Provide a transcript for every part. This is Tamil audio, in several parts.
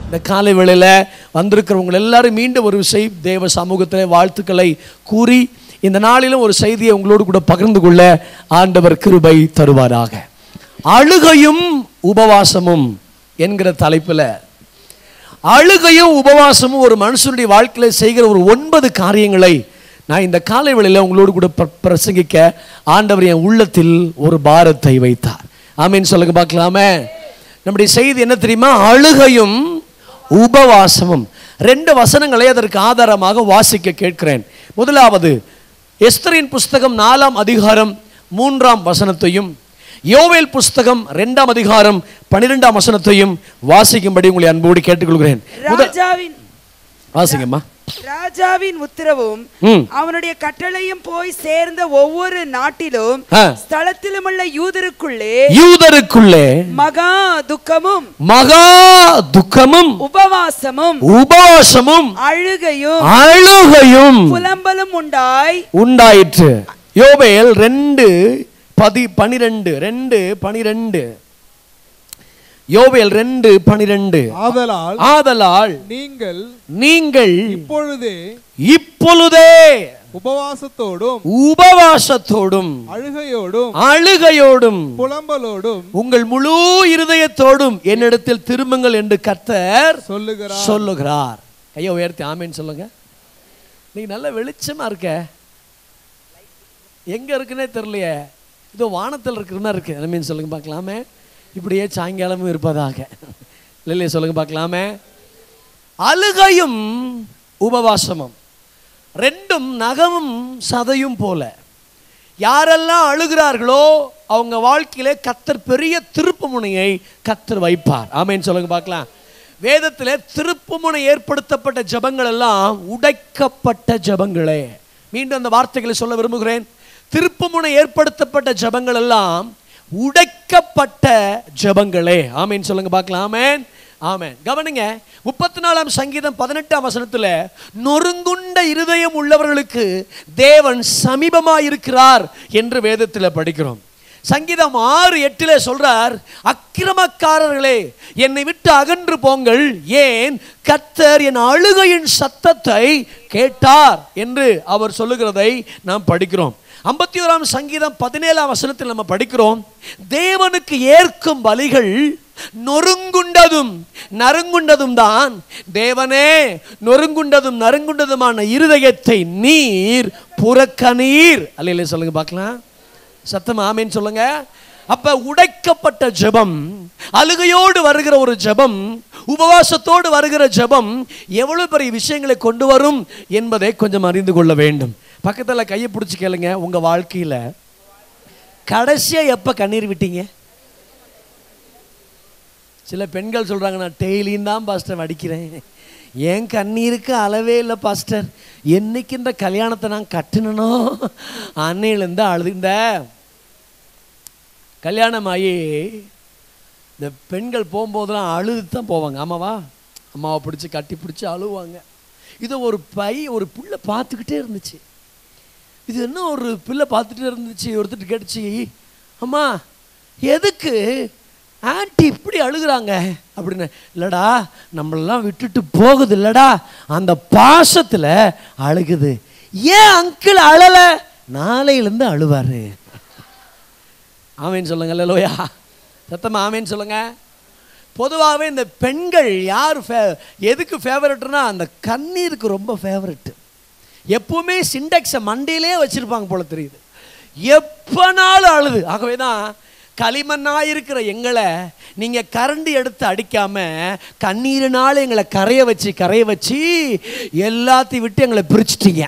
இந்த காலை வேளையில் வந்திருக்கிறவங்க எல்லாரும் மீண்டும் ஒரு விசை தேவ சமூகத்தில் வாழ்த்துக்களை கூறி இந்த நாளிலும் ஒரு செய்தியை உங்களோடு கூட பகிர்ந்து கொள்ள ஆண்டவர் கிருபை தருவாராக அழுகையும் உபவாசமும் என்கிற தலைப்பில் அழுகையும் உபவாசமும் ஒரு மனுஷனுடைய வாழ்க்கையில் செய்கிற ஒரு ஒன்பது காரியங்களை நான் இந்த காலை வேளையில் உங்களோடு கூட பிர- பிரசங்கிக்க ஆண்டவர் என் உள்ளத்தில் ஒரு பாரத்தை வைத்தார் ஆமீன் சொல்லுங்க பார்க்கலாமே நம்முடைய செய்தி என்ன தெரியுமா அழுகையும் உபவாசமும் ரெண்டு வசனங்களை அதற்கு ஆதாரமாக வாசிக்க கேட்கிறேன் முதலாவது எஸ்தரின் புஸ்தகம் நாலாம் அதிகாரம் மூன்றாம் வசனத்தையும் யோவேல் புஸ்தகம் ரெண்டாம் அதிகாரம் பன்னிரெண்டாம் வசனத்தையும் வாசிக்கும்படி உங்களை அன்போடு கேட்டுக்கொள்கிறேன் முத- ராஜாவின் வாசிங்கம்மா ராஜாவின் உத்தரவும் ம் அவனுடைய கட்டளையும் போய் சேர்ந்த ஒவ்வொரு நாட்டிலும் ஆ. ஸ்தலத்திலும் உள்ள யூதருக்குள்ளே யூதருக்குள்ளே மகா துக்கமும் மகா துக்கமும் உபவாசமும் உபவாசமும் அழுகையும் அழுகையும் புலம்பலும் உண்டாய் உண்டாயிற்று யோபேல் ரெண்டு பதி பனிரெண்டு ரெண்டு பனிரெண்டு யோபேல் ரெண்டு பனிரெண்டு ஆதலால் ஆதலால் நீங்கள் நீங்கள் இப்பொழுதே இப்பொழுதே உபவாசத்தோடும் உபவாசத்தோடும் அழுகையோடும் அழுகையோடும் புலம்பலோடும் உங்கள் முழு இருதயத்தோடும் என்னிடத்தில் திரும்புங்கள் என்று கர்த்தர் சொல்லுகிறார் சொல்லுகிறார் கையை உயர்த்தி ஆமேன்னு சொல்லுங்க நீங்க நல்ல வெளிச்சமா இருக்க எங்க இருக்குன்னே தெரியலையே இதோ வானத்தில் இருக்கிற மாதிரி இருக்கு ஆமீன் சொல்லுங்க பார்க்கலாமே இப்படியே சாயங்காலமும் இருப்பதாக இல்லையே சொல்லுங்க பார்க்கலாமே அழுகையும் உபவாசமும் ரெண்டும் நகமும் சதையும் போல யாரெல்லாம் அழுகிறார்களோ அவங்க வாழ்க்கையிலே கத்தர் பெரிய திருப்பு முனையை கத்தர் வைப்பார் ஆமேன்னு சொல்லுங்க பார்க்கலாம் வேதத்திலே திருப்புமுனை ஏற்படுத்தப்பட்ட ஜெபங்கள் எல்லாம் உடைக்கப்பட்ட ஜெபங்களே மீண்டும் அந்த வார்த்தைகளை சொல்ல விரும்புகிறேன் திருப்புமுனை ஏற்படுத்தப்பட்ட ஜெபங்கள் எல்லாம் உடைக்கப்பட்ட ஜெபங்களே ஆமேன் சொல்லுங்க பார்க்கலாம் ஆமேன் ஆமென் கவனிங்க முப்பத்தி நாலாம் சங்கீதம் பதினெட்டாம் வசனத்துல நொறுங்குண்ட இருதயம் உள்ளவர்களுக்கு தேவன் சமீபமாக இருக்கிறார் என்று வேதத்தில் படிக்கிறோம் சங்கீதம் ஆறு எட்டில் சொல்றார் அக்கிரமக்காரர்களே என்னை விட்டு அகன்று போங்கள் ஏன் கர்த்தர் என் அழுகையின் சத்தத்தை கேட்டார் என்று அவர் சொல்லுகிறதை நாம் படிக்கிறோம் ஐம்பத்தி ஓராம் சங்கீதம் பதினேழாம் வசனத்தில் நம்ம படிக்கிறோம் தேவனுக்கு ஏற்கும் பலிகள் நொறுங்குண்டதும் நறுங்குண்டதும் தான் தேவனே நொறுங்குண்டதும் நறுங்குண்டதுமான இருதயத்தை நீர் புறக்கணீர் அல்லையிலே சொல்லுங்க பார்க்கலாம் சத்தம் ஆமேன்னு சொல்லுங்க அப்ப உடைக்கப்பட்ட ஜெபம் அழுகையோடு வருகிற ஒரு ஜெபம் உபவாசத்தோடு வருகிற ஜெபம் எவ்வளவு பெரிய விஷயங்களை கொண்டு வரும் என்பதை கொஞ்சம் அறிந்து கொள்ள வேண்டும் பக்கத்துல கையை பிடிச்சி கேளுங்க உங்க வாழ்க்கையில கடைசியா எப்ப கண்ணீர் விட்டீங்க சில பெண்கள் சொல்றாங்க நான் டெய்லியும் தான் பாஸ்டர் வடிக்கிறேன் என் கண்ணீருக்கு அளவே இல்லை பாஸ்டர் என்னைக்கு இந்த கல்யாணத்தை நான் கட்டணனோ அன்னையிலேருந்து அழுதுந்த கல்யாணம் ஆகி இந்த பெண்கள் போகும்போதெல்லாம் அழுது தான் போவாங்க ஆமாவா அம்மாவை பிடிச்சி கட்டி பிடிச்சி அழுவாங்க இதை ஒரு பை ஒரு பிள்ளை பார்த்துக்கிட்டே இருந்துச்சு இது என்ன ஒரு பிள்ளை பார்த்துட்டே இருந்துச்சு ஒருத்தர் கேட்டுச்சு அம்மா எதுக்கு ஆன்ட்டி இப்படி அழுகுறாங்க அப்படின்னு இல்லடா நம்மளெல்லாம் விட்டுட்டு போகுது இல்லடா அந்த பாசத்தில் அழுகுது ஏன் அங்கிள் அழலை நாளையிலேருந்து அழுவாரு ஆமேன்னு சொல்லுங்க லோயா சத்தமா ஆமேன்னு சொல்லுங்க பொதுவாகவே இந்த பெண்கள் யார் ஃபே எதுக்கு ஃபேவரட்னா அந்த கண்ணீருக்கு ரொம்ப ஃபேவரட்டு எப்பவுமே சிண்டெக்ஸை மண்டையிலே வச்சிருப்பாங்க போல தெரியுது எப்பனாலும் அழுது ஆகவே தான் களிமண்ணாக இருக்கிற எங்களை நீங்கள் கரண்டி எடுத்து அடிக்காம கண்ணீரினால எங்களை கரைய வச்சு கரைய வச்சு எல்லாத்தையும் விட்டு எங்களை பிரிச்சிட்டீங்க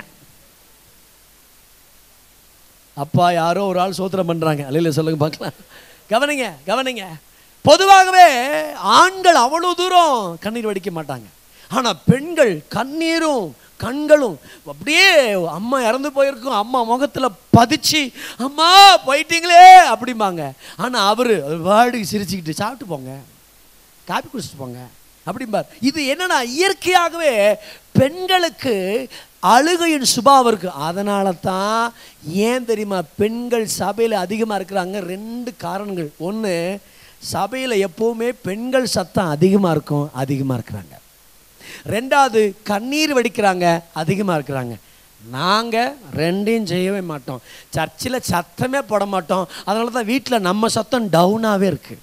அப்பா யாரோ ஒரு ஆள் சோத்திரம் பண்றாங்க அல்லையில சொல்லுங்க பார்க்கலாம் கவனிங்க கவனிங்க பொதுவாகவே ஆண்கள் அவ்வளவு தூரம் கண்ணீர் வடிக்க மாட்டாங்க ஆனா பெண்கள் கண்ணீரும் கண்களும் அப்படியே அம்மா இறந்து போயிருக்கும் அம்மா முகத்துல பதிச்சு அம்மா போயிட்டீங்களே அப்படிம்பாங்க ஆனா அவரு வாடிக்கு சிரிச்சுக்கிட்டு சாப்பிட்டு போங்க காப்பி குடிச்சிட்டு போங்க அப்படிம்பார் இது என்னன்னா இயற்கையாகவே பெண்களுக்கு அழுகையின் சுபாவம் இருக்கு அதனால தான் ஏன் தெரியுமா பெண்கள் சபையில் அதிகமாக இருக்கிறாங்க ரெண்டு காரணங்கள் ஒன்று சபையில் எப்போவுமே பெண்கள் சத்தம் அதிகமாக இருக்கும் அதிகமாக இருக்கிறாங்க ரெண்டாவது கண்ணீர் வடிக்கிறாங்க அதிகமாக இருக்கிறாங்க நாங்கள் ரெண்டையும் செய்யவே மாட்டோம் சர்ச்சில் சத்தமே போட மாட்டோம் அதனால தான் வீட்டில் நம்ம சத்தம் டவுனாகவே இருக்குது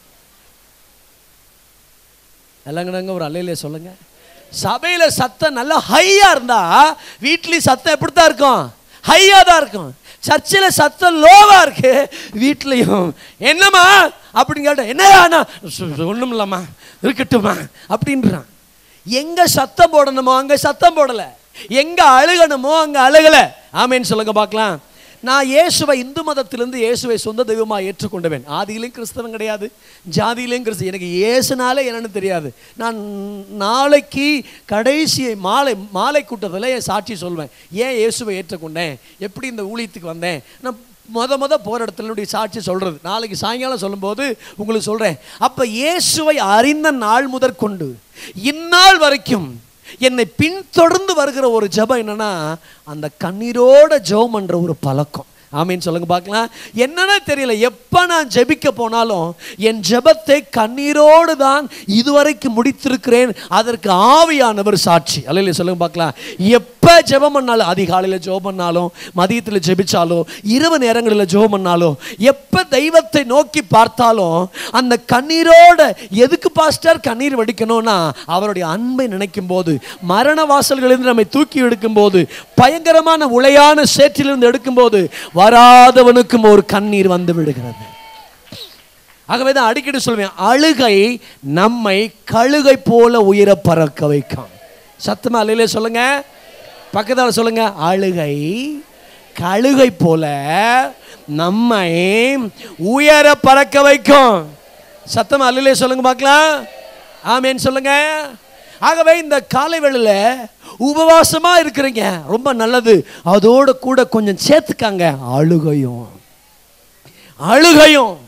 எல்லாங்கடாங்க ஒரு அலையிலே சொல்லுங்க சபையில் சத்தம் நல்லா ஹையாக இருந்தா வீட்லேயும் சத்தம் எப்படி தான் இருக்கும் ஹையாக தான் இருக்கும் சர்ச்சில் சத்தம் லோவாக இருக்கு வீட்லேயும் என்னம்மா அப்படின்னு கேட்டேன் என்ன ஒன்றும் இல்லைம்மா இருக்கட்டும்மா அப்படின்றான் எங்க சத்தம் போடணுமோ அங்க சத்தம் போடல எங்க அழுகணுமோ அங்க அழுகல ஆமேன்னு சொல்லுங்க பார்க்கலாம் நான் இயேசுவை இந்து மதத்திலிருந்து இயேசுவை சொந்த தெய்வமாக ஏற்றுக்கொண்டவன் ஆதியிலையும் கிறிஸ்தவன் கிடையாது ஜாதியிலையும் கிறிஸ்து எனக்கு இயேசுனாலே என்னன்னு தெரியாது நான் நாளைக்கு கடைசி மாலை மாலை கூட்டத்தில் என் சாட்சி சொல்வேன் ஏன் இயேசுவை ஏற்றுக்கொண்டேன் எப்படி இந்த ஊழியத்துக்கு வந்தேன் நான் மொத மொத போகிற இடத்துல என்னுடைய சாட்சி சொல்கிறது நாளைக்கு சாயங்காலம் சொல்லும்போது உங்களுக்கு சொல்கிறேன் அப்போ இயேசுவை அறிந்த நாள் முதற்கொண்டு இந்நாள் வரைக்கும் என்னை பின்தொடர்ந்து வருகிற ஒரு ஜெபம் என்னன்னா அந்த கண்ணீரோட ஜெபம் பண்ற ஒரு பழக்கம் ஆமீன் சொல்லுங்க பார்க்கலாம் என்னன்னா தெரியல எப்போ நான் ஜெபிக்க போனாலும் என் ஜெபத்தை கண்ணீரோடு தான் இதுவரைக்கும் முடித்திருக்கிறேன் அதற்கு ஆவியானவர் சாட்சி அல்ல சொல்லுங்க பார்க்கலாம் எப்போ ஜெபம் பண்ணாலும் அதிகாலையில் ஜெபம் பண்ணாலும் மதியத்தில் ஜெபிச்சாலும் இரவு நேரங்களில் ஜெபம் பண்ணாலும் எப்போ தெய்வத்தை நோக்கி பார்த்தாலும் அந்த கண்ணீரோட எதுக்கு பாஸ்டர் கண்ணீர் வடிக்கணும்னா அவருடைய அன்பை நினைக்கும் போது மரண வாசல்களிலிருந்து நம்மை தூக்கி எடுக்கும் போது பயங்கரமான உளையான சேற்றிலிருந்து எடுக்கும்போது வராதவனுக்கும் ஒரு கண்ணீர் வந்து விடுகிறது ஆகவே தான் அடிக்கடி சொல்வேன் அழுகை நம்மை கழுகை போல உயர பறக்க வைக்கும் சத்தமா அலையிலே சொல்லுங்க பக்கத்தால் சொல்லுங்க அழுகை கழுகை போல நம்மை உயர பறக்க வைக்கும் சத்தமா அல்லையிலே சொல்லுங்க பார்க்கலாம் ஆமேன்னு சொல்லுங்க ஆகவே இந்த காலை வேளையில் உபவாசமா இருக்கிறீங்க ரொம்ப நல்லது அதோட கூட கொஞ்சம் சேர்த்துக்காங்க அழுகையும் அழுகையும்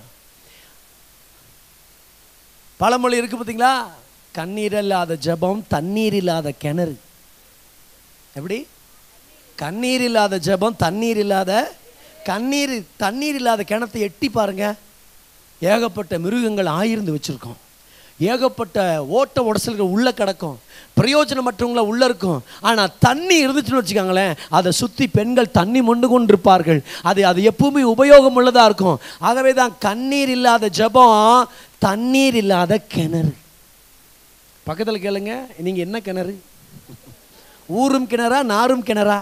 பழமொழி இருக்கு பார்த்தீங்களா கண்ணீர் இல்லாத ஜெபம் தண்ணீர் இல்லாத கிணறு எப்படி கண்ணீர் இல்லாத ஜெபம் தண்ணீர் இல்லாத கண்ணீர் தண்ணீர் இல்லாத கிணத்தை எட்டி பாருங்க ஏகப்பட்ட மிருகங்கள் ஆயிருந்து வச்சிருக்கோம் ஏகப்பட்ட ஓட்ட உடசல்கள் உள்ள கிடக்கும் பிரயோஜனமற்றவங்கள உள்ள இருக்கும் ஆனால் தண்ணி இருந்துச்சுன்னு வச்சுக்கோங்களேன் அதை சுற்றி பெண்கள் தண்ணி மொண்டு கொண்டு இருப்பார்கள் அது அது எப்பவுமே உபயோகம் உள்ளதாக இருக்கும் ஆகவே தான் கண்ணீர் இல்லாத ஜெபம் தண்ணீர் இல்லாத கிணறு பக்கத்தில் கேளுங்க நீங்கள் என்ன கிணறு ஊரும் கிணறா நாரும் கிணறா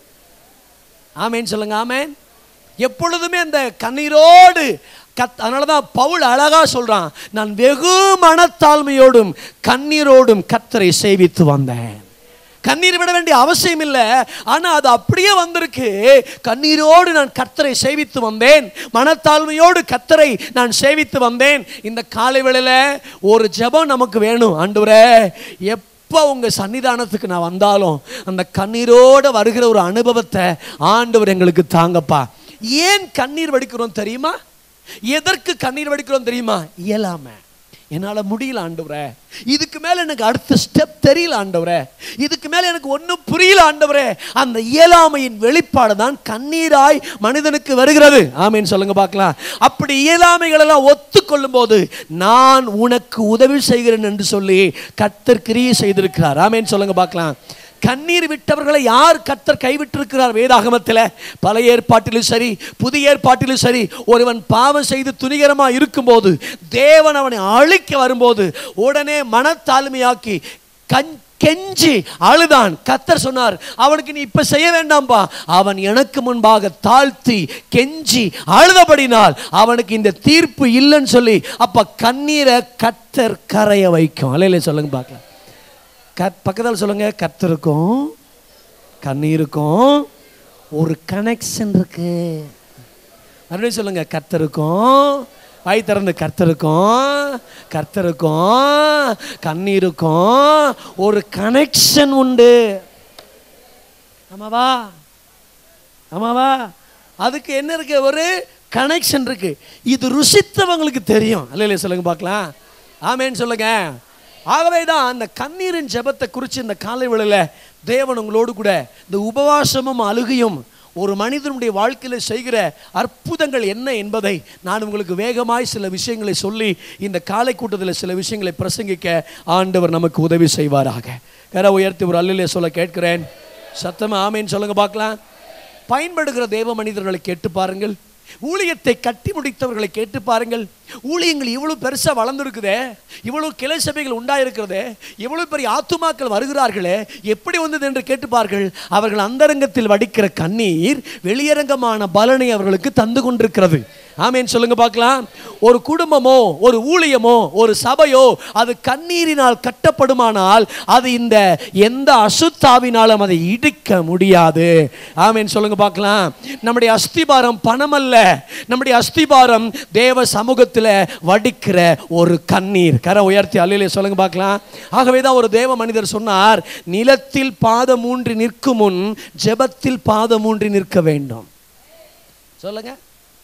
ஆமேன் சொல்லுங்க ஆமேன் எப்பொழுதுமே அந்த கண்ணீரோடு கத் அதனால தான் பவுல் அழகா சொல்றான் நான் வெகு மனத்தாழ்மையோடும் கண்ணீரோடும் கத்தரை சேவித்து வந்தேன் கண்ணீர் விட வேண்டிய அவசியம் இல்லை ஆனால் அது அப்படியே வந்திருக்கு கண்ணீரோடு நான் கத்தரை சேவித்து வந்தேன் மனத்தாழ்மையோடு கத்தரை நான் சேவித்து வந்தேன் இந்த காலை வேளையில ஒரு ஜெபம் நமக்கு வேணும் ஆண்டவரே எப்போ உங்கள் சன்னிதானத்துக்கு நான் வந்தாலும் அந்த கண்ணீரோடு வருகிற ஒரு அனுபவத்தை ஆண்டவர் எங்களுக்கு தாங்கப்பா ஏன் கண்ணீர் வடிக்கிறோம் தெரியுமா எதற்கு கண்ணீர் வடிக்கிறோம் தெரியுமா இயலாமை என்னால் முடியல ஆண்டவரே இதுக்கு மேலே எனக்கு அடுத்த ஸ்டெப் தெரியல ஆண்டவரே இதுக்கு மேலே எனக்கு ஒன்றும் புரியல ஆண்டவரே அந்த இயலாமையின் வெளிப்பாடு தான் கண்ணீராய் மனிதனுக்கு வருகிறது ஆமேன்னு சொல்லுங்க பார்க்கலாம் அப்படி இயலாமைகளெல்லாம் ஒத்துக்கொள்ளும் போது நான் உனக்கு உதவி செய்கிறேன் என்று சொல்லி கர்த்தர் கிரியை செய்திருக்கிறார் ஆமேன்னு சொல்லுங்க பார்க்கலாம் கண்ணீர் விட்டவர்களை யார் கர்த்தர் கைவிட்டிருக்கிறார் வேதாகமத்தில் பழைய ஏற்பாட்டிலும் சரி புதிய ஏற்பாட்டிலும் சரி ஒருவன் பாவம் செய்து துணிகரமாக இருக்கும்போது தேவன் அவனை அழிக்க வரும்போது உடனே மனத்தாழ்மையாக்கி கண் கெஞ்சி அழுதான் கத்தர் சொன்னார் அவனுக்கு நீ இப்ப செய்ய வேண்டாம்பா அவன் எனக்கு முன்பாக தாழ்த்தி கெஞ்சி அழுதபடினால் அவனுக்கு இந்த தீர்ப்பு இல்லைன்னு சொல்லி அப்ப கண்ணீரை கத்தர் கரைய வைக்கும் அலையில சொல்லுங்க பார்க்கலாம் கத் பக்கத்தில் சொல்லுங்க கத்தருக்கும் கண்ணீருக்கும் ஒரு கனெக்ஷன் இருக்கு மறுபடியும் சொல்லுங்க கத்தருக்கும் வாய் திறந்து கர்த்தருக்கும் கர்த்தருக்கும் கண்ணீருக்கும் ஒரு கனெக்ஷன் உண்டு ஆமாவா ஆமாவா அதுக்கு என்ன இருக்கு ஒரு கனெக்ஷன் இருக்கு இது ருசித்தவங்களுக்கு தெரியும் அல்ல சொல்லுங்க பார்க்கலாம் ஆமேன்னு சொல்லுங்க ஆகவே தான் அந்த கண்ணீரின் ஜெபத்தை குறித்து இந்த காலை வேளையில தேவன் உங்களோடு கூட இந்த உபவாசமும் அழுகையும் ஒரு மனிதனுடைய வாழ்க்கையில் செய்கிற அற்புதங்கள் என்ன என்பதை நான் உங்களுக்கு வேகமாய் சில விஷயங்களை சொல்லி இந்த காலை கூட்டத்தில் சில விஷயங்களை பிரசங்கிக்க ஆண்டவர் நமக்கு உதவி செய்வாராக கர உயர்த்தி ஒரு அல்லிலே சொல்ல கேட்கிறேன் சத்தமா ஆமேன்னு சொல்லுங்க பார்க்கலாம் பயன்படுகிற தேவ மனிதர்களை கேட்டு பாருங்கள் ஊழியத்தை கட்டி முடித்தவர்களை கேட்டு பாருங்கள் ஊழியங்கள் இவ்வளவு பெருசா வளர்ந்துருக்குதே இவ்வளவு கிளை சபைகள் உண்டாயிருக்கிறதே இவ்வளவு பெரிய ஆத்துமாக்கள் வருகிறார்களே எப்படி வந்தது என்று கேட்டுப்பார்கள் அவர்கள் அந்தரங்கத்தில் வடிக்கிற கண்ணீர் வெளியரங்கமான பலனை அவர்களுக்கு தந்து கொண்டிருக்கிறது ஆமேன் சொல்லுங்க பார்க்கலாம் ஒரு குடும்பமோ ஒரு ஊழியமோ ஒரு சபையோ அது கண்ணீரினால் கட்டப்படுமானால் அது இந்த எந்த அசுத்தாவினாலும் அதை இடிக்க முடியாது ஆமேன் சொல்லுங்க பார்க்கலாம் நம்முடைய அஸ்திபாரம் பணம் அல்ல நம்முடைய அஸ்திபாரம் தேவ சமூகத்தில் வடிக்கிற ஒரு கண்ணீர் கரை உயர்த்தி அல்லையிலே சொல்லுங்க பார்க்கலாம் ஆகவே தான் ஒரு தேவ மனிதர் சொன்னார் நிலத்தில் பாதம் ஊன்றி நிற்கும் முன் ஜெபத்தில் பாதம் ஊன்றி நிற்க வேண்டும் சொல்லுங்க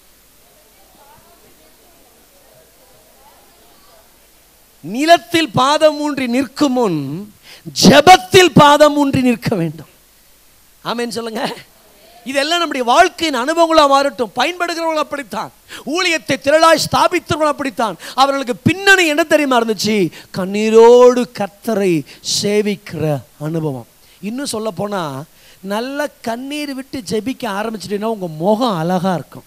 நிலத்தில் பாதம் ஊன்றி நிற்கும் முன் ஜெபத்தில் பாதம் ஊன்றி நிற்க வேண்டும் ஆமென் சொல்லுங்க இதெல்லாம் நம்முடைய வாழ்க்கையின் அனுபவங்களா மாறட்டும் பயன்படுகிறவர்கள் அப்படித்தான் ஊழியத்தை திரளாய் ஸ்தாபித்தவர்கள் அப்படித்தான் அவர்களுக்கு பின்னணி என்ன தெரியுமா இருந்துச்சு கண்ணீரோடு கர்த்தரை சேவிக்கிற அனுபவம் இன்னும் சொல்ல போனா நல்ல கண்ணீர் விட்டு ஜெபிக்க ஆரம்பிச்சிட்டீங்கன்னா உங்க முகம் அழகா இருக்கும்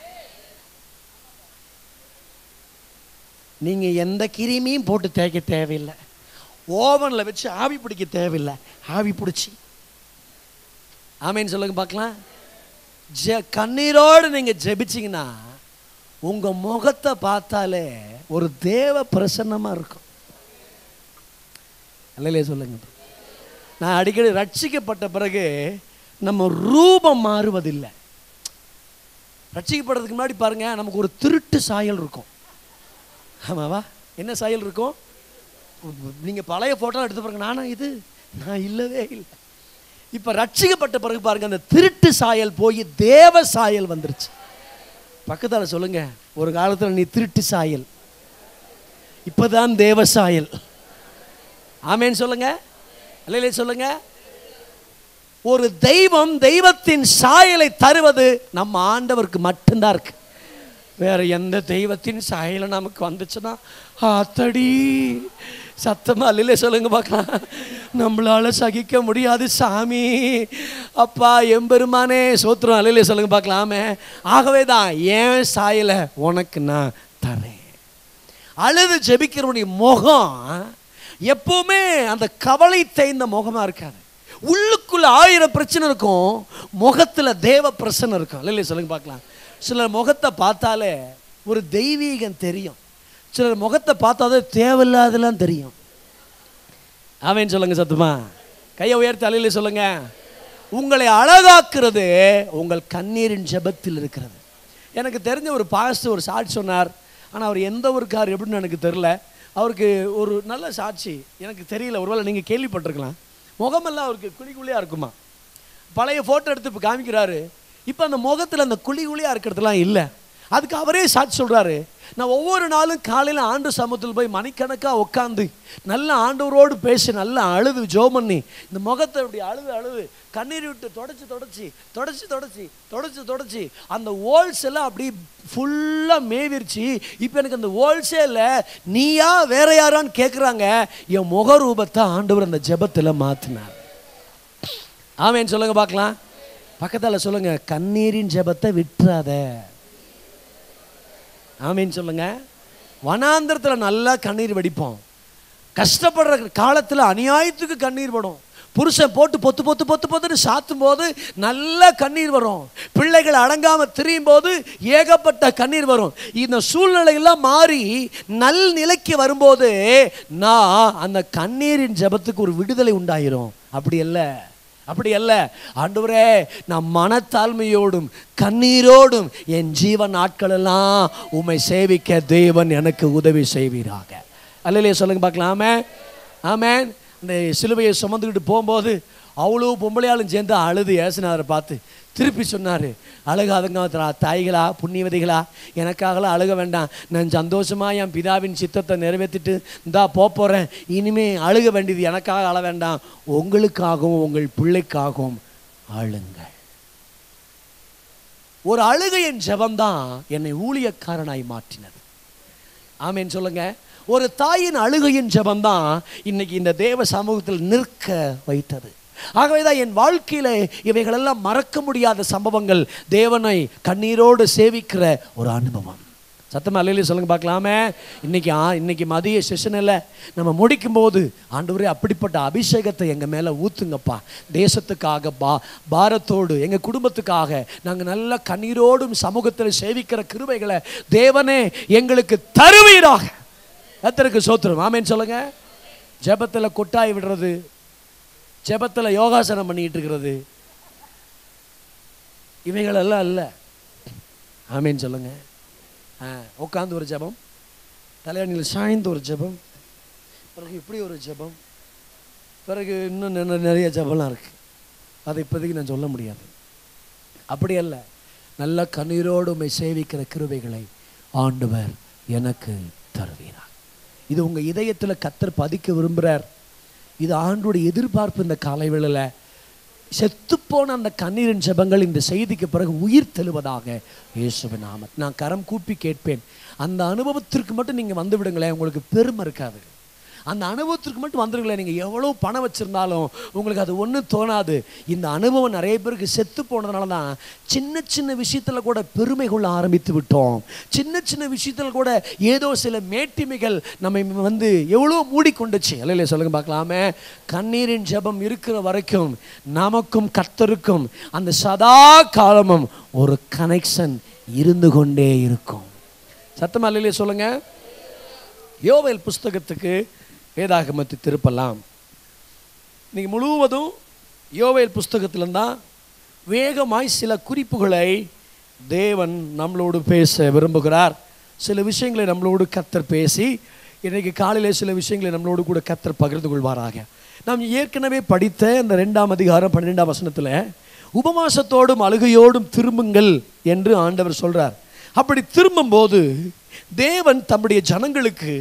நீங்க எந்த கிருமியும் போட்டு தேய்க்க தேவையில்லை ஓவன்ல வச்சு ஆவி பிடிக்க தேவையில்லை ஆவி பிடிச்சி ஆமேன்னு சொல்லுங்க பார்க்கலாம் ஜெ கண்ணீரோடு நீங்க ஜெபிச்சீங்கன்னா உங்க முகத்தை பார்த்தாலே ஒரு தேவ பிரசன்னமா இருக்கும் அல்லையே சொல்லுங்க நான் அடிக்கடி ரட்சிக்கப்பட்ட பிறகு நம்ம ரூபம் மாறுவதில்லை ரட்சிக்கப்படுறதுக்கு முன்னாடி பாருங்க நமக்கு ஒரு திருட்டு சாயல் இருக்கும் ஆமாவா என்ன சாயல் இருக்கும் நீங்கள் பழைய ஃபோட்டோ எடுத்து பாருங்க நானா இது நான் இல்லவே இல்லை இப்போ ரட்சிக்கப்பட்ட பிறகு பாருங்க அந்த திருட்டு சாயல் போய் தேவ சாயல் வந்துருச்சு பக்கத்தால் சொல்லுங்க ஒரு காலத்தில் நீ திருட்டு சாயல் இப்போதான் தேவ சாயல் ஆமேன்னு சொல்லுங்க இல்லையே சொல்லுங்க ஒரு தெய்வம் தெய்வத்தின் சாயலை தருவது நம்ம ஆண்டவருக்கு மட்டும்தான் இருக்கு வேற எந்த தெய்வத்தின் சாயல நமக்கு வந்துச்சுன்னா ஆத்தடி சத்தமா அல்லையில சொல்லுங்க பார்க்கலாம் நம்மளால சகிக்க முடியாது சாமி அப்பா எம்பெருமானே சோத்திரம் அல்லையில சொல்லுங்க பார்க்கலாமே ஆகவே தான் ஏன் சாயலை உனக்கு நான் தரேன் அழுது ஜெபிக்கிறவனுடைய முகம் எப்பவுமே அந்த கவலை தேய்ந்த முகமா இருக்காது உள்ளுக்குள்ள ஆயிரம் பிரச்சனை இருக்கும் முகத்துல தேவ பிரச்சனை இருக்கும் இல்லையா சொல்லுங்க பார்க்கலாம் சிலர் முகத்தை பார்த்தாலே ஒரு தெய்வீகம் தெரியும் சிலர் முகத்தை பார்த்தாலே தேவையில்லாதெல்லாம் தெரியும் அவன் சொல்லுங்க சத்துமா கையை உயர்த்தி அலையில சொல்லுங்க உங்களை அழகாக்குறது உங்கள் கண்ணீரின் ஜெபத்தில் இருக்கிறது எனக்கு தெரிஞ்ச ஒரு பாஸ்டர் ஒரு சாட்சி சொன்னார் ஆனால் அவர் எந்த ஒரு கார் எப்படின்னு எனக்கு தெரில அவருக்கு ஒரு நல்ல சாட்சி எனக்கு தெரியல ஒருவேளை நீங்கள் கேள்விப்பட்டிருக்கலாம் முகமெல்லாம் அவருக்கு குழி குழியாக இருக்குமா பழைய ஃபோட்டோ எடுத்து இப்போ காமிக்கிறாரு இப்போ அந்த முகத்தில் அந்த குழி குழியாக இருக்கிறதுலாம் இல்லை அதுக்கு அவரே சாட்சி சொல்கிறாரு நான் ஒவ்வொரு நாளும் காலையில் ஆண்டு சமூகத்தில் போய் மணிக்கணக்காக உட்காந்து நல்ல ஆண்டவரோடு பேசி நல்லா அழுது ஜோ பண்ணி இந்த முகத்தை இப்படி அழுது அழுது கண்ணீர் விட்டு தொடச்சி தொடச்சி தொடச்சி தொடச்சி தொடச்சி தொடச்சி அந்த ஹோல்ஸ் எல்லாம் அப்படி ஃபுல்லாக மேவிருச்சு இப்போ எனக்கு அந்த ஹோல்ஸே இல்லை நீயா வேற யாரான்னு கேட்குறாங்க என் முகரூபத்தை ஆண்டவர் அந்த ஜெபத்தில் மாற்றினார் ஆமேன்னு சொல்லுங்க பார்க்கலாம் பக்கத்தால் சொல்லுங்க கண்ணீரின் ஜெபத்தை விட்டுறாத ஆமேன்னு சொல்லுங்க வனாந்திரத்தில் நல்லா கண்ணீர் வடிப்போம் கஷ்டப்படுற காலத்தில் அநியாயத்துக்கு கண்ணீர் படும் புருஷன் போட்டு பொத்து பொத்து பொத்து பொத்துன்னு சாத்தும் போது நல்ல கண்ணீர் வரும் பிள்ளைகள் அடங்காம திரியும் போது ஏகப்பட்ட கண்ணீர் வரும் இந்த சூழ்நிலையெல்லாம் மாறி நல் நிலைக்கு வரும்போது நான் அந்த கண்ணீரின் ஜெபத்துக்கு ஒரு விடுதலை உண்டாயிரும் அப்படி அல்ல அப்படி அல்ல ஆண்டவரே நான் மனத்தாழ்மையோடும் கண்ணீரோடும் என் ஜீவன் நாட்களெல்லாம் உம்மை சேவிக்க தேவன் எனக்கு உதவி செய்வீராக அல்லையே சொல்லுங்க பார்க்கலாம் ஆமே ஆமேன் அந்த சிலுவையை சுமந்துக்கிட்டு போகும்போது அவ்வளோ பொம்பளையாலும் சேர்ந்து அழுது ஏசினாரை பார்த்து திருப்பி சொன்னார் அழுகாதங்க தா- தாய்களா புண்ணியவதிகளா எனக்காகலாம் அழுக வேண்டாம் நான் சந்தோஷமாக என் பிதாவின் சித்தத்தை நிறைவேற்றிட்டு இந்தா போப் போகிறேன் இனிமே அழுக வேண்டியது எனக்காக அழ வேண்டாம் உங்களுக்காகவும் உங்கள் பிள்ளைக்காகவும் அழுங்கள் ஒரு அழுகையின் ஜெபம்தான் என்னை ஊழியக்காரனாய் மாற்றினது ஆமென் சொல்லுங்க ஒரு தாயின் அழுகையின் ஜெபம்தான் இன்னைக்கு இந்த தேவ சமூகத்தில் நிற்க வைத்தது ஆகவேதான் என் வாழ்க்கையில இவைகளெல்லாம் மறக்க முடியாத சம்பவங்கள் தேவனை கண்ணீரோடு சேவிக்கிற ஒரு அனுபவம் சத்தமா அல்லையிலே சொல்லுங்க பார்க்கலாமே இன்னைக்கு ஆ இன்னைக்கு மதிய செஷனில் நம்ம முடிக்கும்போது ஆண்டவரே அப்படிப்பட்ட அபிஷேகத்தை எங்கள் மேலே ஊத்துங்கப்பா தேசத்துக்காக பா பாரத்தோடு எங்கள் குடும்பத்துக்காக நாங்கள் நல்ல கண்ணீரோடும் சமூகத்தில் சேவிக்கிற கிருபைகளை தேவனே எங்களுக்கு தருவீராக கத்தருக்கு சோத்திரம் ஆமேன்னு சொல்லுங்க ஜெபத்தில் கொட்டாய் விடுறது ஜெபத்தில் யோகாசனம் பண்ணிட்டு இருக்கிறது இவைகளெல்லாம் இல்லை ஆமேன்னு சொல்லுங்க ஆ உட்காந்து ஒரு ஜெபம் தலையணியில் சாய்ந்து ஒரு ஜெபம் பிறகு இப்படி ஒரு ஜெபம் பிறகு இன்னும் நிற- நிறைய ஜெபம்லாம் இருக்கு அதை இப்போதைக்கு நான் சொல்ல முடியாது அப்படி அல்ல நல்ல கண்ணீரோடு உம்மை சேவிக்கிற கிருபைகளை ஆண்டவர் எனக்கு தருவீரார் இது உங்க இதயத்தில் கத்தர் பதிக்க விரும்புகிறார் இது ஆண்டோடைய எதிர்பார்ப்பு இந்த காலை வேளையில செத்துப்போன அந்த கண்ணீரின் ஜெபங்கள் இந்த செய்திக்கு பிறகு உயிர் தெழுவதாக இயேசுவின் நாமத் நான் கரம் கூப்பி கேட்பேன் அந்த அனுபவத்திற்கு மட்டும் நீங்கள் வந்து விடுங்களேன் உங்களுக்கு பெருமை இருக்காது அந்த அனுபவத்திற்கு மட்டும் வந்துருங்களேன் நீங்கள் எவ்வளோ பணம் வச்சுருந்தாலும் உங்களுக்கு அது ஒன்றும் தோணாது இந்த அனுபவம் நிறைய பேருக்கு செத்து போனதுனால தான் சின்ன சின்ன விஷயத்தில் கூட பெருமை கொள்ள ஆரம்பித்து விட்டோம் சின்ன சின்ன விஷயத்தில் கூட ஏதோ சில மேட்டிமைகள் நம்மை வந்து எவ்வளோ மூடிக்கொண்டுச்சு இல்லைல்ல சொல்லுங்க பார்க்கலாமே கண்ணீரின் ஜெபம் இருக்கிற வரைக்கும் நமக்கும் கர்த்தருக்கும் அந்த சதா காலமும் ஒரு கனெக்ஷன் இருந்து கொண்டே இருக்கும் சத்தமா இல்லையே சொல்லுங்க யோவேல் புஸ்தகத்துக்கு வேதாகமத்தை திருப்பலாம் இன்னைக்கு முழுவதும் யோவேல் புஸ்தகத்திலிருந்து தான் வேகமாய் சில குறிப்புகளை தேவன் நம்மளோடு பேச விரும்புகிறார் சில விஷயங்களை நம்மளோடு கத்தர் பேசி இன்னைக்கு காலையிலே சில விஷயங்களை நம்மளோடு கூட கத்தர் பகிர்ந்து கொள்வாராக நாம் ஏற்கனவே படித்த இந்த ரெண்டாம் அதிகாரம் பன்னிரெண்டாம் வசனத்தில் உபவாசத்தோடும் அழுகையோடும் திரும்புங்கள் என்று ஆண்டவர் சொல்றார் அப்படி திரும்பும்போது தேவன் தம்முடைய ஜனங்களுக்கு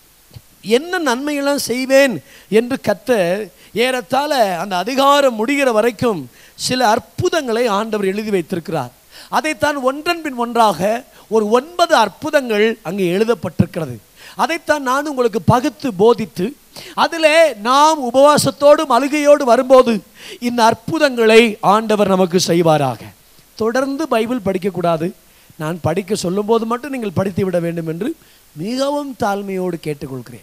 என்ன நன்மையெல்லாம் செய்வேன் என்று கத்த ஏறத்தாழ அந்த அதிகாரம் முடிகிற வரைக்கும் சில அற்புதங்களை ஆண்டவர் எழுதி வைத்திருக்கிறார் அதைத்தான் ஒன்றன் பின் ஒன்றாக ஒரு ஒன்பது அற்புதங்கள் அங்கே எழுதப்பட்டிருக்கிறது அதைத்தான் நான் உங்களுக்கு பகுத்து போதித்து அதிலே நாம் உபவாசத்தோடும் அழுகையோடு வரும்போது இந்த அற்புதங்களை ஆண்டவர் நமக்கு செய்வாராக தொடர்ந்து பைபிள் படிக்கக்கூடாது நான் படிக்க சொல்லும்போது மட்டும் நீங்கள் படித்து விட வேண்டும் என்று மிகவும் தாழ்மையோடு கேட்டுக்கொள்கிறேன்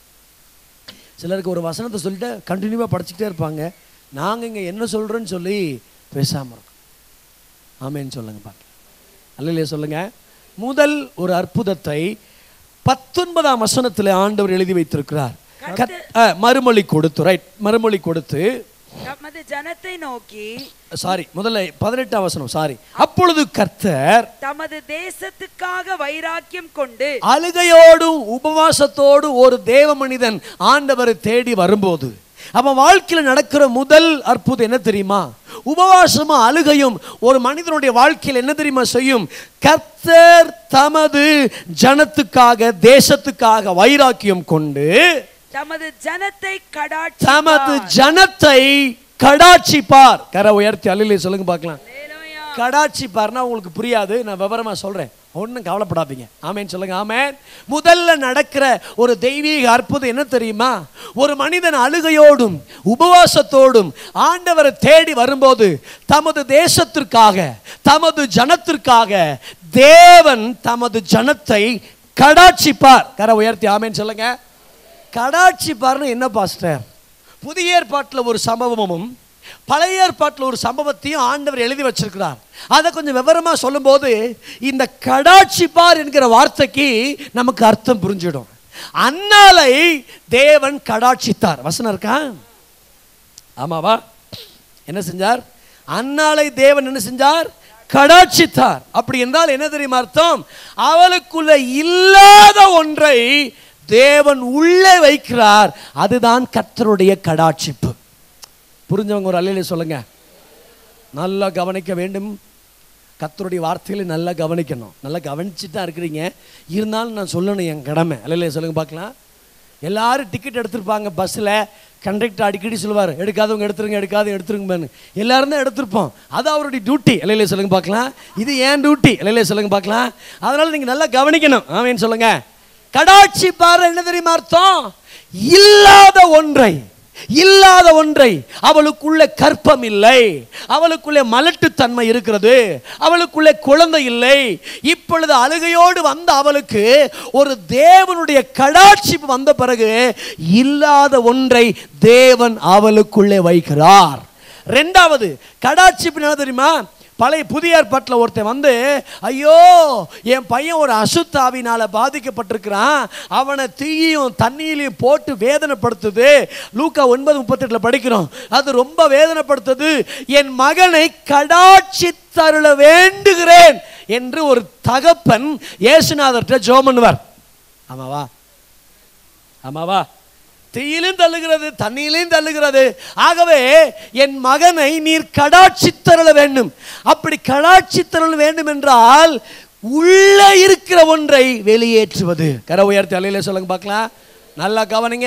சிலருக்கு ஒரு வசனத்தை சொல்லிட்டு கண்டினியூவாக படிச்சுக்கிட்டே இருப்பாங்க நாங்கள் இங்கே என்ன சொல்கிறோன்னு சொல்லி பேசாமல் இருக்கோம் ஆமேன்னு சொல்லுங்க பாக்க அல்லையா சொல்லுங்க முதல் ஒரு அற்புதத்தை பத்தொன்பதாம் வசனத்தில் ஆண்டவர் எழுதி வைத்திருக்கிறார் கத்- ஆ, மறுமொழி கொடுத்து ரைட் மறுமொழி கொடுத்து தமது ஜனத்தை நோக்கி சாரி முதல்ல பதினெட்டாம் வசனம் சாரி அப்பொழுது கர்த்தர் தமது தேசத்துக்காக வைராக்கியம் கொண்டு அழுகையோடும் உபவாசத்தோடு ஒரு தேவ மனிதன் ஆண்டவரை தேடி வரும்போது அவன் வாழ்க்கையில் நடக்கிற முதல் அற்புதம் என்ன தெரியுமா உபவாசமும் அழுகையும் ஒரு மனிதனுடைய வாழ்க்கையில் என்ன தெரியுமா செய்யும் கர்த்தர் தமது ஜனத்துக்காக தேசத்துக்காக வைராக்கியம் கொண்டு தமது ஜனத்தை கடாட்சி தமது ஜனத்தை கடாட்சிப்பார் கரை உயர்த்தி அள்ளிலே சொல்லுங்க பார்க்கலாம் கடாட்சி பாருனா உங்களுக்கு புரியாது நான் விவரமா சொல்றேன் ஒன்றும் கவலைப்படாதீங்க ஆமேன்னு சொல்லுங்க ஆமேன் முதல்ல நடக்கிற ஒரு தெய்வீக அற்புதம் என்ன தெரியுமா ஒரு மனிதன் அழுகையோடும் உபவாசத்தோடும் ஆண்டவரை தேடி வரும்போது தமது தேசத்திற்காக தமது ஜனத்திற்காக தேவன் தமது ஜனத்தை கடாட்சிப்பார் கரை உயர்த்தி ஆமேன்னு சொல்லுங்க கடாட்சிப்பார்னு என்ன பாஸ்டர் புதிய ஏற்பாட்டில் ஒரு சம்பவமும் பழைய ஏற்பாட்டில் ஒரு சம்பவத்தையும் ஆண்டவர் எழுதி வச்சிருக்கிறார் அதை கொஞ்சம் விவரமா சொல்லும்போது இந்த கடாட்சிப்பார் என்கிற வார்த்தைக்கு நமக்கு அர்த்தம் புரிஞ்சிடும் அன்னாலை தேவன் கடாட்சித்தார் வசனம் இருக்கா ஆமாவா என்ன செஞ்சார் அன்னாலை தேவன் என்ன செஞ்சார் கடாட்சித்தார் அப்படி என்றால் என்ன தெரியுமா அர்த்தம் அவளுக்குள்ள இல்லாத ஒன்றை தேவன் உள்ளே வைக்கிறார் அதுதான் கர்த்தருடைய கடாட்சிப்பு புரிஞ்சவங்க ஒரு அல்லையில சொல்லுங்க நல்லா கவனிக்க வேண்டும் கர்த்தருடைய வார்த்தைகளை நல்லா கவனிக்கணும் நல்லா கவனிச்சுட்டு தான் இருக்கிறீங்க இருந்தாலும் நான் சொல்லணும் என் கடமை அல்லையில சொல்லுங்க பார்க்கலாம் எல்லாரும் டிக்கெட் எடுத்திருப்பாங்க பஸ்ஸில் கண்டக்டர் அடிக்கடி சொல்லுவார் எடுக்காதவங்க எடுத்துருங்க எடுக்காத எடுத்துருங்கன்னு எல்லாரும் தான் எடுத்திருப்போம் அது அவருடைய டியூட்டி இல்லையிலே சொல்லுங்க பார்க்கலாம் இது ஏன் டியூட்டி இல்லையிலே சொல்லுங்க பார்க்கலாம் அதனால நீங்கள் நல்லா கவனிக்கணும் ஆமேன்னு சொல்லுங்க கடாட்சி பாரு என்ன தெரியுமா அர்த்தம் இல்லாத ஒன்றை இல்லாத ஒன்றை அவளுக்குள்ளே கற்பம் இல்லை அவளுக்குள்ளே மலட்டுத்தன்மை இருக்கிறது அவளுக்குள்ளே குழந்தை இல்லை இப்பொழுது அழுகையோடு வந்த அவளுக்கு ஒரு தேவனுடைய கடாட்சிப்பு வந்த பிறகு இல்லாத ஒன்றை தேவன் அவளுக்குள்ளே வைக்கிறார் ரெண்டாவது கடாட்சிப்பு என்ன தெரியுமா பழைய புதிய ஏற்பாட்டில் ஒருத்தன் வந்து ஐயோ என் பையன் ஒரு அசுத்தாவினால பாதிக்கப்பட்டிருக்கிறான் அவனை தீயும் தண்ணியிலையும் போட்டு வேதனைப்படுத்துது லூக்கா ஒன்பது முப்பத்தெட்டில் படிக்கிறோம் அது ரொம்ப வேதனைப்படுத்துது என் மகனை கடாட்சி தருள வேண்டுகிறேன் என்று ஒரு தகப்பன் இயேசுநாதர்கிட்ட ஜோம் பண்ணுவார் ஆமாவா ஆமாவா தீயிலும் தள்ளுகிறது தண்ணியிலையும் தள்ளுகிறது ஆகவே என் மகனை நீர் கடாட்சி தருள வேண்டும் அப்படி கடாட்சி தருள வேண்டும் என்றால் உள்ளே இருக்கிற ஒன்றை வெளியேற்றுவது கரை உயர்த்தி அலையில சொல்லுங்க பார்க்கலாம் நல்லா கவனிங்க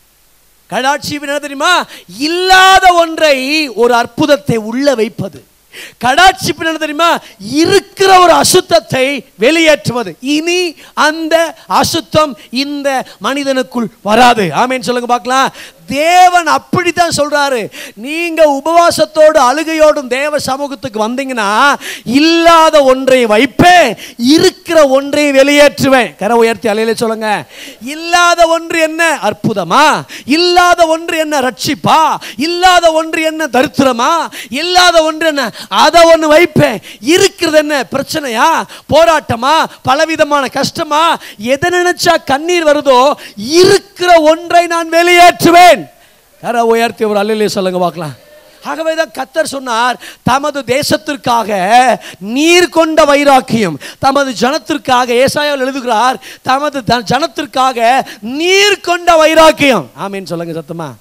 கடாட்சி என்ன தெரியுமா இல்லாத ஒன்றை ஒரு அற்புதத்தை உள்ள வைப்பது கடாட்சி என்ன தெரியுமா இருக்கிற ஒரு அசுத்தத்தை வெளியேற்றுவது இனி அந்த அசுத்தம் இந்த மனிதனுக்குள் வராது ஆமேன்னு சொல்லுங்க பார்க்கலாம் தேவன் அப்படித்தான் சொல்றாரு நீங்க உபவாசத்தோடு அழுகையோடும் தேவ சமூகத்துக்கு வந்தீங்கன்னா இல்லாத ஒன்றை வைப்பேன் இருக்கிற ஒன்றை வெளியேற்றுவேன் கரை உயர்த்தி அலையில சொல்லுங்க இல்லாத ஒன்று என்ன அற்புதமா இல்லாத ஒன்று என்ன ரட்சிப்பா இல்லாத ஒன்று என்ன தரித்திரமா இல்லாத ஒன்று என்ன அதை ஒன்று வைப்பேன் இருக்கிறது என்ன பிரச்சனையா போராட்டமா பலவிதமான கஷ்டமா எதை நினைச்சா கண்ணீர் வருதோ இருக்கிற ஒன்றை நான் வெளியேற்றுவேன் யாரா உயர்த்தி ஒரு அல்லையிலே சொல்லுங்க பார்க்கலாம் ஆகவே தான் கத்தர் சொன்னார் தமது தேசத்திற்காக நீர் கொண்ட வைராக்கியம் தமது ஜனத்திற்காக ஏசாயாவில் எழுதுகிறார் தமது த- ஜனத்திற்காக நீர் கொண்ட வைராக்கியம் ஆமீன் சொல்லுங்க சத்தமா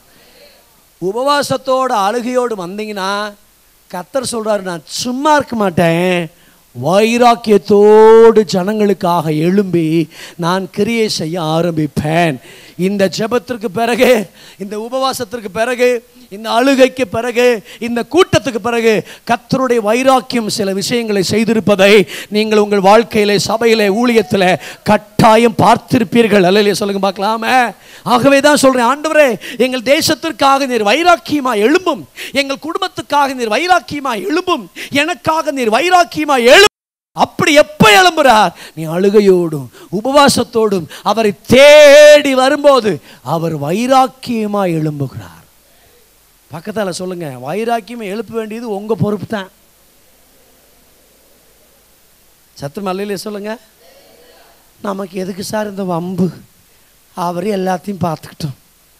உபவாசத்தோட அழுகையோடு வந்தீங்கன்னா கத்தர் சொல்றாரு நான் சும்மா இருக்க மாட்டேன் வைராக்கியத்தோடு ஜனங்களுக்காக எழும்பி நான் கிரியை செய்ய ஆரம்பிப்பேன் இந்த ஜெபத்திற்கு பிறகு இந்த உபவாசத்திற்கு பிறகு இந்த அழுகைக்கு பிறகு இந்த கூட்டத்துக்கு பிறகு கத்தருடைய வைராக்கியம் சில விஷயங்களை செய்திருப்பதை நீங்கள் உங்கள் வாழ்க்கையிலே சபையிலே ஊழியத்தில் கட்டாயம் பார்த்திருப்பீர்கள் அல்லையே சொல்லுங்க பார்க்கலாமே ஆகவே தான் சொல்றேன் ஆண்டவரே எங்கள் தேசத்திற்காக நீர் வைராக்கியமா எழும்பும் எங்கள் குடும்பத்துக்காக நீர் வைராக்கியமா எழும்பும் எனக்காக நீர் வைராக்கியமா எழும் அப்படி எப்ப எழும்புறார் நீ அழுகையோடும் உபவாசத்தோடும் அவரை தேடி வரும்போது அவர் வைராக்கியமா எழும்புகிறார் பக்கத்தால சொல்லுங்க வைராக்கியமா எழுப்ப வேண்டியது உங்க பொறுப்பு தான் சத்தம் அல்லையிலே சொல்லுங்க நமக்கு எதுக்கு சார் இந்த வம்பு அவரே எல்லாத்தையும் பார்த்துக்கிட்டோம்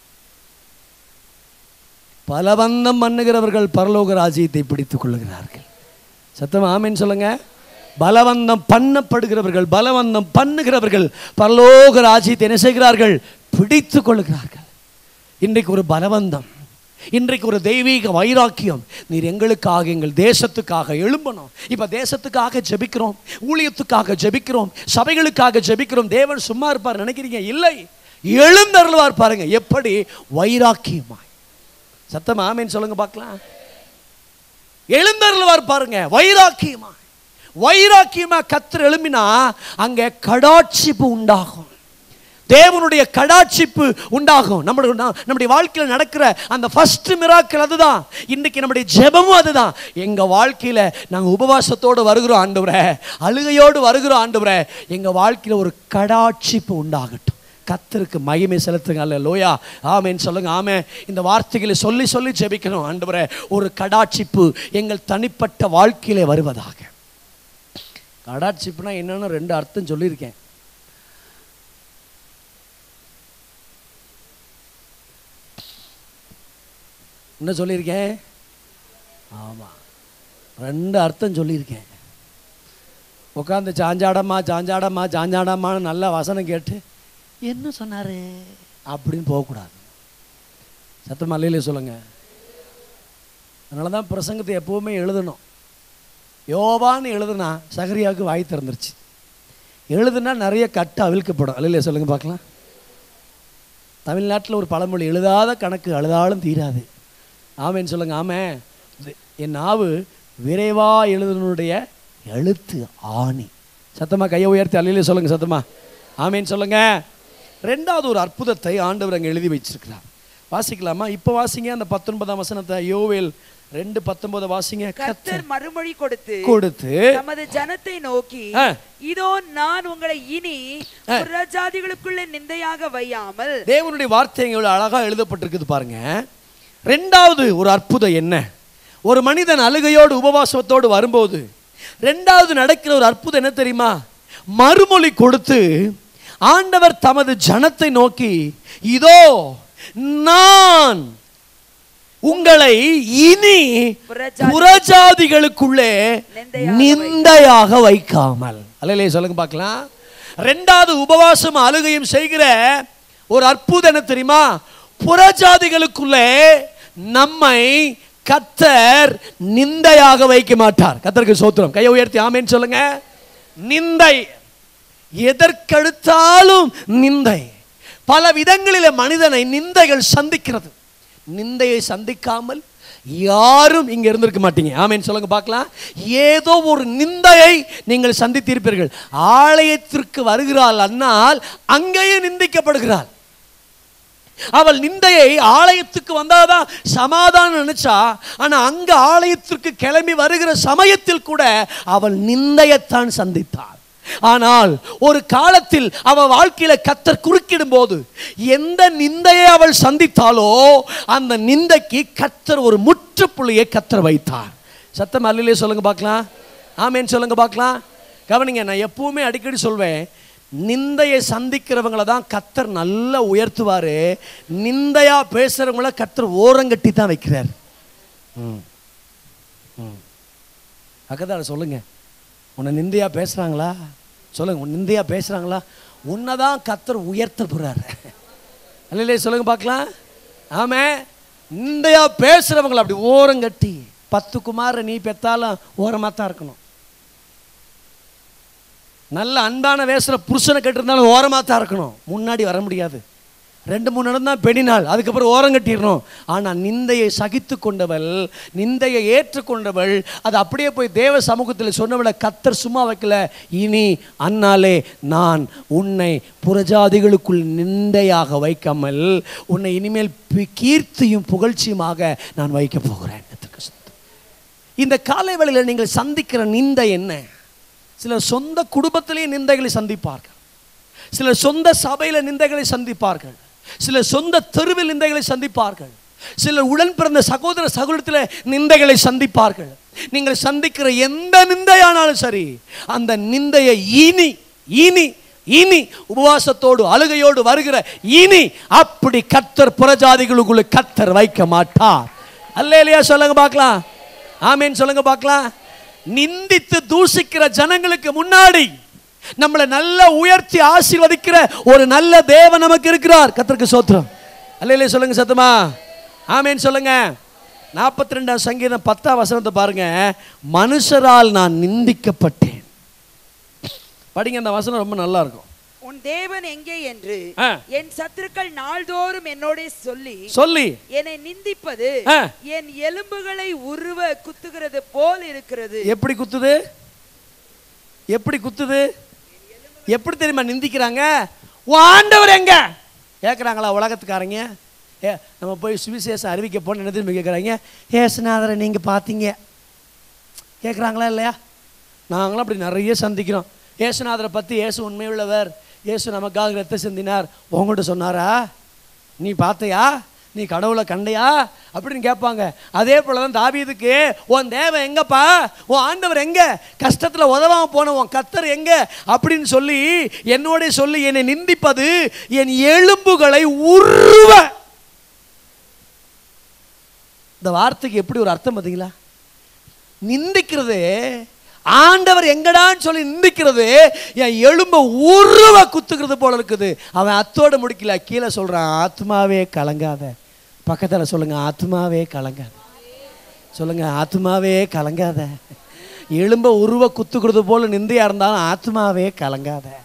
பலவந்தம் பண்ணுகிறவர்கள் பரலோக ராஜ்யத்தை பிடித்துக் கொள்ளுகிறார்கள் சத்தம் ஆமேன்னு சொல்லுங்க பலவந்தம் பண்ணப்படுகிறவர்கள் பலவந்தம் பண்ணுகிறவர்கள் பரலோக ராஜ்யத்தை என்ன செய்கிறார்கள் பிடித்துக் கொள்ளுகிறார்கள் இன்றைக்கு ஒரு பலவந்தம் இன்றைக்கு ஒரு தெய்வீக வைராக்கியம் நீர் எங்களுக்காக எங்கள் தேசத்துக்காக எழும்பணும் இப்ப தேசத்துக்காக ஜெபிக்கிறோம் ஊழியத்துக்காக ஜெபிக்கிறோம் சபைகளுக்காக ஜெபிக்கிறோம் தேவன் சும்மா இருப்பார் நினைக்கிறீங்க இல்லை எழுந்தருள்வார் பாருங்க எப்படி வைராக்கியமாய் சத்தம் ஆமேன்னு சொல்லுங்க பார்க்கலாம் எழுந்தருள்வார் பாருங்க வைராக்கியமா வைராக்கியமா கத்தர் எழும்பினா அங்க கடாட்சிப்பு உண்டாகும் தேவனுடைய கடாட்சிப்பு உண்டாகும் நம்முடைய நம்முடைய வாழ்க்கையில் நடக்கிற அந்த ஃபர்ஸ்ட் மிராக்கள் அதுதான் இன்னைக்கு நம்முடைய ஜெபமும் அதுதான் எங்க வாழ்க்கையில நாங்க உபவாசத்தோடு வருகிறோம் ஆண்டவரே அழுகையோடு வருகிறோம் ஆண்டவரே எங்க வாழ்க்கையில ஒரு கடாட்சிப்பு உண்டாகட்டும் கத்தருக்கு மகிமை செலுத்துங்க அல்ல லோயா ஆமேன்னு சொல்லுங்க ஆமே இந்த வார்த்தைகளை சொல்லி சொல்லி ஜெபிக்கணும் ஆண்டவரே ஒரு கடாட்சிப்பு எங்கள் தனிப்பட்ட வாழ்க்கையிலே வருவதாக கடாட்சிப்புனா என்னன்னு ரெண்டு அர்த்தம் சொல்லியிருக்கேன் என்ன சொல்லியிருக்கேன் ஆமாம் ரெண்டு அர்த்தம் சொல்லியிருக்கேன் உட்காந்து சாஞ்சாடம்மா சாஞ்சாடம்மா சாஞ்சாடம்மான்னு நல்ல வசனம் கேட்டு என்ன சொன்னாரு அப்படின்னு போகக்கூடாது சத்தம் மல்லையிலே சொல்லுங்க அதனால தான் பிரசங்கத்தை எப்பவுமே எழுதணும் யோவான்னு எழுதுனா சகரியாவுக்கு வாய் திறந்துருச்சு எழுதுனா நிறைய கட்டு அவிழ்க்கப்படும் அல்லையிலே சொல்லுங்க பார்க்கலாம் தமிழ்நாட்டில் ஒரு பழமொழி எழுதாத கணக்கு அழுதாலும் தீராது ஆமேன்னு சொல்லுங்க ஆமே இது என் நாவு விரைவா எழுதுனுடைய எழுத்து ஆணி சத்தமா கையை உயர்த்தி அல்லையிலே சொல்லுங்க சத்தமா ஆமேன்னு சொல்லுங்க ரெண்டாவது ஒரு அற்புதத்தை ஆண்டவர் அங்கே எழுதி வச்சிருக்கிறார் வாசிக்கலாமா இப்போ வாசிங்க அந்த பத்தொன்பதாம் வசனத்தை யோவேல் ரெண்டு பத்தொன்பது வாசிங்க கர்த்தர் கத்தர் மறுமொழி கொடுத்து கொடுத்து தமது ஜனத்தை நோக்கி ஆ. இதோ நான் உங்களை இனி புறஜாதிகளுக்குள்ளே நிந்தையாக வையாமல் தேவனுடைய வார்த்தை இங்க இவ்வளவு அழகா எழுதப்பட்டிருக்குது பாருங்க ரெண்டாவது ஒரு அற்புதம் என்ன ஒரு மனிதன் அழுகையோடு உபவாசத்தோடு வரும்போது ரெண்டாவது நடக்கிற ஒரு அற்புதம் என்ன தெரியுமா மறுமொழி கொடுத்து ஆண்டவர் தமது ஜனத்தை நோக்கி இதோ நான் உங்களை இனி புறஜாதி- புறஜாதிகளுக்குள்ளே நிந்தையாக நிந்தையாக வைக்காமல் அல்லையே சொல்லுங்க பார்க்கலாம் ரெண்டாவது உபவாசம் அழுகையும் செய்கிற ஒரு அற்புதம் என்ன தெரியுமா புறஜாதிகளுக்குள்ளே நம்மை கத்தர் நிந்தையாக வைக்க மாட்டார் கத்தருக்கு சோத்திரம் கையை உயர்த்தி ஆமேன்னு சொல்லுங்க நிந்தை எதற்கெடுத்தாலும் நிந்தை பல விதங்களில் மனிதனை நிந்தைகள் சந்திக்கிறது நிந்தையை சந்திக்காமல் யாரும் இங்க இருந்திருக்க மாட்டீங்க ஆமேன்னு சொல்லுங்க பார்க்கலாம் ஏதோ ஒரு நிந்தையை நீங்கள் சந்தித்திருப்பீர்கள் ஆலயத்திற்கு வருகிறாள் அன்னால் அங்கேயும் நிந்திக்கப்படுகிறாள் அவள் நிந்தையை ஆலயத்துக்கு வந்தாதான் சமாதானம் நினைச்சா ஆனா அங்க ஆலயத்திற்கு கிளம்பி வருகிற சமயத்தில் கூட அவள் நிந்தையத்தான் சந்தித்தாள் ஆனால் ஒரு காலத்தில் அவள் வாழ்க்கையில கத்தர் குறுக்கிடும் போது எந்த நிந்தையை அவள் சந்தித்தாலோ அந்த நிந்தைக்கு கத்தர் ஒரு முற்றுப்புள்ளியை கத்தர் வைத்தார் சத்தம் அல்லிலே சொல்லுங்க பார்க்கலாம் ஆமேன்னு சொல்லுங்க பார்க்கலாம் கவனிங்க நான் எப்பவுமே அடிக்கடி சொல்வேன் நிந்தையை சந்திக்கிறவங்கள தான் கத்தர் நல்லா உயர்த்துவார் நிந்தையா பேசுகிறவங்கள கத்தர் ஓரங்கட்டி தான் வைக்கிறார் ம் ம் அக்கதார சொல்லுங்க உன்னை நிந்தையா பேசுகிறாங்களா சொல்லுங்க உன் நிந்தையா பேசுகிறாங்களா உன்னை தான் கத்தர் உயர்த்த போகிறாரு அல்லையே சொல்லுங்க பார்க்கலாம் ஆமே நிந்தையா பேசுகிறவங்கள அப்படி ஓரங்கட்டி பத்து குமார நீ பெத்தாலும் ஓரமாக தான் இருக்கணும் நல்ல அன்பான வேசுற புருஷனை கட்டிருந்தாலும் ஓரமாக தான் இருக்கணும் முன்னாடி வர முடியாது ரெண்டு மூணு இடம் தான் பெணினாள் அதுக்கப்புறம் ஓரம் கட்டிடணும் ஆனால் நிந்தையை சகித்து கொண்டவள் நிந்தையை ஏற்றுக்கொண்டவள் அது அப்படியே போய் தேவ சமூகத்தில் சொன்னவளை கத்தர் சும்மா வைக்கல இனி அன்னாலே நான் உன்னை புறஜாதிகளுக்குள் நிந்தையாக வைக்காமல் உன்னை இனிமேல் பி- கீர்த்தியும் புகழ்ச்சியுமாக நான் வைக்க போகிறேன் கர்த்தருக்கு ஸ்தோத்திரம். இந்த காலை வேளையில் நீங்கள் சந்திக்கிற நிந்தை என்ன சிலர் சொந்த குடும்பத்திலேயே நிந்தைகளை சந்திப்பார்கள் சிலர் சொந்த சபையில் நிந்தைகளை சந்திப்பார்கள் சிலர் சொந்த தெருவில் நிந்தைகளை சந்திப்பார்கள் சிலர் உடன் பிறந்த சகோதர சகோதரத்தில் நிந்தைகளை சந்திப்பார்கள் நீங்கள் சந்திக்கிற எந்த நிந்தையானாலும் சரி அந்த நிந்தையை இனி இனி இனி உபவாசத்தோடு அழுகையோடு வருகிற இனி அப்படி கத்தர் புறஜாதிகளுக்குள்ள கத்தர் வைக்க மாட்டார் அல்லேலியா சொல்லுங்க பார்க்கலாம் ஆமேன்னு சொல்லுங்க பார்க்கலாம் நிந்தித்து தூசிக்கிற ஜனங்களுக்கு முன்னாடி நம்மளை நல்லா உயர்த்தி ஆசீர்வதிக்கிற ஒரு நல்ல தேவன் நமக்கு இருக்கிறார் கத்தருக்கு சோத்திரம் அல்லையிலே சொல்லுங்க சத்தமா ஆமேன்னு சொல்லுங்க நாற்பத்தி ரெண்டாம் சங்கீதம் பத்தாம் வசனத்தை பாருங்க மனுஷரால் நான் நிந்திக்கப்பட்டேன் படிங்க அந்த வசனம் ரொம்ப நல்லா இருக்கும் உன் தேவன் எங்கே என்று ஆ. என் சத்துருக்கள் நாள்தோறும் என்னோட சொல்லி சொல்லி என்னை நிந்திப்பது ஆ. என் எலும்புகளை உருவ குத்துகிறது போல் இருக்கிறது எப்படி குத்துது எப்படி குத்துது எப்படி தெரியுமா நிந்திக்கிறாங்க உன் ஆண்டவர் எங்க கேட்குறாங்களா உலகத்துக்காரங்க ஏ நம்ம போய் சுவிசேஷம் அறிவிக்க போன என்ன திரும்பி கேட்குறாங்க ஏசுநாதரை நீங்கள் பார்த்தீங்க கேட்குறாங்களா இல்லையா நாங்களும் அப்படி நிறைய சந்திக்கிறோம் ஏசுநாதரை பற்றி ஏசு உண்மையுள்ளவர் ஏசு நமக்காக ரத்த சிந்தினார் உங்கள்கிட்ட சொன்னாரா நீ பார்த்தையா நீ கடவுளை கண்டையா அப்படின்னு கேட்பாங்க அதே போல தான் தாவீதுக்கு உன் தேவன் எங்கப்பா உன் ஆண்டவர் எங்க கஷ்டத்தில் உதவாம போன உன் கத்தர் எங்க அப்படின்னு சொல்லி என்னோட சொல்லி என்னை நிந்திப்பது என் எலும்புகளை உருவ இந்த வார்த்தைக்கு எப்படி ஒரு அர்த்தம் பார்த்தீங்களா நிந்திக்கிறது ஆண்டவர் எங்கடான்னு சொல்லி நிந்திக்கிறது என் எலும்ப உருவ குத்துக்கிறது போல இருக்குது அவன் அத்தோட முடிக்கல கீழே சொல்றான் ஆத்மாவே கலங்காத பக்கத்தில் சொல்லுங்க ஆத்மாவே கலங்காத சொல்லுங்க ஆத்மாவே கலங்காத எலும்ப உருவ குத்துக்கிறது போல நிந்தையா இருந்தாலும் ஆத்மாவே கலங்காத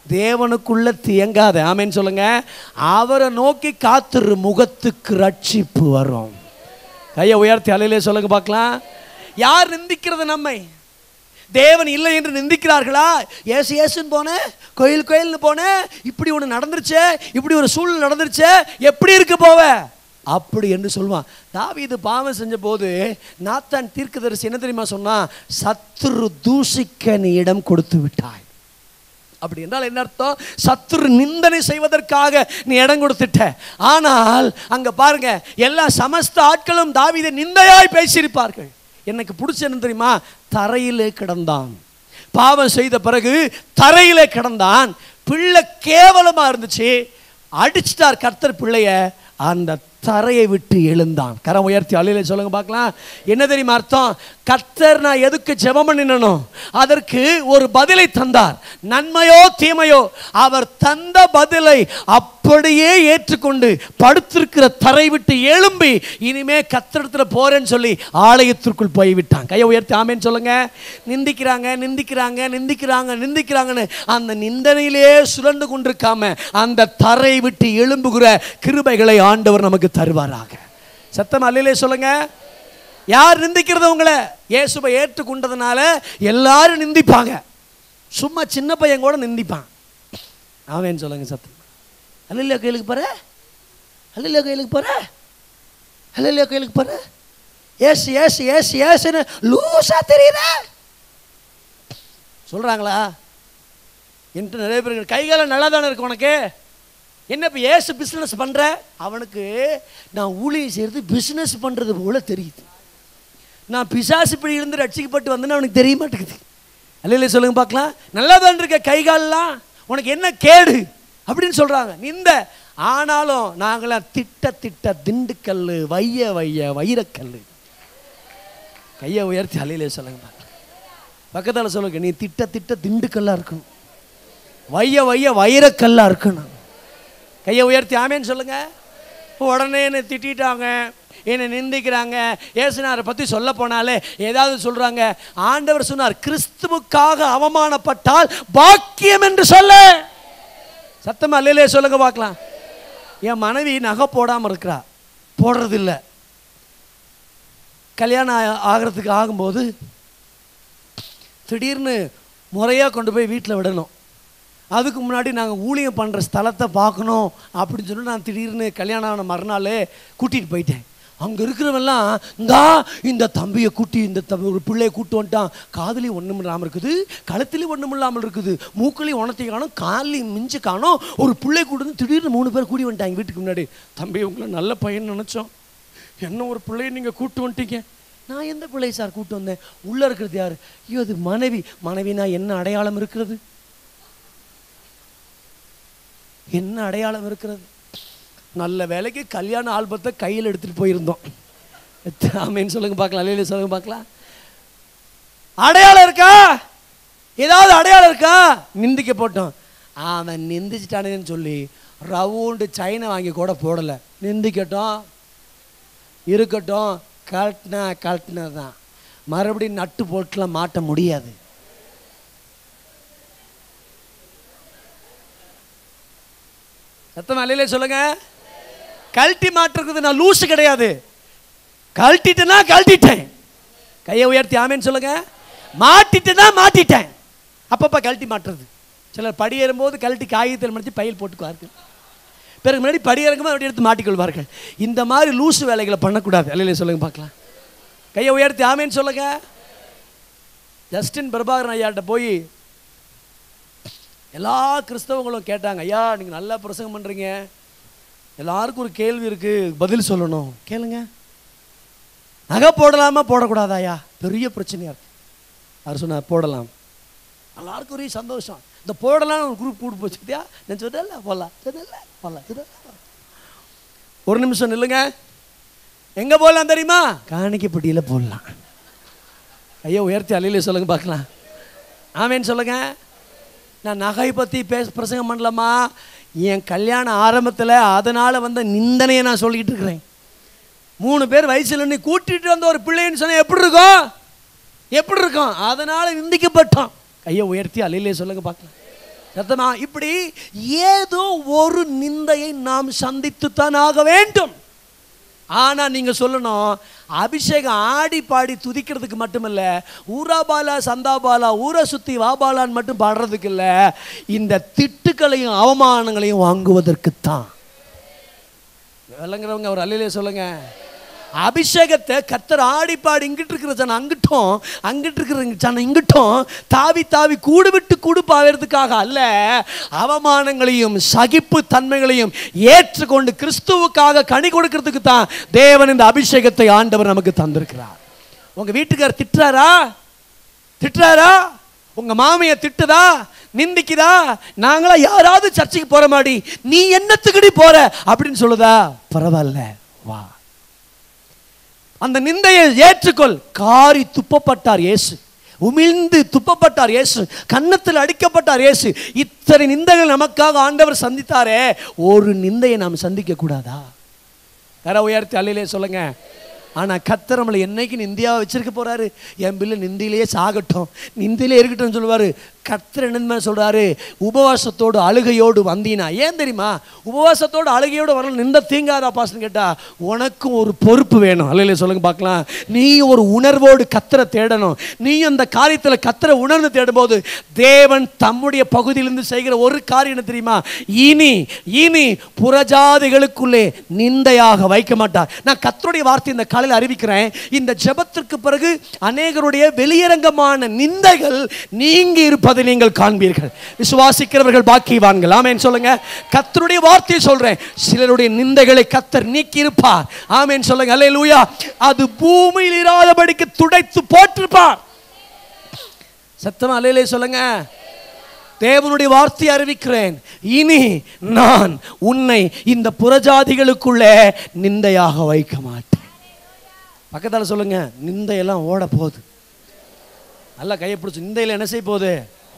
தேவனுக்குள்ள தியங்காத ஆமேன்னு சொல்லுங்க அவரை நோக்கி காத்துரு முகத்துக்கு ரட்சிப்பு வரும் கையை உயர்த்தி அலையிலே சொல்லுங்க பார்க்கலாம் யார் நிந்திக்கிறது நம்மை தேவன் இல்லை என்று நிந்திக்கிறார்களா ஏசு ஏசுன்னு போனேன் கோயில் கோயில்னு போனேன் இப்படி ஒன்று நடந்துருச்சே இப்படி ஒரு சூழ்நிலை நடந்துருச்சே எப்படி இருக்கு போவ அப்படி என்று சொல்லுவான் தாவீது பாவம் செஞ்ச போது நாத்தான் தீர்க்கதரிசி என்ன தெரியுமா சொன்னா சத்துரு தூசிக்க நீ இடம் கொடுத்து விட்டாய் அப்படி என்றால் என்ன அர்த்தம் சத்துரு நிந்தனை செய்வதற்காக நீ இடம் கொடுத்துட்ட ஆனால் அங்க பாருங்க எல்லா சமஸ்த ஆட்களும் தாவீதை நிந்தையாய் பேசியிருப்பார்கள் எனக்கு பிடிச்ச என்ன தெரியுமா தரையிலே கிடந்தான் பாவம் செய்த பிறகு தரையிலே கிடந்தான் பிள்ளை கேவலமா இருந்துச்சு அடிச்சிட்டார் கர்த்தர் பிள்ளைய அந்த தரையை விட்டு எழுந்தான் கரம் உயர்த்தி அலையில சொல்லுங்க பார்க்கலாம் என்ன தெரியுமா அர்த்தம் கர்த்தர் நான் எதுக்கு ஜெபம் பண்ணினனும் அதற்கு ஒரு பதிலை தந்தார் நன்மையோ தீமையோ அவர் தந்த பதிலை அப்படியே ஏற்றுக்கொண்டு படுத்திருக்கிற தரை விட்டு எழும்பி இனிமே கத்திரத்தில் போறேன்னு சொல்லி ஆலயத்திற்குள் போய் விட்டான் கையை உயர்த்தி ஆமேன்னு சொல்லுங்க நிந்திக்கிறாங்க நிந்திக்கிறாங்க நிந்திக்கிறாங்க நிந்திக்கிறாங்கன்னு அந்த நிந்தனையிலே சுழண்டு கொண்டிருக்காம அந்த தரை விட்டு எழும்புகிற கிருபைகளை ஆண்டவர் நமக்கு தருவாராக சத்தம் அல்லையிலே சொல்லுங்க யார் நிந்திக்கிறது உங்களை இயேசுவை ஏற்றுக்கொண்டதுனால எல்லாரும் நிந்திப்பாங்க சும்மா சின்ன பையன் கூட நிந்திப்பான் அவன் சொல்லுங்க சத்தம் அல்லையா கோயிலுக்கு போற அல்லையா கோயிலுக்கு போற அல்லையா கோயிலுக்கு போற ஏசு ஏசு ஏசு ஏசுன்னு லூசா தெரியுற சொல்றாங்களா என்கிட்ட நிறைய பேர் கைகாலம் நல்லா தானே இருக்கு உனக்கு என்ன இப்போ ஏசு பிஸ்னஸ் பண்ணுற அவனுக்கு நான் ஊழியம் செய்கிறது பிஸ்னஸ் பண்ணுறது போல தெரியுது நான் பிசாசு இப்படி இருந்து ரட்சிக்கப்பட்டு வந்தேன்னு அவனுக்கு தெரிய மாட்டேங்குது அல்லையில சொல்லுங்க பார்க்கலாம் நல்லா தான் இருக்க கை கால்லாம் உனக்கு என்ன கேடு அப்படின்னு சொல்கிறாங்க நிந்த ஆனாலும் நாங்களாம் திட்ட திட்ட திண்டுக்கல் வைய வைய வைரக்கல் கையை உயர்த்தி அலையிலே சொல்லுங்க பார்க்கலாம் பக்கத்தில் சொல்லுங்க நீ திட்ட திட்ட திண்டுக்கல்லாக இருக்கணும் வைய வைய வைரக்கல்லாக இருக்கணும் கையை உயர்த்தி ஆமேன்னு சொல்லுங்க உடனே என்னை திட்டாங்க என்னை நிந்திக்கிறாங்க ஏசுனாரை பற்றி சொல்ல போனாலே ஏதாவது சொல்கிறாங்க ஆண்டவர் சொன்னார் கிறிஸ்துவுக்காக அவமானப்பட்டால் பாக்கியம் என்று சொல்ல சத்தமா இல்லையே சொல்லுங்க பார்க்கலாம் என் மனைவி நகை போடாமல் இருக்கிறா போடுறதில்ல கல்யாணம் ஆ- ஆகிறதுக்கு ஆகும்போது திடீர்னு முறையாக கொண்டு போய் வீட்டில் விடணும் அதுக்கு முன்னாடி நாங்கள் ஊழியம் பண்ணுற ஸ்தலத்தை பார்க்கணும் அப்படின்னு சொல்லி நான் திடீர்னு கல்யாணம் ஆன மறுநாளே கூட்டிகிட்டு போயிட்டேன் அங்கே இருக்கிறவெல்லாம் இந்தா இந்த தம்பியை கூட்டி இந்த தம்பி ஒரு பிள்ளையை கூட்டு வந்துட்டான் காதுலேயும் ஒன்றும் இல்லாமல் இருக்குது கழுத்துலேயும் ஒன்றும் இல்லாமல் இருக்குது மூக்குலேயும் உணத்தை காணும் காலையும் மிஞ்சு காணும் ஒரு பிள்ளை கூட்டு வந்து திடீர்னு மூணு பேர் கூடி வந்துட்டாங்க வீட்டுக்கு முன்னாடி தம்பி உங்களை நல்ல பையன் நினச்சோம் என்ன ஒரு பிள்ளையை நீங்கள் கூட்டு வந்துட்டீங்க நான் எந்த பிள்ளை சார் கூட்டு வந்தேன் உள்ளே இருக்கிறது யார் ஐயோ அது மனைவி மனைவினா என்ன அடையாளம் இருக்கிறது என்ன அடையாளம் இருக்கிறது நல்ல வேலைக்கு கல்யாண ஆல்பத்தை கையில் எடுத்துட்டு போயிருந்தோம் ஆமேன்னு சொல்லுங்க பார்க்கலாம் அல்லையில சொல்லுங்க பார்க்கலாம் அடையாளம் இருக்கா ஏதாவது அடையாளம் இருக்கா நிந்திக்க போட்டோம் அவன் நிந்திச்சிட்டானேன்னு சொல்லி ரவுண்டு சைனை வாங்கி கூட போடலை நிந்திக்கட்டும் இருக்கட்டும் கழட்டினா கழட்டினது தான் மறுபடியும் நட்டு போட்டுலாம் மாட்ட முடியாது சத்தம் அல்லையிலே சொல்லுங்க கழட்டி மாட்டுறது நான் லூசு கிடையாது கழட்டிட்டேன்னா கழட்டிட்டேன் கையை உயர்த்தி ஆமேன்னு சொல்லுங்க மாட்டிட்டேன்னா மாட்டிட்டேன் அப்பப்போ கழட்டி மாட்டுறது சிலர் படி ஏறும்போது கழட்டி காகிதத்தில் மடித்து பையில் போட்டுக்குவார்கள் பிறகு முன்னாடி படி இறங்கும்போது அப்படி எடுத்து மாட்டிக்கொள்வார்கள் இந்த மாதிரி லூசு வேலைகளை பண்ணக்கூடாது அல்லையிலே சொல்லுங்க பார்க்கலாம் கையை உயர்த்தி ஆமேன்னு சொல்லுங்க ஜஸ்டின் பிரபாகரன் ஐயாட்ட போய் எல்லா கிறிஸ்தவங்களும் கேட்டாங்க ஐயா நீங்கள் நல்லா பிரசங்கம் பண்ணுறீங்க எல்லாருக்கும் ஒரு கேள்வி இருக்குது பதில் சொல்லணும் கேளுங்க நகை போடலாமா போடக்கூடாதா ஐயா பெரிய பிரச்சனையாக இருக்கு அவர் சொன்னார் போடலாம் எல்லாருக்கும் ஒரே சந்தோஷம் இந்த போடலாம்னு ஒரு குரூப் கூட்டு போச்சுட்டியா நான் சொன்னேன்ல போடலாம் சொன்னேன்ல போடலாம் சொன்னேன்ல. ஒரு நிமிஷம் நில்லுங்க எங்கே போடலாம் தெரியுமா காணிக்கப்பட்டியில் போடலாம் ஐயோ உயர்த்தி அலையில சொல்லுங்க பார்க்கலாம் ஆமேன்னு சொல்லுங்க நான் நகை பற்றி பேச பிரசங்கம் பண்ணலாமா என் கல்யாணம் ஆரம்பத்தில் அதனால் வந்த நிந்தனையை நான் சொல்லிக்கிட்டு இருக்கிறேன் மூணு பேர் வயசுல நீ கூட்டிட்டு வந்த ஒரு பிள்ளைன்னு சொன்னா எப்படி இருக்கும் எப்படி இருக்கும் அதனால் நிந்திக்கப்பட்டோம் கையை உயர்த்தி அலையிலே சொல்லுங்க பார்க்கலாம் சத்தமா இப்படி ஏதோ ஒரு நிந்தையை நாம் சந்தித்துத்தான் ஆக வேண்டும் ஆனா நீங்க சொல்லணும் அபிஷேகம் ஆடி பாடி துதிக்கிறதுக்கு மட்டுமல்ல ஊராபாலா சந்தாபாலா ஊரை சுத்தி வாபாலான்னு மட்டும் பாடுறதுக்கு இல்ல இந்த திட்டுக்களையும் அவமானங்களையும் வாங்குவதற்குத்தான் விளங்குறவங்க ஒரு அல்லையிலே சொல்லுங்க அபிஷேகத்தை கத்தர் ஆடி பாடி இங்கிட்டு இருக்கிற ஜனம் அங்கிட்டும் அங்கிட்டு இருக்கிற ஜனம் இங்கிட்டும் தாவி தாவி கூடு விட்டு கூடு பாவறதுக்காக அல்ல அவமானங்களையும் சகிப்பு தன்மைகளையும் ஏற்றுக்கொண்டு கிறிஸ்துவுக்காக கனி கொடுக்கிறதுக்கு தான் தேவன் இந்த அபிஷேகத்தை ஆண்டவர் நமக்கு தந்திருக்கிறார் உங்க வீட்டுக்காரர் திட்டுறாரா திட்டுறாரா உங்க மாமைய திட்டுதா நிந்திக்குதா நாங்களா யாராவது சர்ச்சைக்கு போற மாடி நீ என்னத்துக்குடி போற அப்படின்னு சொல்லுதா பரவாயில்ல வா அந்த நிந்தையை ஏற்றுக்கொள் காரி துப்பப்பட்டார் இயேசு உமிழ்ந்து துப்பப்பட்டார் இயேசு கன்னத்தில் அடிக்கப்பட்டார் இயேசு இத்தனை நிந்தைகள் நமக்காக ஆண்டவர் சந்தித்தாரே ஒரு நிந்தையை நாம் சந்திக்க கூடாதா கரை உயர்த்தி அல்லையிலே சொல்லுங்க ஆனா கத்தர் நம்மளை என்னைக்கு நிந்தியாவை வச்சிருக்க போறாரு என் பிள்ளை நிந்தியிலேயே சாகட்டும் நிந்தியிலே இருக்கட்டும்னு சொல்லுவாரு கத்தர் என்ன சொல்றாரு உபவாசத்தோடு அழுகையோடு வந்தீனா ஏன் தெரியுமா உபவாசத்தோடு அழுகையோடு வரல நிந்த தீங்காதா பாசன்னு கேட்டா உனக்கும் ஒரு பொறுப்பு வேணும் அல்லையிலே சொல்லுங்க பார்க்கலாம் நீ ஒரு உணர்வோடு கத்தரை தேடணும் நீ அந்த காரியத்தில் கத்தரை உணர்ந்து தேடும்போது தேவன் தம்முடைய பகுதியிலிருந்து செய்கிற ஒரு காரியம் என்ன தெரியுமா இனி இனி புறஜாதிகளுக்குள்ளே நிந்தையாக வைக்க மாட்டார் நான் கத்தருடைய வார்த்தை இந்த காலையில் அறிவிக்கிறேன் இந்த ஜெபத்திற்கு பிறகு அநேகருடைய வெளியரங்கமான நிந்தைகள் நீங்கி இருப்பதை நீங்கள் காண்பீர்கள் விசுவாசிக்கிறவர்கள் பாக்கியவான்கள் ஆமென் சொல்லுங்க கத்தருடைய வார்த்தையை சொல்றேன் சிலருடைய நிந்தைகளை கத்தர் நீக்கி இருப்பார் ஆமென் சொல்லுங்க அல்லேலூயா அது பூமியில் இராதபடிக்கு துடைத்து போட்டிருப்பார் சத்தமா அல்லேலே சொல்லுங்க தேவனுடைய வார்த்தை அறிவிக்கிறேன் இனி நான் உன்னை இந்த புறஜாதிகளுக்குள்ளே நிந்தையாக வைக்க மாட்டேன் பக்கத்தால சொல்லுங்க நிந்தையெல்லாம் ஓட போகுது நல்லா கையை பிடிச்சு நிந்தையில் என்ன செய்ய போகுது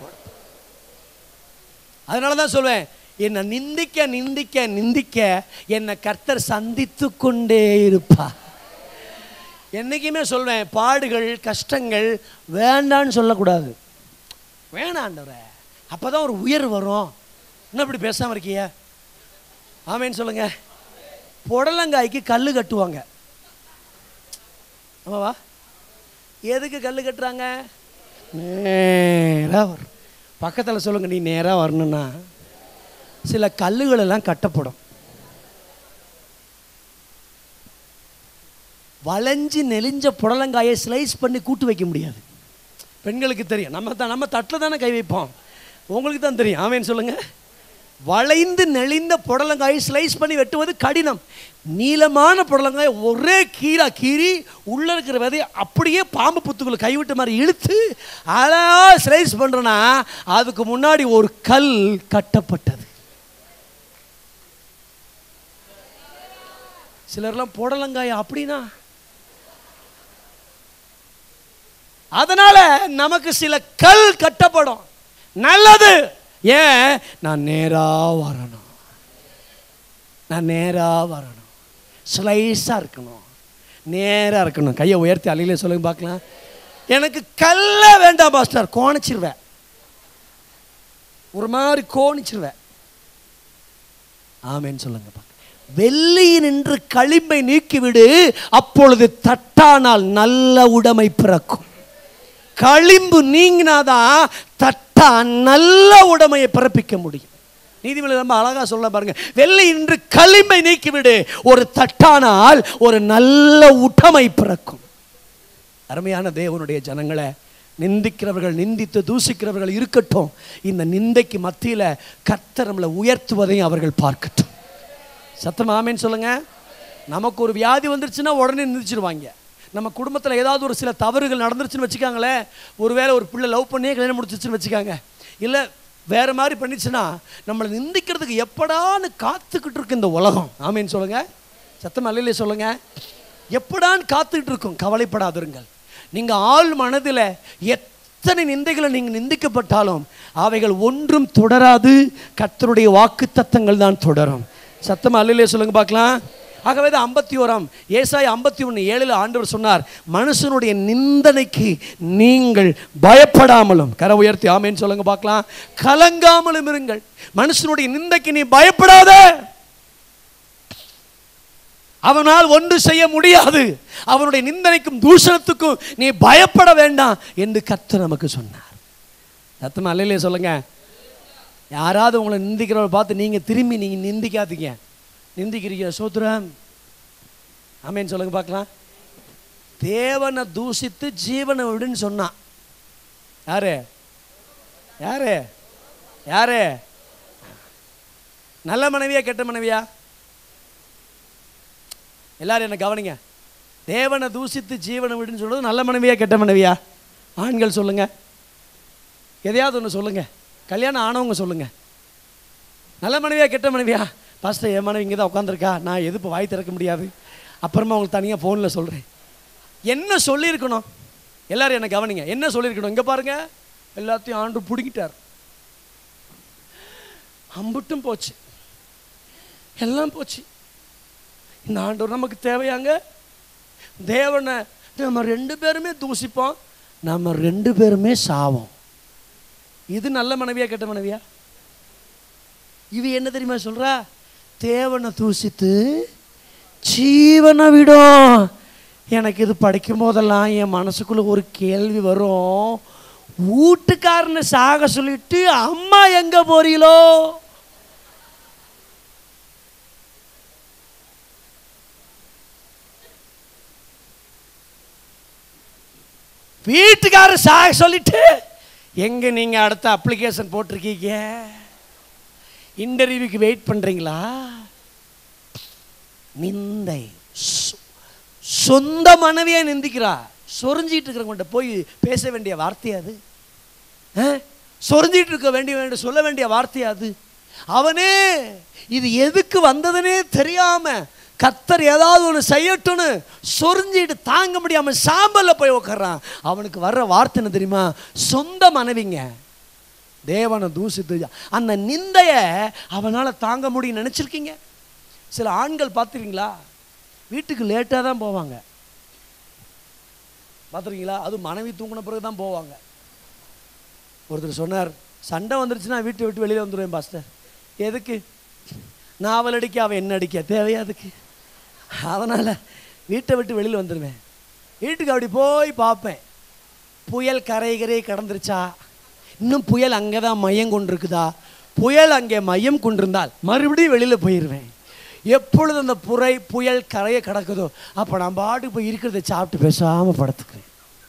அதனால தான் சொல்வேன் என்னை நிந்திக்க நிந்திக்க நிந்திக்க என்னை கர்த்தர் சந்தித்து கொண்டே இருப்பா என்னைக்குமே சொல்வேன் பாடுகள் கஷ்டங்கள் வேண்டான்னு சொல்லக்கூடாது வேணாண்டவரே அப்பதான் ஒரு உயர்வு வரும் என்ன இப்படி பேசாம இருக்கிய ஆமேன்னு சொல்லுங்க புடலங்காய்க்கு கல் கட்டுவாங்க ஆமாவா எதுக்கு கல் கட்டுறாங்க நேரா வரும் பக்கத்தில் சொல்லுங்க நீ நேரா வரணும்னா சில கல்லுகள் எல்லாம் கட்டப்படும் வளைஞ்சு நெளிஞ்ச புடலங்காயை ஸ்லைஸ் பண்ணி கூட்டு வைக்க முடியாது பெண்களுக்கு தெரியும் நம்ம தான் நம்ம தட்டில் தானே கை வைப்போம் உங்களுக்கு தான் தெரியும் ஆமேன்னு சொல்லுங்க வளைந்து நெளிந்த புடலங்காயை ஸ்லைஸ் பண்ணி வெட்டுவது கடினம் நீளமான புடலங்காய் ஒரே கீரா கீறி உள்ள இருக்கிற விதையை அப்படியே பாம்பு புத்துக்குள்ள கைவிட்ட மாதிரி இழுத்து அழகா ஸ்லைஸ் பண்றோன்னா அதுக்கு முன்னாடி ஒரு கல் கட்டப்பட்டது சிலர்லாம் புடலங்காய் அப்படின்னா அதனால நமக்கு சில கல் கட்டப்படும் நல்லது ஏன் நான் நேரா வரணும் நான் நேரா வரணும் ஸ்லைஸாக இருக்கணும் நேரா இருக்கணும் கையை உயர்த்தி அலையில சொல்லுங்க பார்க்கலாம் எனக்கு கல்ல வேண்டாம் பாஸ்டர் கோணிச்சிருவேன் ஒரு மாதிரி கோணிச்சிருவேன் ஆமேன்னு சொல்லுங்க பார்க்க வெள்ளி நின்று களிம்பை நீக்கிவிடு அப்பொழுது தட்டானால் நல்ல உடைமை பிறக்கும் களிம்பு நீங்கினாதான் தட்டா நல்ல உடைமையை பிறப்பிக்க முடியும் நீதிமொழி ரொம்ப அழகா சொல்ல பாருங்க வெள்ளை இன்று களிம்பை நீக்கிவிடு ஒரு தட்டானால் ஒரு நல்ல உடைமை பிறக்கும் அருமையான தேவனுடைய ஜனங்களை நிந்திக்கிறவர்கள் நிந்தித்து தூசிக்கிறவர்கள் இருக்கட்டும் இந்த நிந்தைக்கு மத்தியில கர்த்தர் நம்மளை உயர்த்துவதையும் அவர்கள் பார்க்கட்டும் சத்தம் ஆமேன்னு சொல்லுங்க நமக்கு ஒரு வியாதி வந்துருச்சுன்னா உடனே நிந்திச்சிருவாங்க நம்ம குடும்பத்தில் ஏதாவது ஒரு சில தவறுகள் நடந்துருச்சுன்னு வச்சுக்காங்களேன் ஒருவேளை ஒரு பிள்ளை லவ் பண்ணியே கல்யாணம் முடிச்சிருச்சுன்னு வச்சுக்காங்க இல்லை வேற மாதிரி பண்ணிச்சுன்னா நம்மளை நிந்திக்கிறதுக்கு எப்படான்னு காத்துக்கிட்டு இருக்கு இந்த உலகம் ஆமேன்னு சொல்லுங்க சத்தம் அல்லையிலே சொல்லுங்க எப்படான்னு காத்துக்கிட்டு இருக்கும் கவலைப்படாதிருங்கள் நீங்க ஆள் மனதில் எத்தனை நிந்தைகளை நீங்கள் நிந்திக்கப்பட்டாலும் அவைகள் ஒன்றும் தொடராது கர்த்தருடைய வாக்கு தத்தங்கள் தான் தொடரும் சத்தமா அல்லையிலே சொல்லுங்க பார்க்கலாம் ஆகவே தான் ஐம்பத்தி ஓராம் ஏசாய் ஐம்பத்தி ஒன்று ஏழில் ஆண்டவர் சொன்னார் மனுஷனுடைய நிந்தனைக்கு நீங்கள் பயப்படாமலும் கரை உயர்த்தி ஆமேன்னு சொல்லுங்க பார்க்கலாம் கலங்காமலும் இருங்கள் மனுஷனுடைய நிந்தைக்கு நீ பயப்படாத அவனால் ஒன்று செய்ய முடியாது அவனுடைய நிந்தனைக்கும் தூஷணத்துக்கும் நீ பயப்பட வேண்டாம் என்று கர்த்தர் நமக்கு சொன்னார் சத்தமா அல்லையிலே சொல்லுங்க யாராவது உங்களை நிந்திக்கிறவரை பார்த்து நீங்கள் திரும்பி நீங்கள் நிந்திக்காதீங்க நிந்திக்கிறீங்க சோத்ரம் ஆமேன்னு சொல்லுங்க பார்க்கலாம் தேவனை தூஷித்து ஜீவனை விடுன்னு சொன்னான் யாரு யாரு யாரு நல்ல மனைவியா கெட்ட மனைவியா எல்லாரும் என்ன கவனிங்க தேவனை தூசித்து ஜீவனை விடுன்னு சொல்றது நல்ல மனைவியா கெட்ட மனைவியா ஆண்கள் சொல்லுங்க எதையாவது ஒன்று சொல்லுங்க கல்யாணம் ஆனவங்க சொல்லுங்க நல்ல மனைவியா கெட்ட மனைவியா பாஸ்டர் என் மனைவி இங்கே தான் உட்காந்துருக்கா நான் எது இப்போ வாய் திறக்க முடியாது அப்புறமா உங்களுக்கு தனியாக ஃபோனில் சொல்கிறேன் என்ன சொல்லியிருக்கணும் எல்லாரும் என்ன கவனிங்க என்ன சொல்லியிருக்கணும் இங்கே பாருங்க எல்லாத்தையும் ஆண்டு பிடிக்கிட்டார் அம்புட்டும் போச்சு எல்லாம் போச்சு இந்த ஆண்டவர் நமக்கு தேவையாங்க தேவனை நம்ம ரெண்டு பேருமே தூசிப்போம் நம்ம ரெண்டு பேருமே சாவோம் இது நல்ல மனைவியா கெட்ட மனைவியா இது என்ன தெரியுமா சொல்றா தேவனை தூசித்து ஜீவனை விடும் எனக்கு இது படிக்கும் போதெல்லாம் என் மனசுக்குள்ள ஒரு கேள்வி வரும் வீட்டுக்காரனை சாக சொல்லிட்டு அம்மா எங்க போறீங்களோ வீட்டுக்காரர் சாக சொல்லிட்டு எங்க நீங்க அடுத்த அப்ளிகேஷன் போட்டிருக்கீங்க இன்டர்வியூக்கு வெயிட் பண்றீங்களா நிந்தை சொ- சொந்த மனைவியை நிந்திக்கிறா சொரிஞ்சிட்டு இருக்கிறவங்கள்ட்ட போய் பேச வேண்டிய வார்த்தை அது ஆ? சொரிஞ்சிட்டு இருக்க வேண்டிய வேண்டிய சொல்ல வேண்டிய வார்த்தை அது அவனே இது எதுக்கு வந்ததுனே தெரியாம கத்தர் ஏதாவது ஒன்று செய்யட்டும்னு சொரிஞ்சிட்டு தாங்க முடியாம சாம்பல்ல போய் உட்கார்றான் அவனுக்கு வர்ற வார்த்தை என்ன தெரியுமா சொந்த மனைவிங்க தேவனை தூசித்து அந்த நிந்தைய அவனால தாங்க முடியும் நினைச்சிருக்கீங்க சில ஆண்கள் பார்த்துருக்கீங்களா வீட்டுக்கு லேட்டாக தான் போவாங்க பார்த்துருக்கீங்களா அது மனைவி தூங்கின பிறகு தான் போவாங்க ஒருத்தர் சொன்னார் சண்டை வந்துருச்சுன்னா வீட்டை விட்டு வெளியில் வந்துடுவேன் பாஸ்டர் எதுக்கு நான் அவள் அடிக்க அவன் என்ன அடிக்க தேவையா அதுக்கு அதனால் வீட்டை விட்டு வெளியில் வந்துடுவேன் வீட்டுக்கு அப்படி போய் பார்ப்பேன் புயல் கரை கரை கடந்துருச்சா இன்னும் புயல் அங்கே தான் மையம் கொண்டிருக்குதா புயல் அங்கே மையம் கொண்டிருந்தால் மறுபடியும் வெளியில் போயிடுவேன் எப்பொழுது அந்த புரை புயல் கரையை கடக்குதோ அப்போ நான் பாட்டுக்கு போய் இருக்கிறத சாப்பிட்டு பேசாமல் படுத்துக்கிறேன்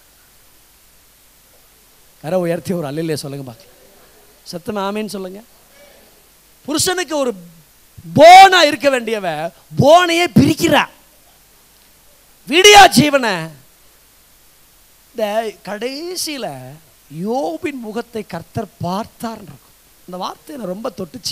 கரை உயர்த்தி ஒரு அல்லையிலே சொல்லுங்க பார்க்கலாம் சத்தமா ஆமேன்னு சொல்லுங்க புருஷனுக்கு ஒரு போனா இருக்க வேண்டியவ போனையே பிரிக்கிறா விடியா ஜீவனை இந்த கடைசியில யோபின் முகத்தை கர்த்தர் பார்த்தார்னு இருக்கும் அந்த வார்த்தை என்னை ரொம்ப தொட்டுச்சு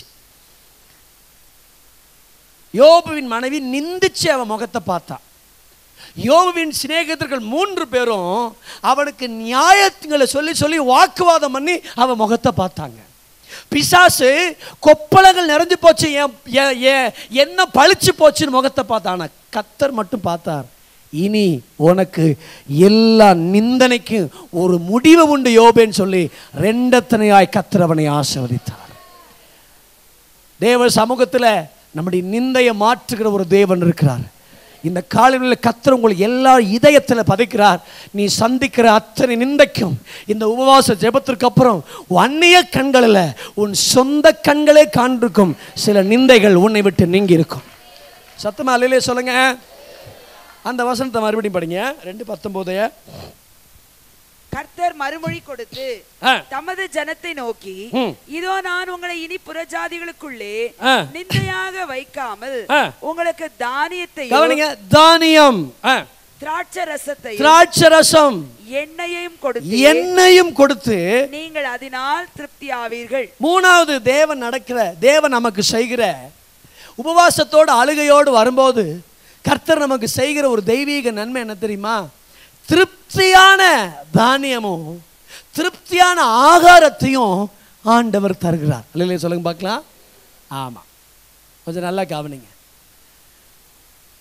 யோபுவின் மனைவி நிந்திச்சு அவன் முகத்தை பார்த்தா யோபுவின் சிநேகிதர்கள் மூன்று பேரும் அவனுக்கு நியாயங்களை சொல்லி சொல்லி வாக்குவாதம் பண்ணி அவன் முகத்தை பார்த்தாங்க பிசாசு கொப்பளங்கள் நிறைஞ்சு போச்சு என் என்- என்- என்ன பழிச்சு போச்சுன்னு முகத்தை பார்த்தான கத்தர் மட்டும் பார்த்தார் இனி உனக்கு எல்லா நிந்தனைக்கும் ஒரு முடிவு உண்டு யோபேன்னு சொல்லி ரெண்டத்தனையாய் கத்தர் அவனை ஆசீர்வதித்தார் தேவ சமூகத்தில் நம்முடைய நிந்தையை மாற்றுகிற ஒரு தேவன் இருக்கிறார் இந்த காலையில் கத்தர் உங்களை எல்லா இதயத்தில் பதைக்கிறார் நீ சந்திக்கிற அத்தனை நிந்தைக்கும் இந்த உபவாச ஜெபத்திற்கு அப்புறம் அந்நிய கண்களில் உன் சொந்த கண்களே காண்பிருக்கும் சில நிந்தைகள் உன்னை விட்டு நீங்கி இருக்கும் சத்தமா அல்லையிலே சொல்லுங்க அந்த வசனத்தை மறுபடியும் படிங்க ரெண்டு பத்தொம்போதைய கர்த்தர் மறுமொழி கொடுத்து ஆ தமது ஜனத்தை நோக்கி ம். இதோ நான் உங்களை இனி புறஜாதிகளுக்குள்ளே ஆ. நிந்தையாக வைக்காமல் ஆ. உங்களுக்கு தானியத்தையும் கவனிங்க தானியம் ஆ, திராட்சை ரசத்தையும் திராட்சை ரசம் எண்ணெயையும் கொடுத்து எண்ணெயும் கொடுத்து நீங்கள் அதனால் திருப்தி ஆவீர்கள் மூணாவது தேவன் நடக்கிற தேவன் நமக்கு செய்கிற உபவாசத்தோடு அழுகையோடு வரும்போது கர்த்தர் நமக்கு செய்கிற ஒரு தெய்வீக நன்மை என்ன தெரியுமா திருப்தியான தானியமும் திருப்தியான ஆகாரத்தையும் ஆண்டவர் தருகிறார் இல்லையா சொல்லுங்க பார்க்கலாம் ஆமாம் கொஞ்சம் நல்லா கவனிங்க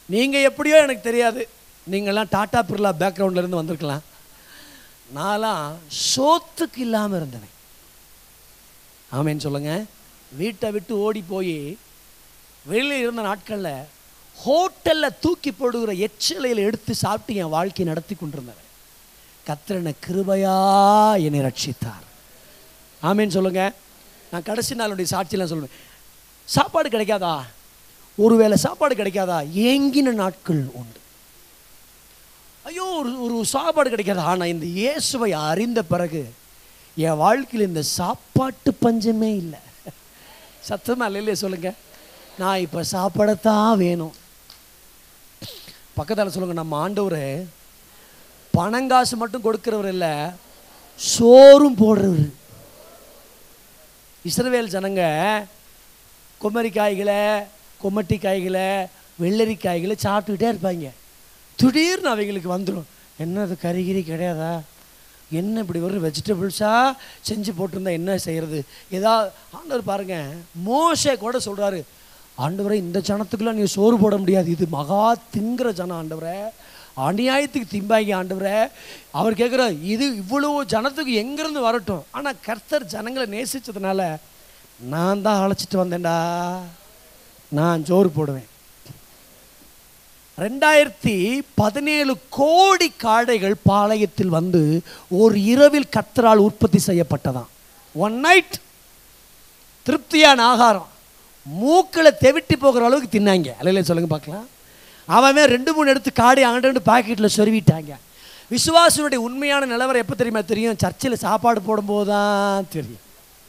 நீங்கள் எப்படியோ எனக்கு தெரியாது நீங்கள்லாம் டாடா பிர்லா பேக்ரவுண்ட்ல இருந்து வந்திருக்கலாம் நான்லாம் சோத்துக்கு இல்லாமல் இருந்தவன் ஆமேன்னு சொல்லுங்க வீட்டை விட்டு ஓடி போய் வெளியில் இருந்த நாட்களில் ஹோட்டலில் தூக்கி போடுகிற எச்சிலையில் எடுத்து சாப்பிட்டு என் வாழ்க்கையை நடத்தி கொண்டிருந்தவன் கத்திரனை கிருபையா என்னை ரட்சித்தார் ஆமேன்னு சொல்லுங்க நான் கடைசி நாளுடைய சாட்சியெல்லாம் சொல்லுவேன் சாப்பாடு கிடைக்காதா ஒருவேளை சாப்பாடு கிடைக்காதா ஏங்கின நாட்கள் உண்டு ஐயோ ஒரு ஒரு சாப்பாடு கிடைக்காதா ஆனால் இந்த இயேசுவை அறிந்த பிறகு என் வாழ்க்கையில் இந்த சாப்பாட்டு பஞ்சமே இல்லை சத்தமாக இல்லையே சொல்லுங்க நான் இப்போ சாப்பிடத்தான் வேணும் பக்கத்தில் சொல்லுங்க நம்ம ஆண்டவர் பணங்காசு மட்டும் கொடுக்கிறவர் இல்லை சோறும் போடுறவர் இஸ்ரவேல் ஜனங்க குமரி காய்களை கொமட்டி காய்களை வெள்ளரி காய்களை சாப்பிட்டுக்கிட்டே இருப்பாங்க திடீர்னு அவங்களுக்கு வந்துடும் என்ன அது கறிகிரி கிடையாதா என்ன இப்படி வரும் வெஜிடபிள்ஸாக செஞ்சு போட்டிருந்தா என்ன செய்கிறது ஏதாவது ஆண்டவர் பாருங்க மோசே கூட சொல்கிறாரு ஆண்டவரே இந்த ஜனத்துக்குலாம் நீ சோறு போட முடியாது இது மகா திங்கிற ஜனம் ஆண்டவரே அநியாயத்துக்கு திம்பாங்க ஆண்டவரே அவர் கேட்குற இது இவ்வளவு ஜனத்துக்கு எங்கேருந்து வரட்டும் ஆனால் கர்த்தர் ஜனங்களை நேசிச்சதுனால நான் தான் அழைச்சிட்டு வந்தேன்டா நான் சோறு போடுவேன் ரெண்டாயிரத்தி பதினேழு கோடி காடைகள் பாளையத்தில் வந்து ஒரு இரவில் கத்தரால் உற்பத்தி செய்யப்பட்டதாம் ஒன் நைட் திருப்தியான ஆகாரம் மூக்கில் தெவிட்டி போகிற அளவுக்கு தின்னாங்க அல்லையில சொல்லுங்க பார்க்கலாம் அவன் ரெண்டு மூணு எடுத்து காடி அங்கிட்டு ரெண்டு பாக்கெட்டில் சொருவிட்டாங்க விசுவாசனுடைய உண்மையான நிலவரம் எப்போ தெரியுமா தெரியும் சர்ச்சில் சாப்பாடு போடும்போது தான் தெரியும்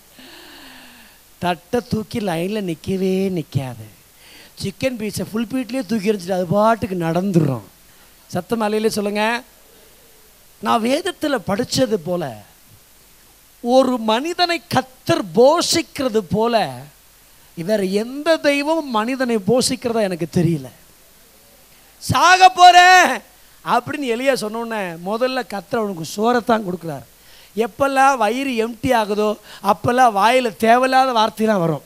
தட்டை தூக்கி லைனில் நிற்கவே நிற்காது சிக்கன் பீஸை ஃபுல் பீட்லேயே தூக்கி எறிஞ்சிட்டு அது பாட்டுக்கு நடந்துடும் சத்தம் அலையிலே சொல்லுங்க நான் வேதத்தில் படித்தது போல ஒரு மனிதனை கத்தர் போஷிக்கிறது போல வேற எந்த தெய்வமும் மனிதனை போஷிக்கிறதா எனக்கு தெரியல சாக போறேன் அப்படின்னு எளியா சொன்னோன்னே முதல்ல கத்தர் அவனுக்கு சோறத்தான் கொடுக்குறாரு எப்பெல்லாம் வயிறு எம்டி ஆகுதோ அப்பெல்லாம் வாயில் தேவையில்லாத வார்த்தையெல்லாம் வரும்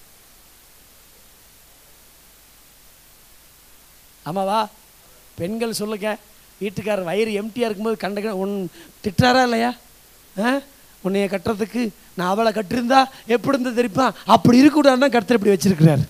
ஆமாவா பெண்கள் சொல்லுங்க வீட்டுக்காரர் வயிறு எம்டியாக இருக்கும்போது கண்ட உன் திட்டுறாரா இல்லையா ஆ உன்னைய கட்டுறதுக்கு நான் அவளை கட்டிருந்தா எப்படி இருந்து தெரிப்பான் அப்படி இருக்கக்கூடாதுன்னு தான் கருத்தர் இப்படி வச்சிருக்கிறார்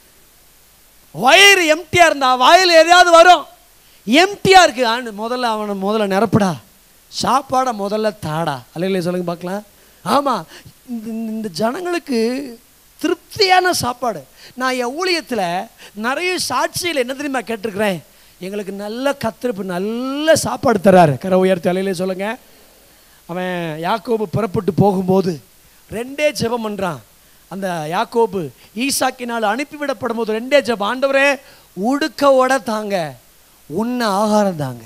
வயிறு எம்டியாக இருந்தா வாயில் எதையாவது வரும் எம்டியாக இருக்கு ஆண்டு முதல்ல அவனை முதல்ல நிரப்புடா சாப்பாடை முதல்ல தாடா அல்லைங்களே சொல்லுங்க பார்க்கலாம் ஆமாம் இந்த இந்த- இந்த ஜனங்களுக்கு திருப்தியான சாப்பாடு நான் என் ஊழியத்தில் நிறைய சாட்சியில் என்ன தெரியுமா கேட்டிருக்கிறேன் எங்களுக்கு நல்ல கத்திருப்பு நல்ல சாப்பாடு தராரு கரை உயர்த்தி அலையிலே சொல்லுங்க அவன் யாக்கோபு புறப்பட்டு போகும்போது ரெண்டே ஜெபம் பண்ணுறான் அந்த யாக்கோபு ஈசாக்கினால் அனுப்பிவிடப்படும் போது ரெண்டே ஜெபம் ஆண்டவரே உடுக்க உட தாங்க உண்ண ஆகாரம் தாங்க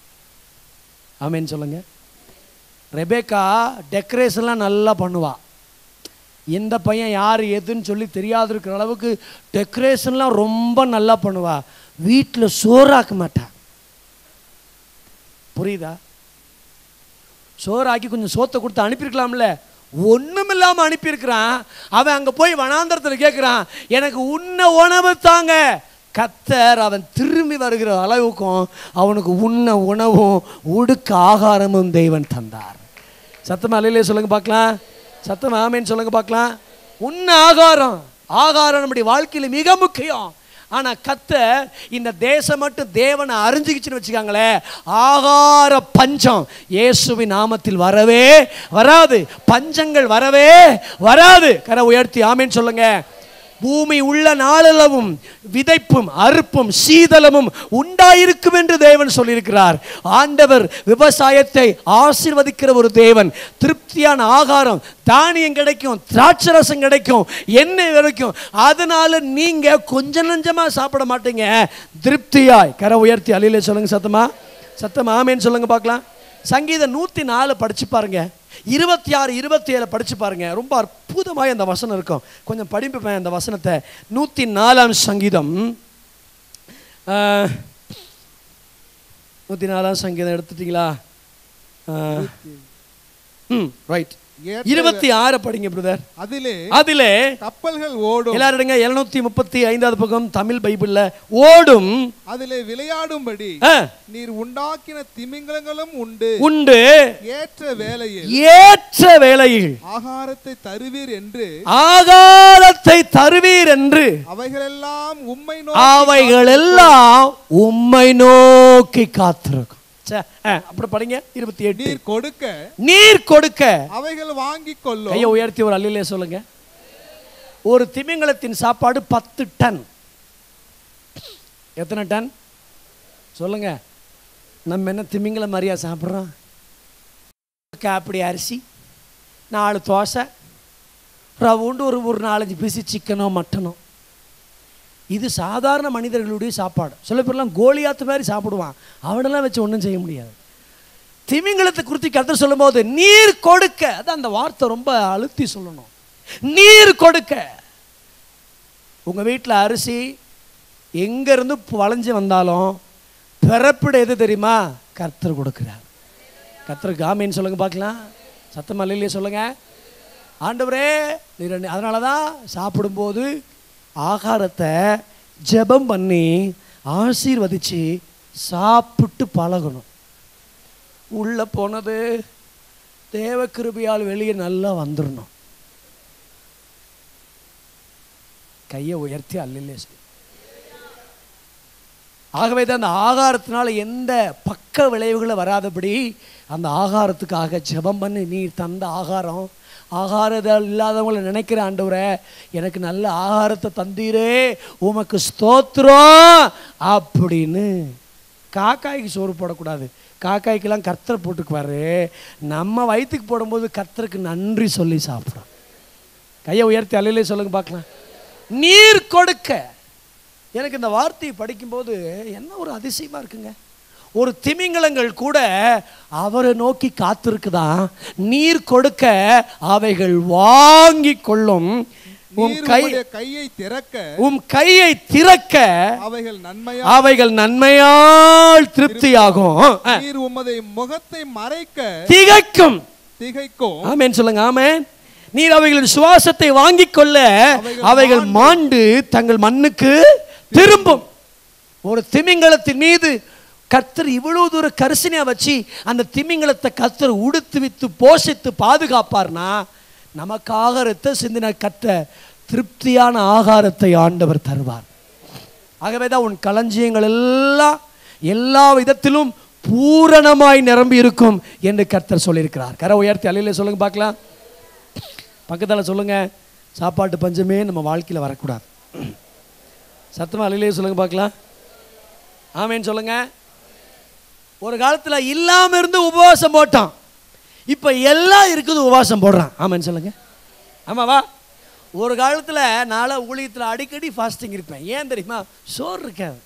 ஆமேன்னு சொல்லுங்க ரெபேக்கா டெக்கரேஷன்லாம் நல்லா பண்ணுவா இந்த பையன் யார் எதுன்னு சொல்லி தெரியாது இருக்கிற அளவுக்கு டெக்கரேஷன்லாம் ரொம்ப நல்லா பண்ணுவா வீட்டில் சோறாக்க மாட்டா புரியுதா சோறாக்கி கொஞ்சம் சோத்தை கொடுத்து அனுப்பியிருக்கலாம்ல ஒன்றும் இல்லாமல் அனுப்பியிருக்கிறான் அவன் அங்கே போய் வனாந்தரத்தில் கேட்குறான் எனக்கு உண்ண உணவு தாங்க கத்தர் அவன் திரும்பி வருகிற அளவுக்கும் அவனுக்கு உண்ண உணவும் உடுக்க ஆகாரமும் தெய்வன் தந்தார் சத்தமா அலையிலே சொல்லுங்க பார்க்கலாம் சத்தமா ஆமேன்னு சொல்லுங்க பார்க்கலாம் உண்ண ஆகாரம் ஆகாரம் நம்முடைய வாழ்க்கையில் மிக முக்கியம் ஆனா கத்த இந்த தேசம் மட்டும் தேவனை அறிஞ்சுக்கிச்சுன்னு வச்சுக்காங்களேன் ஆகார பஞ்சம் இயேசுவின் நாமத்தில் வரவே வராது பஞ்சங்கள் வரவே வராது கரை உயர்த்தி ஆமேன்னு சொல்லுங்க பூமி உள்ள நாளளவும் விதைப்பும் அறுப்பும் சீதளமும் உண்டாயிருக்கும் என்று தேவன் சொல்லியிருக்கிறார் ஆண்டவர் விவசாயத்தை ஆசீர்வதிக்கிற ஒரு தேவன் திருப்தியான ஆகாரம் தானியம் கிடைக்கும் திராட்சரசம் கிடைக்கும் எண்ணெய் கிடைக்கும் அதனால நீங்க கொஞ்சம் நஞ்சமா சாப்பிட மாட்டீங்க திருப்தியாய் கரை உயர்த்தி அழியில சொல்லுங்க சத்தமா சத்தமா ஆமேன்னு சொல்லுங்க பார்க்கலாம் சங்கீதம் நூற்றி நாலு படிச்சு பாருங்க இருபத்தி ஆறு இருபத்தி ஏழு படிச்சு பாருங்க ரொம்ப அற்புதமாக அந்த வசனம் இருக்கும் கொஞ்சம் படிப்பேன் அந்த வசனத்தை நூற்றி நாலாம் சங்கீதம் நூற்றி நாலாம் சங்கீதம் எடுத்துட்டீங்களா ஆ, ம் ரைட் ஏற்ற இருபத்தி ஆறு படிங்க பிரதர் அதிலே அதிலே கப்பல்கள் ஓடும் எல்லாருங்க எழுநூத்தி முப்பத்தி ஐந்தாவது பக்கம் தமிழ் பைபிள்ல ஓடும் அதிலே விளையாடும்படி ஆ, நீர் உண்டாக்கின திமிங்கலங்களும் உண்டு உண்டு ஏற்ற வேளையில் ஏற்ற வேளையில் ஆகாரத்தை தருவீர் என்று ஆகாரத்தை தருவீர் என்று அவைகளெல்லாம் உம்மை அவைகள் எல்லாம் உம்மை நோக்கி காத்திருக்கும் ச்சே, ஆ, அப்புறம் படிங்க இருபத்தி எட்டு நீர் கொடுக்க நீர் கொடுக்க அவைகள் வாங்கிக் கொள்ளும் கையை உயர்த்தி ஒரு அல்லிலே சொல்லுங்க ஒரு திமிங்கலத்தின் சாப்பாடு பத்து டன் எத்தனை டன் சொல்லுங்க நம்ம என்ன திமிங்கலம் மாதிரியா சாப்பிட்றோம் காப்பிடி அரிசி நாலு தோசை ரவுண்டு ஒரு ஒரு நாலஞ்சு பீஸு சிக்கனோ மட்டனோ இது சாதாரண மனிதர்களுடைய சாப்பாடு சில பேர்லாம் கோலியாத்து மாதிரி சாப்பிடுவான் அவனெல்லாம் வச்சு ஒன்றும் செய்ய முடியாது திமிங்கலத்தை குறித்து கருத்து சொல்லும்போது நீர் கொடுக்க அதான் அந்த வார்த்தை ரொம்ப அழுத்தி சொல்லணும் நீர் கொடுக்க உங்க வீட்டில் அரிசி எங்கேருந்து வளைஞ்சு வந்தாலும் பிறப்பிட எது தெரியுமா கர்த்தர் கொடுக்கிறார் கர்த்தருக்கு ஆமீன்னு சொல்லுங்க பார்க்கலாம் சத்தமா இல்லையே சொல்லுங்க ஆண்டவரே நீர் அதனால தான் சாப்பிடும்போது ஆகாரத்தை ஜெபம் பண்ணி ஆசீர்வதிச்சு சாப்பிட்டு பழகணும் உள்ள போனது தேவ கிருபையால் வெளியே நல்லா வந்துடணும் கையை உயர்த்தி அல்லிலே சொல்லு. ஆகவே தான் அந்த ஆகாரத்தினால எந்த பக்க விளைவுகளும் வராதபடி அந்த ஆகாரத்துக்காக ஜெபம் பண்ணி நீர் தந்த ஆகாரம் ஆகாரம் இல்லாதவங்களை நினைக்கிற ஆண்டவரே எனக்கு நல்ல ஆகாரத்தை தந்தீரே உமக்கு ஸ்தோத்திரம் அப்படின்னு காக்காய்க்கு சோறு போடக்கூடாது காக்காய்க்கெல்லாம் கர்த்தர் போட்டுக்குவாரு நம்ம வயிற்றுக்கு போடும்போது கர்த்தருக்கு நன்றி சொல்லி சாப்பிட்றோம் கையை உயர்த்தி அலையிலே சொல்லுங்க பார்க்கலாம் நீர் கொடுக்க எனக்கு இந்த வார்த்தையை படிக்கும்போது என்ன ஒரு அதிசயமா இருக்குங்க ஒரு திமிங்கலங்கள் கூட அவரை நோக்கி காத்திருக்குதான் நீர் கொடுக்க அவைகள் வாங்கி கொள்ளும் உம் நீர் கை உம்முடைய கையை திறக்க உம் கையை திறக்க அவைகள் நன்மையா அவைகள் நன்மையால் திருப்தியாகும் நீர் உமதை முகத்தை மறைக்க திகைக்கும் திகைக்கும் ஆமென் சொல்லுங்க ஆமென் நீர் அவைகளின் சுவாசத்தை வாங்கிக் கொள்ள அவைகள் அவைகள் மாண்டு தங்கள் மண்ணுக்கு திரும்பும் ஒரு திமிங்கலத்தின் மீது கர்த்தர் இவ்வளவு தூர கரிசனையா வச்சு அந்த திமிங்கலத்தை கர்த்தர் உடுத்து வித்து போஷித்து பாதுகாப்பார்னா நமக்காக ரத்த சிந்தின கற்ற திருப்தியான ஆகாரத்தை ஆண்டவர் தருவார் ஆகவே தான் உன் களஞ்சியங்கள் எல்லாம் எல்லா விதத்திலும் பூரணமாய் நிரம்பி இருக்கும் என்று கர்த்தர் சொல்லியிருக்கிறார் கரை உயர்த்தி அலையில சொல்லுங்க பார்க்கலாம் பக்கத்தில் சொல்லுங்க சாப்பாட்டு பஞ்சமே நம்ம வாழ்க்கையில் வரக்கூடாது சத்தமாக அலையிலே சொல்லுங்க பார்க்கலாம் ஆமேன்னு சொல்லுங்க ஒரு காலத்தில் இல்லாமல் இருந்து உபவாசம் போட்டான் இப்போ எல்லாம் இருக்குது உபவாசம் போடுறான் ஆமேன்னு சொல்லுங்க ஆமாவா ஒரு காலத்தில் நாளை ஊழியத்தில் அடிக்கடி ஃபாஸ்டிங் இருப்பேன் ஏன் தெரியுமா சோறு இருக்காது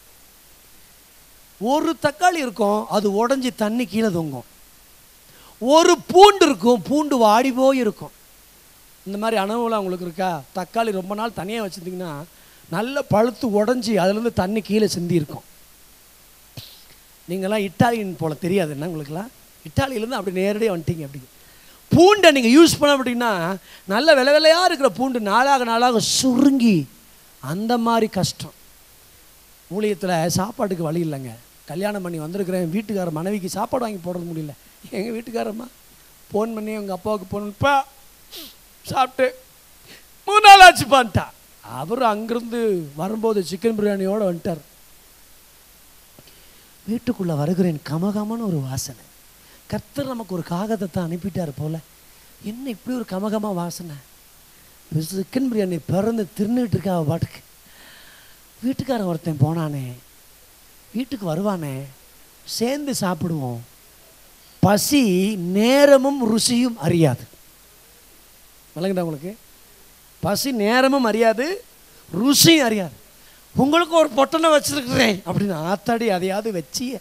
ஒரு தக்காளி இருக்கும் அது உடஞ்சி தண்ணி கீழே தொங்கும் ஒரு பூண்டு இருக்கும் பூண்டு வாடி போய் இருக்கும் இந்த மாதிரி அனுபவம் உங்களுக்கு இருக்கா தக்காளி ரொம்ப நாள் தனியாக வச்சுருந்தீங்கன்னா நல்ல பழுத்து உடஞ்சி அதுலேருந்து தண்ணி கீழே சிந்தி இருக்கும் நீங்களாம் இட்டாலியன் போல தெரியாது என்ன உங்களுக்குலாம் இட்டாலியிலேருந்து அப்படி நேரடியாக வந்துட்டீங்க அப்படி பூண்டை நீங்கள் யூஸ் பண்ண அப்படின்னா நல்ல விலை விலையாக இருக்கிற பூண்டு நாளாக நாளாக சுருங்கி அந்த மாதிரி கஷ்டம் ஊழியத்தில் சாப்பாட்டுக்கு வழி இல்லைங்க கல்யாணம் பண்ணி வந்திருக்கிறேன் வீட்டுக்கார மனைவிக்கு சாப்பாடு வாங்கி போடுறது முடியல எங்கள் வீட்டுக்காரம்மா ஃபோன் பண்ணி எங்கள் அப்பாவுக்கு போனப்பா சாப்பிட்டு மூணு நாள் ஆச்சுப்பான்ட்டா அவர் அங்கிருந்து வரும்போது சிக்கன் பிரியாணியோடு வந்துட்டார் வீட்டுக்குள்ளே வருகிறேன் கமகமன்னு ஒரு வாசனை கர்த்தர் நமக்கு ஒரு காகத்தை அனுப்பிட்டார் போல என்ன இப்படி ஒரு கமகமா வாசனை சிக்கன் பிரியாணி பிறந்து தின்னுட்டு இருக்கா அவ பாட்டுக்கு வீட்டுக்காரன் ஒருத்தன் போனானே வீட்டுக்கு வருவானே சேர்ந்து சாப்பிடுவோம் பசி நேரமும் ருசியும் அறியாது விளங்குதா உங்களுக்கு பசி நேரமும் அறியாது ருசியும் அறியாது உங்களுக்கு ஒரு பொட்டனை வச்சிருக்கிறேன் அப்படின்னு ஆத்தாடி அதையாவது வச்சிய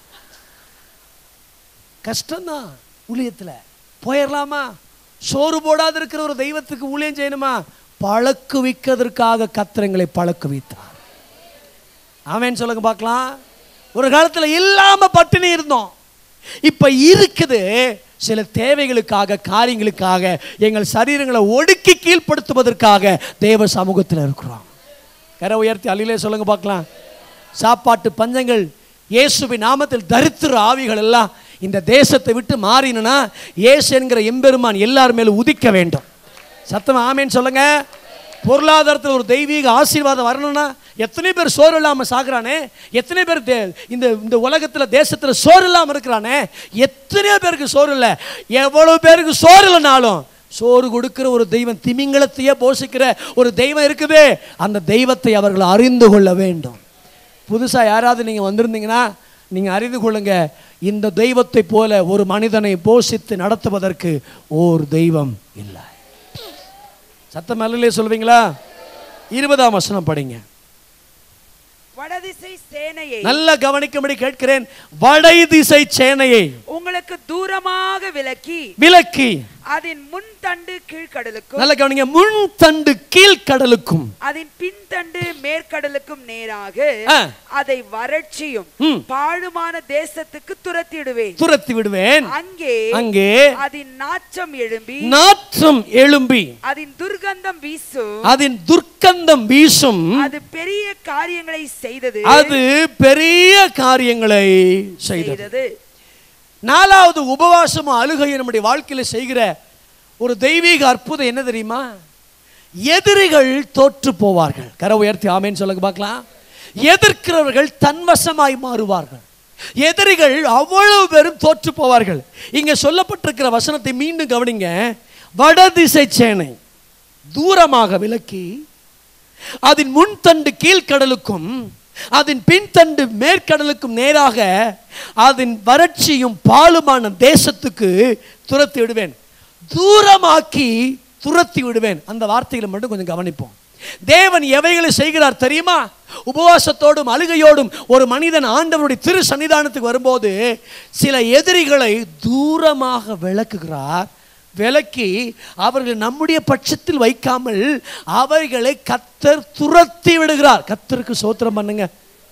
கஷ்டம்தான் ஊழியத்தில் போயிடலாமா சோறு போடாது இருக்கிற ஒரு தெய்வத்துக்கு ஊழியம் செய்யணுமா பழக்குவிக்கிறதற்காக கத்திரங்களை பழக்குவித்தார் ஆமேன்னு சொல்லுங்க பார்க்கலாம் ஒரு காலத்தில் இல்லாம பட்டினி இருந்தோம் இப்ப இருக்குது சில தேவைகளுக்காக காரியங்களுக்காக எங்கள் சரீரங்களை ஒடுக்கி கீழ்ப்படுத்துவதற்காக தேவ சமூகத்தில் இருக்கிறோம் கரை உயர்த்தி அழிலே சொல்லுங்க பார்க்கலாம் சாப்பாட்டு பஞ்சங்கள் இயேசுவின் நாமத்தில் தரித்திர ஆவிகள் எல்லாம் இந்த தேசத்தை விட்டு மாறினா இயேசு என்கிற எம்பெருமான் எல்லார் மேலும் உதிக்க வேண்டும் சத்தம் ஆமேன்னு சொல்லுங்க பொருளாதாரத்தில் ஒரு தெய்வீக ஆசீர்வாதம் வரணும்னா எத்தனை பேர் சோறு இல்லாமல் சாகுறானே எத்தனை பேர் தே- இந்த இந்த உலகத்தில் தேசத்தில் சோறு இல்லாமல் இருக்கிறானே எத்தனையோ பேருக்கு சோறு இல்லை எவ்வளோ பேருக்கு சோறு இல்லைனாலும் சோறு கொடுக்கிற ஒரு தெய்வம் திமிங்கலத்தையே போஷிக்கிற ஒரு தெய்வம் இருக்குது அந்த தெய்வத்தை அவர்கள் அறிந்து கொள்ள வேண்டும் புதுசாக யாராவது நீங்கள் வந்திருந்தீங்கன்னா நீங்கள் அறிந்து கொள்ளுங்க இந்த தெய்வத்தை போல ஒரு மனிதனை போஷித்து நடத்துவதற்கு ஓர் தெய்வம் இல்லை சத்தம் அல்லலே சொல்வீங்களா இருபதாம் வசனம் படிங்க வடதிசை சேனையை நல்ல கவனிக்கும்படி கேட்கிறேன் வடை திசை சேனையை உங்களுக்கு தூரமாக விலக்கி விலக்கி அதன் முன் தண்டு கீழ்க்கடலுக்கும் நல்ல கவனிங்க முன் தண்டு கீழ்கடலுக்கும் அதன் பின்தண்டு மேற்கடலுக்கும் நேராக ஆ. அதை வறட்சியும் ம். பாழுமான தேசத்துக்கு துரத்திடுவேன் துரத்தி விடுவேன் அங்கே அங்கே அதன் நாச்சம் எழும்பி நாற்றம் எழும்பி அதன் துர்கந்தம் வீசும் அதன் துர்க்கந்தம் வீசும் அது பெரிய காரியங்களை செய்தது அது பெரிய காரியங்களை செய்தது செய்தது நாலாவது உபவாசமும் அழுகையும் நம்முடைய வாழ்க்கையில் செய்கிற ஒரு தெய்வீக அற்புதம் என்ன தெரியுமா எதிரிகள் தோற்று போவார்கள் கரை உயர்த்தி ஆமேன்னு சொல்லுங்க பார்க்கலாம் எதிர்க்கிறவர்கள் தன்வசமாய் மாறுவார்கள் எதிரிகள் அவ்வளவு பேரும் தோற்று போவார்கள் இங்க சொல்லப்பட்டிருக்கிற வசனத்தை மீண்டும் கவனிங்க வடதிசை சேனை தூரமாக விலக்கி அதன் முன்தண்டு கீழ்க்கடலுக்கும் அதன் பின்தண்டு மேற்கடலுக்கும் நேராக அதன் வறட்சியும் பாலுமான தேசத்துக்கு துரத்தி விடுவேன் தூரமாக்கி துரத்தி விடுவேன் அந்த வார்த்தைகளை மட்டும் கொஞ்சம் கவனிப்போம் தேவன் எவைகளை செய்கிறார் தெரியுமா உபவாசத்தோடும் அழுகையோடும் ஒரு மனிதன் ஆண்டவருடைய திரு சன்னிதானத்துக்கு வரும்போது சில எதிரிகளை தூரமாக விளக்குகிறார் விலக்கி அவர்கள் நம்முடைய பட்சத்தில் வைக்காமல் அவைகளை கத்தர் துரத்தி விடுகிறார் கத்தருக்கு சோத்திரம் பண்ணுங்க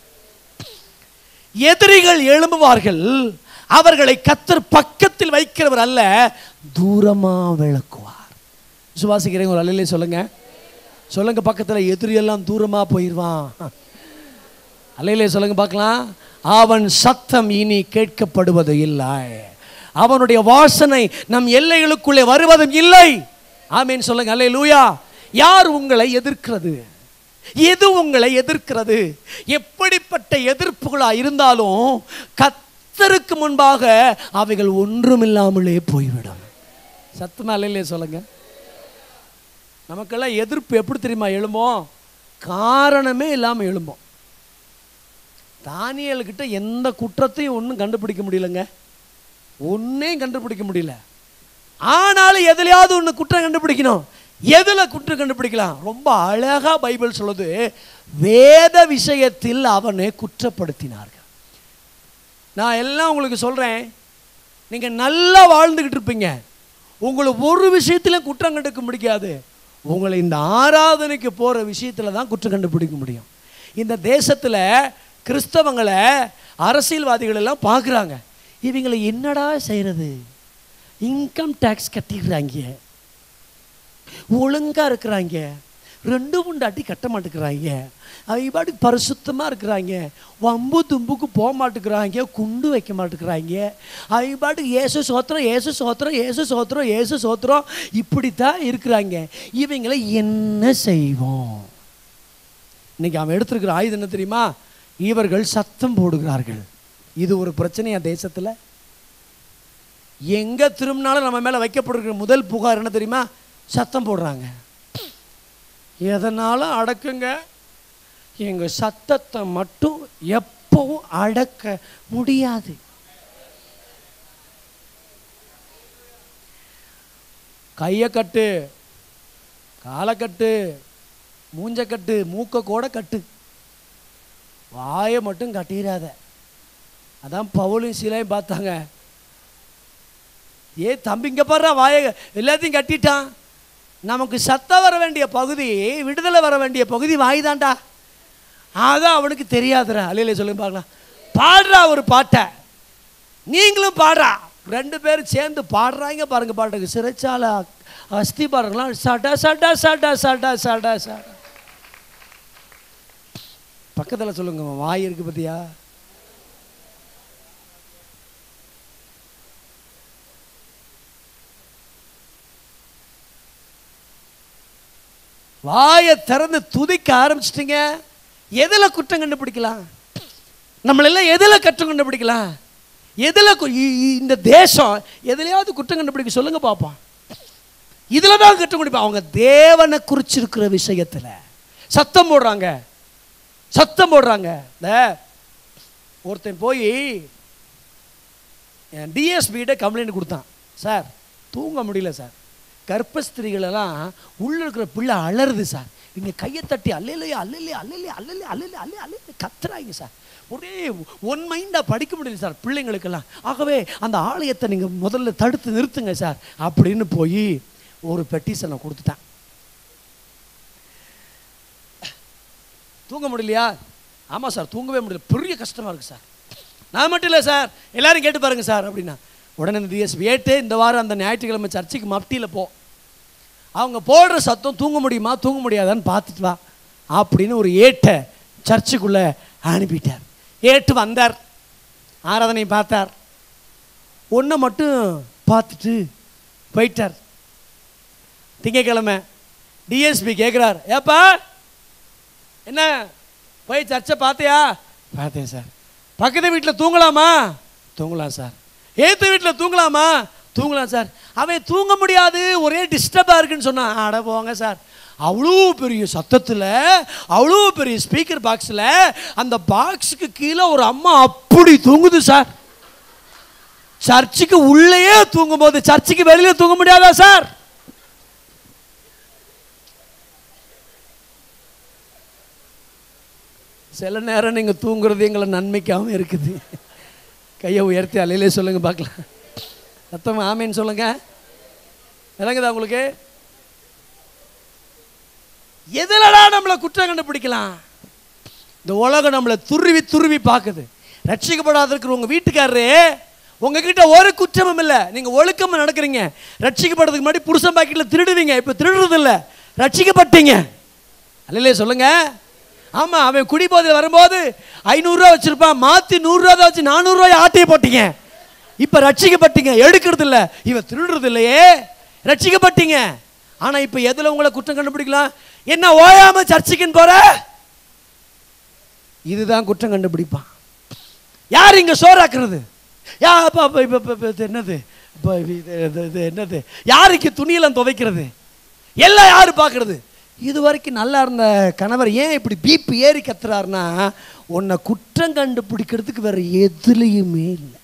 எதிரிகள் எழும்புவார்கள் அவர்களை கத்தர் பக்கத்தில் வைக்கிறவர் அல்ல தூரமா விளக்குவார் விசுவாசிக்கிறீங்க ஒரு அல்லையிலே சொல்லுங்க சொல்லுங்க பக்கத்தில் எதிரியெல்லாம் தூரமா போயிடுவான் அல்லையிலே சொல்லுங்க பார்க்கலாம் அவன் சத்தம் இனி கேட்கப்படுவது இல்லை அவனுடைய வாசனை நம் எல்லைகளுக்குள்ளே வருவதும் இல்லை ஆமீன் சொல்லுங்க அல்லே லூயா யார் உங்களை எதிர்க்கிறது எது உங்களை எதிர்க்கிறது எப்படிப்பட்ட எதிர்ப்புகளா இருந்தாலும் கத்தருக்கு முன்பாக அவைகள் ஒன்றுமில்லாமலே போய்விடும் சத்தமா அல்லையிலே சொல்லுங்க நமக்கெல்லாம் எதிர்ப்பு எப்படி தெரியுமா எழும்போம் காரணமே இல்லாமல் எழும்போம் தானியல்கிட்ட எந்த குற்றத்தையும் ஒன்றும் கண்டுபிடிக்க முடியலங்க ஒன்றையும் கண்டுபிடிக்க முடியல ஆனாலும் எதுலையாவது ஒன்று குற்றம் கண்டுபிடிக்கணும் எதில் குற்றம் கண்டுபிடிக்கலாம் ரொம்ப அழகாக பைபிள் சொல்லுது வேத விஷயத்தில் அவனை குற்றப்படுத்தினார்கள் நான் எல்லாம் உங்களுக்கு சொல்கிறேன் நீங்கள் நல்லா வாழ்ந்துக்கிட்டு இருப்பீங்க உங்களை ஒரு விஷயத்திலும் குற்றம் கண்டுக்க முடியாது உங்களை இந்த ஆராதனைக்கு போகிற விஷயத்தில் தான் குற்றம் கண்டுபிடிக்க முடியும் இந்த தேசத்தில் கிறிஸ்தவங்களை அரசியல்வாதிகள் எல்லாம் பார்க்குறாங்க இவங்களை என்னடா செய்கிறது இன்கம் டேக்ஸ் கட்டிடுறாங்க ஒழுங்காக இருக்கிறாங்க ரெண்டு முண்டாட்டி கட்ட மாட்டேங்கிறாங்க அவங்க பாட்டுக்கு பரிசுத்தமாக இருக்கிறாங்க வம்பு தும்புக்கு போக மாட்டேங்கிறாங்க குண்டு வைக்க மாட்டேங்கிறாங்க அவங்க பாட்டுக்கு ஏசு சோத்திரம் ஏசு சோத்திரம் ஏசு சோத்திரம் ஏசு சோத்திரம் இப்படி தான் இருக்கிறாங்க இவங்களை என்ன செய்வோம் இன்னைக்கு அவன் எடுத்திருக்கிற ஆயுதம் என்ன தெரியுமா இவர்கள் சத்தம் போடுகிறார்கள் இது ஒரு பிரச்சனையா தேசத்தில் எங்க திரும்பினாலும் நம்ம மேல வைக்கப்படுகிற முதல் புகார் என்ன தெரியுமா சத்தம் போடுறாங்க எதனாலும் அடக்குங்க எங்க சத்தத்தை மட்டும் எப்பவும் அடக்க முடியாது கையை கட்டு காலை கட்டு மூஞ்ச கட்டு மூக்க கூட கட்டு வாயை மட்டும் கட்டிடாத அதான் பவுலும் சீலையும் பார்த்தாங்க ஏ தம்பி இங்க பாரு வாயை எல்லாத்தையும் கட்டிட்டான் நமக்கு சத்தம் வர வேண்டிய பகுதி விடுதலை வர வேண்டிய பகுதி வாய் தான்டா அதான் அவனுக்கு தெரியாதுடா அலையில சொல்லுங்க பார்க்கலாம் பாடுறா ஒரு பாட்டை நீங்களும் பாடுறா ரெண்டு பேரும் சேர்ந்து பாடுறாங்க பாருங்க பாட்டுக்கு சிறைச்சால அஸ்தி பாருங்களாம் சடா சடா சடா சடா சடா சடா பக்கத்தில் சொல்லுங்க வாய் இருக்கு பத்தியா வாயை திறந்து துதிக்க ஆரம்பிச்சிட்டீங்க எதில் குற்றம் கண்டுபிடிக்கலாம் நம்மளெல்லாம் எதில் குற்றம் கண்டுபிடிக்கலாம் எதில் கு- இ- இ- இந்த தேசம் எதுலையாவது குற்றம் கண்டுபிடிக்க சொல்லுங்க பார்ப்போம் இதில் தான் குற்றம் கண்டுபிடிப்போம் அவங்க தேவனை குறிச்சிருக்கிற விஷயத்தில் சத்தம் போடுறாங்க சத்தம் போடுறாங்க இந்த ஒருத்தன் போய் டிஎஸ்பிகிட்ட கம்ப்ளைண்ட் கொடுத்தான் சார் தூங்க முடியல சார் கர்ப்பஸ்திரிகளெல்லாம் உள்ள இருக்கிற பிள்ளை அலறுது சார் இங்க கையை தட்டி அல்லையிலையே அல்லையிலே அல்லையிலே அல்லையிலே அல்லையிலே அல்லே அல்லே கத்துறாங்க சார் ஒரே ஒன் மைண்டாக படிக்க முடியல சார் பிள்ளைங்களுக்கெல்லாம் ஆகவே அந்த ஆலயத்தை நீங்கள் முதல்ல தடுத்து நிறுத்துங்க சார் அப்படின்னு போய் ஒரு பெட்டிஷனை கொடுத்துட்டேன் தூங்க முடியலையா ஆமாம் சார் தூங்கவே முடியல பெரிய கஷ்டமாக இருக்குது சார் நான் மட்டும் இல்லை சார் எல்லாரும் கேட்டு பாருங்க சார் அப்படின்னா உடனே இந்த டிஎஸ்பி ஏட்டு இந்த வாரம் அந்த ஞாயிற்றுக்கிழமை சர்ச்சுக்கு மப்டியில் போ அவங்க போடுற சத்தம் தூங்க முடியுமா தூங்க முடியாதான்னு பார்த்துட்டு வா அப்படின்னு ஒரு ஏட்டை சர்ச்சுக்குள்ளே அனுப்பிட்டார் ஏட்டு வந்தார் ஆராதனை பார்த்தார் ஒன்றை மட்டும் பார்த்துட்டு போயிட்டார் திங்கக்கிழமை டிஎஸ்பி கேட்குறார் ஏப்பா என்ன போய் சர்ச்சை பார்த்தியா பார்த்தேன் சார் பக்கத்து வீட்டில் தூங்கலாமா தூங்கலாம் சார் ஏத்து வீட்டில் தூங்கலாமா தூங்கலாம் சார் அவன் தூங்க முடியாது ஒரே டிஸ்டர்பாக இருக்குன்னு சொன்னான் அட போங்க சார் அவ்வளோ பெரிய சத்தத்தில் அவ்வளோ பெரிய ஸ்பீக்கர் பாக்ஸில் அந்த பாக்ஸுக்கு கீழே ஒரு அம்மா அப்படி தூங்குது சார் சர்ச்சுக்கு உள்ளேயே தூங்கும்போது சர்ச்சுக்கு வெளியில தூங்க முடியாதா சார் சில நேரம் நீங்கள் தூங்குறது எங்களை நன்மைக்காகவும் இருக்குது கையை உயர்த்தி அலையிலே சொல்லுங்க பார்க்கலாம் சத்தம் ஆமேன்னு சொல்லுங்க விளங்குதா உங்களுக்கு எதுலடா நம்மளை குற்றம் கண்டுபிடிக்கலாம் இந்த உலகம் நம்மளை துருவி துருவி பார்க்குது ரட்சிக்கப்படாத இருக்கிற உங்க வீட்டுக்காரரு உங்ககிட்ட ஒரு குற்றமும் இல்லை நீங்க ஒழுக்கமா நடக்கிறீங்க ரட்சிக்கப்படுறதுக்கு முன்னாடி புருஷன் பாக்கெட்ல திருடுவீங்க இப்போ திருடுறது இல்லை ரட்சிக்கப்பட்டீங்க அல்லையே சொல்லுங்க ஆமா அவன் குடிபோதையில் வரும்போது ஐநூறுரூவா வச்சிருப்பான் மாத்தி நூறுரூவா தான் வச்சு நானூறுரூவாய் ஆட்டையை போட்டீங்க இப்போ ரட்சிக்கப்பட்டீங்க எடுக்கிறது இல்லை இவன் திருடுறது இல்லையே ரட்சிக்கப்பட்டீங்க ஆனா இப்போ எதுல உங்களை குற்றம் கண்டுபிடிக்கலாம் என்ன ஓயாம சர்ச்சுக்குன்னு போற இதுதான் குற்றம் கண்டுபிடிப்பான் யார் இங்க சோறாக்குறது யா அப்பா அப்பா இப்போ இப்போ இது என்னது இப்போ இது இது இது என்னது யாருக்கு துணியெல்லாம் துவைக்கிறது எல்லாம் யாரு பார்க்கறது இது வரைக்கும் நல்லா இருந்த கணவர் ஏன் இப்படி பிபி ஏறி கத்துறாருன்னா உன்னை குற்றம் கண்டுபிடிக்கிறதுக்கு வேற எதுலேயுமே இல்லை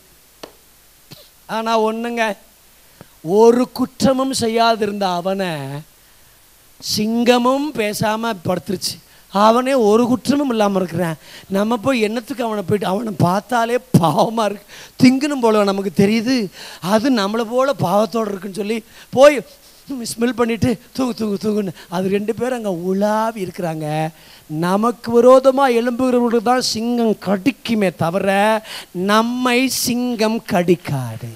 ஆனா ஒண்ணுங்க ஒரு குற்றமும் செய்யாதிருந்த அவனை சிங்கமும் பேசாம படுத்துருச்சு அவனே ஒரு குற்றமும் இல்லாமல் இருக்கிறான் நம்ம போய் என்னத்துக்கு அவனை போயிட்டு அவனை பார்த்தாலே பாவமாக இருக்கு திங்கணும் போல நமக்கு தெரியுது அது நம்மளை போல பாவத்தோடு இருக்குன்னு சொல்லி போய் ஸ்மெல் பண்ணிட்டு தூங்கு தூங்கு தூங்குன்னு அது ரெண்டு பேரும் அங்கே உலாவி இருக்கிறாங்க நமக்கு விரோதமாக எழும்புகிறவர்களுக்கு தான் சிங்கம் கடிக்குமே தவிர நம்மை சிங்கம் கடிக்காது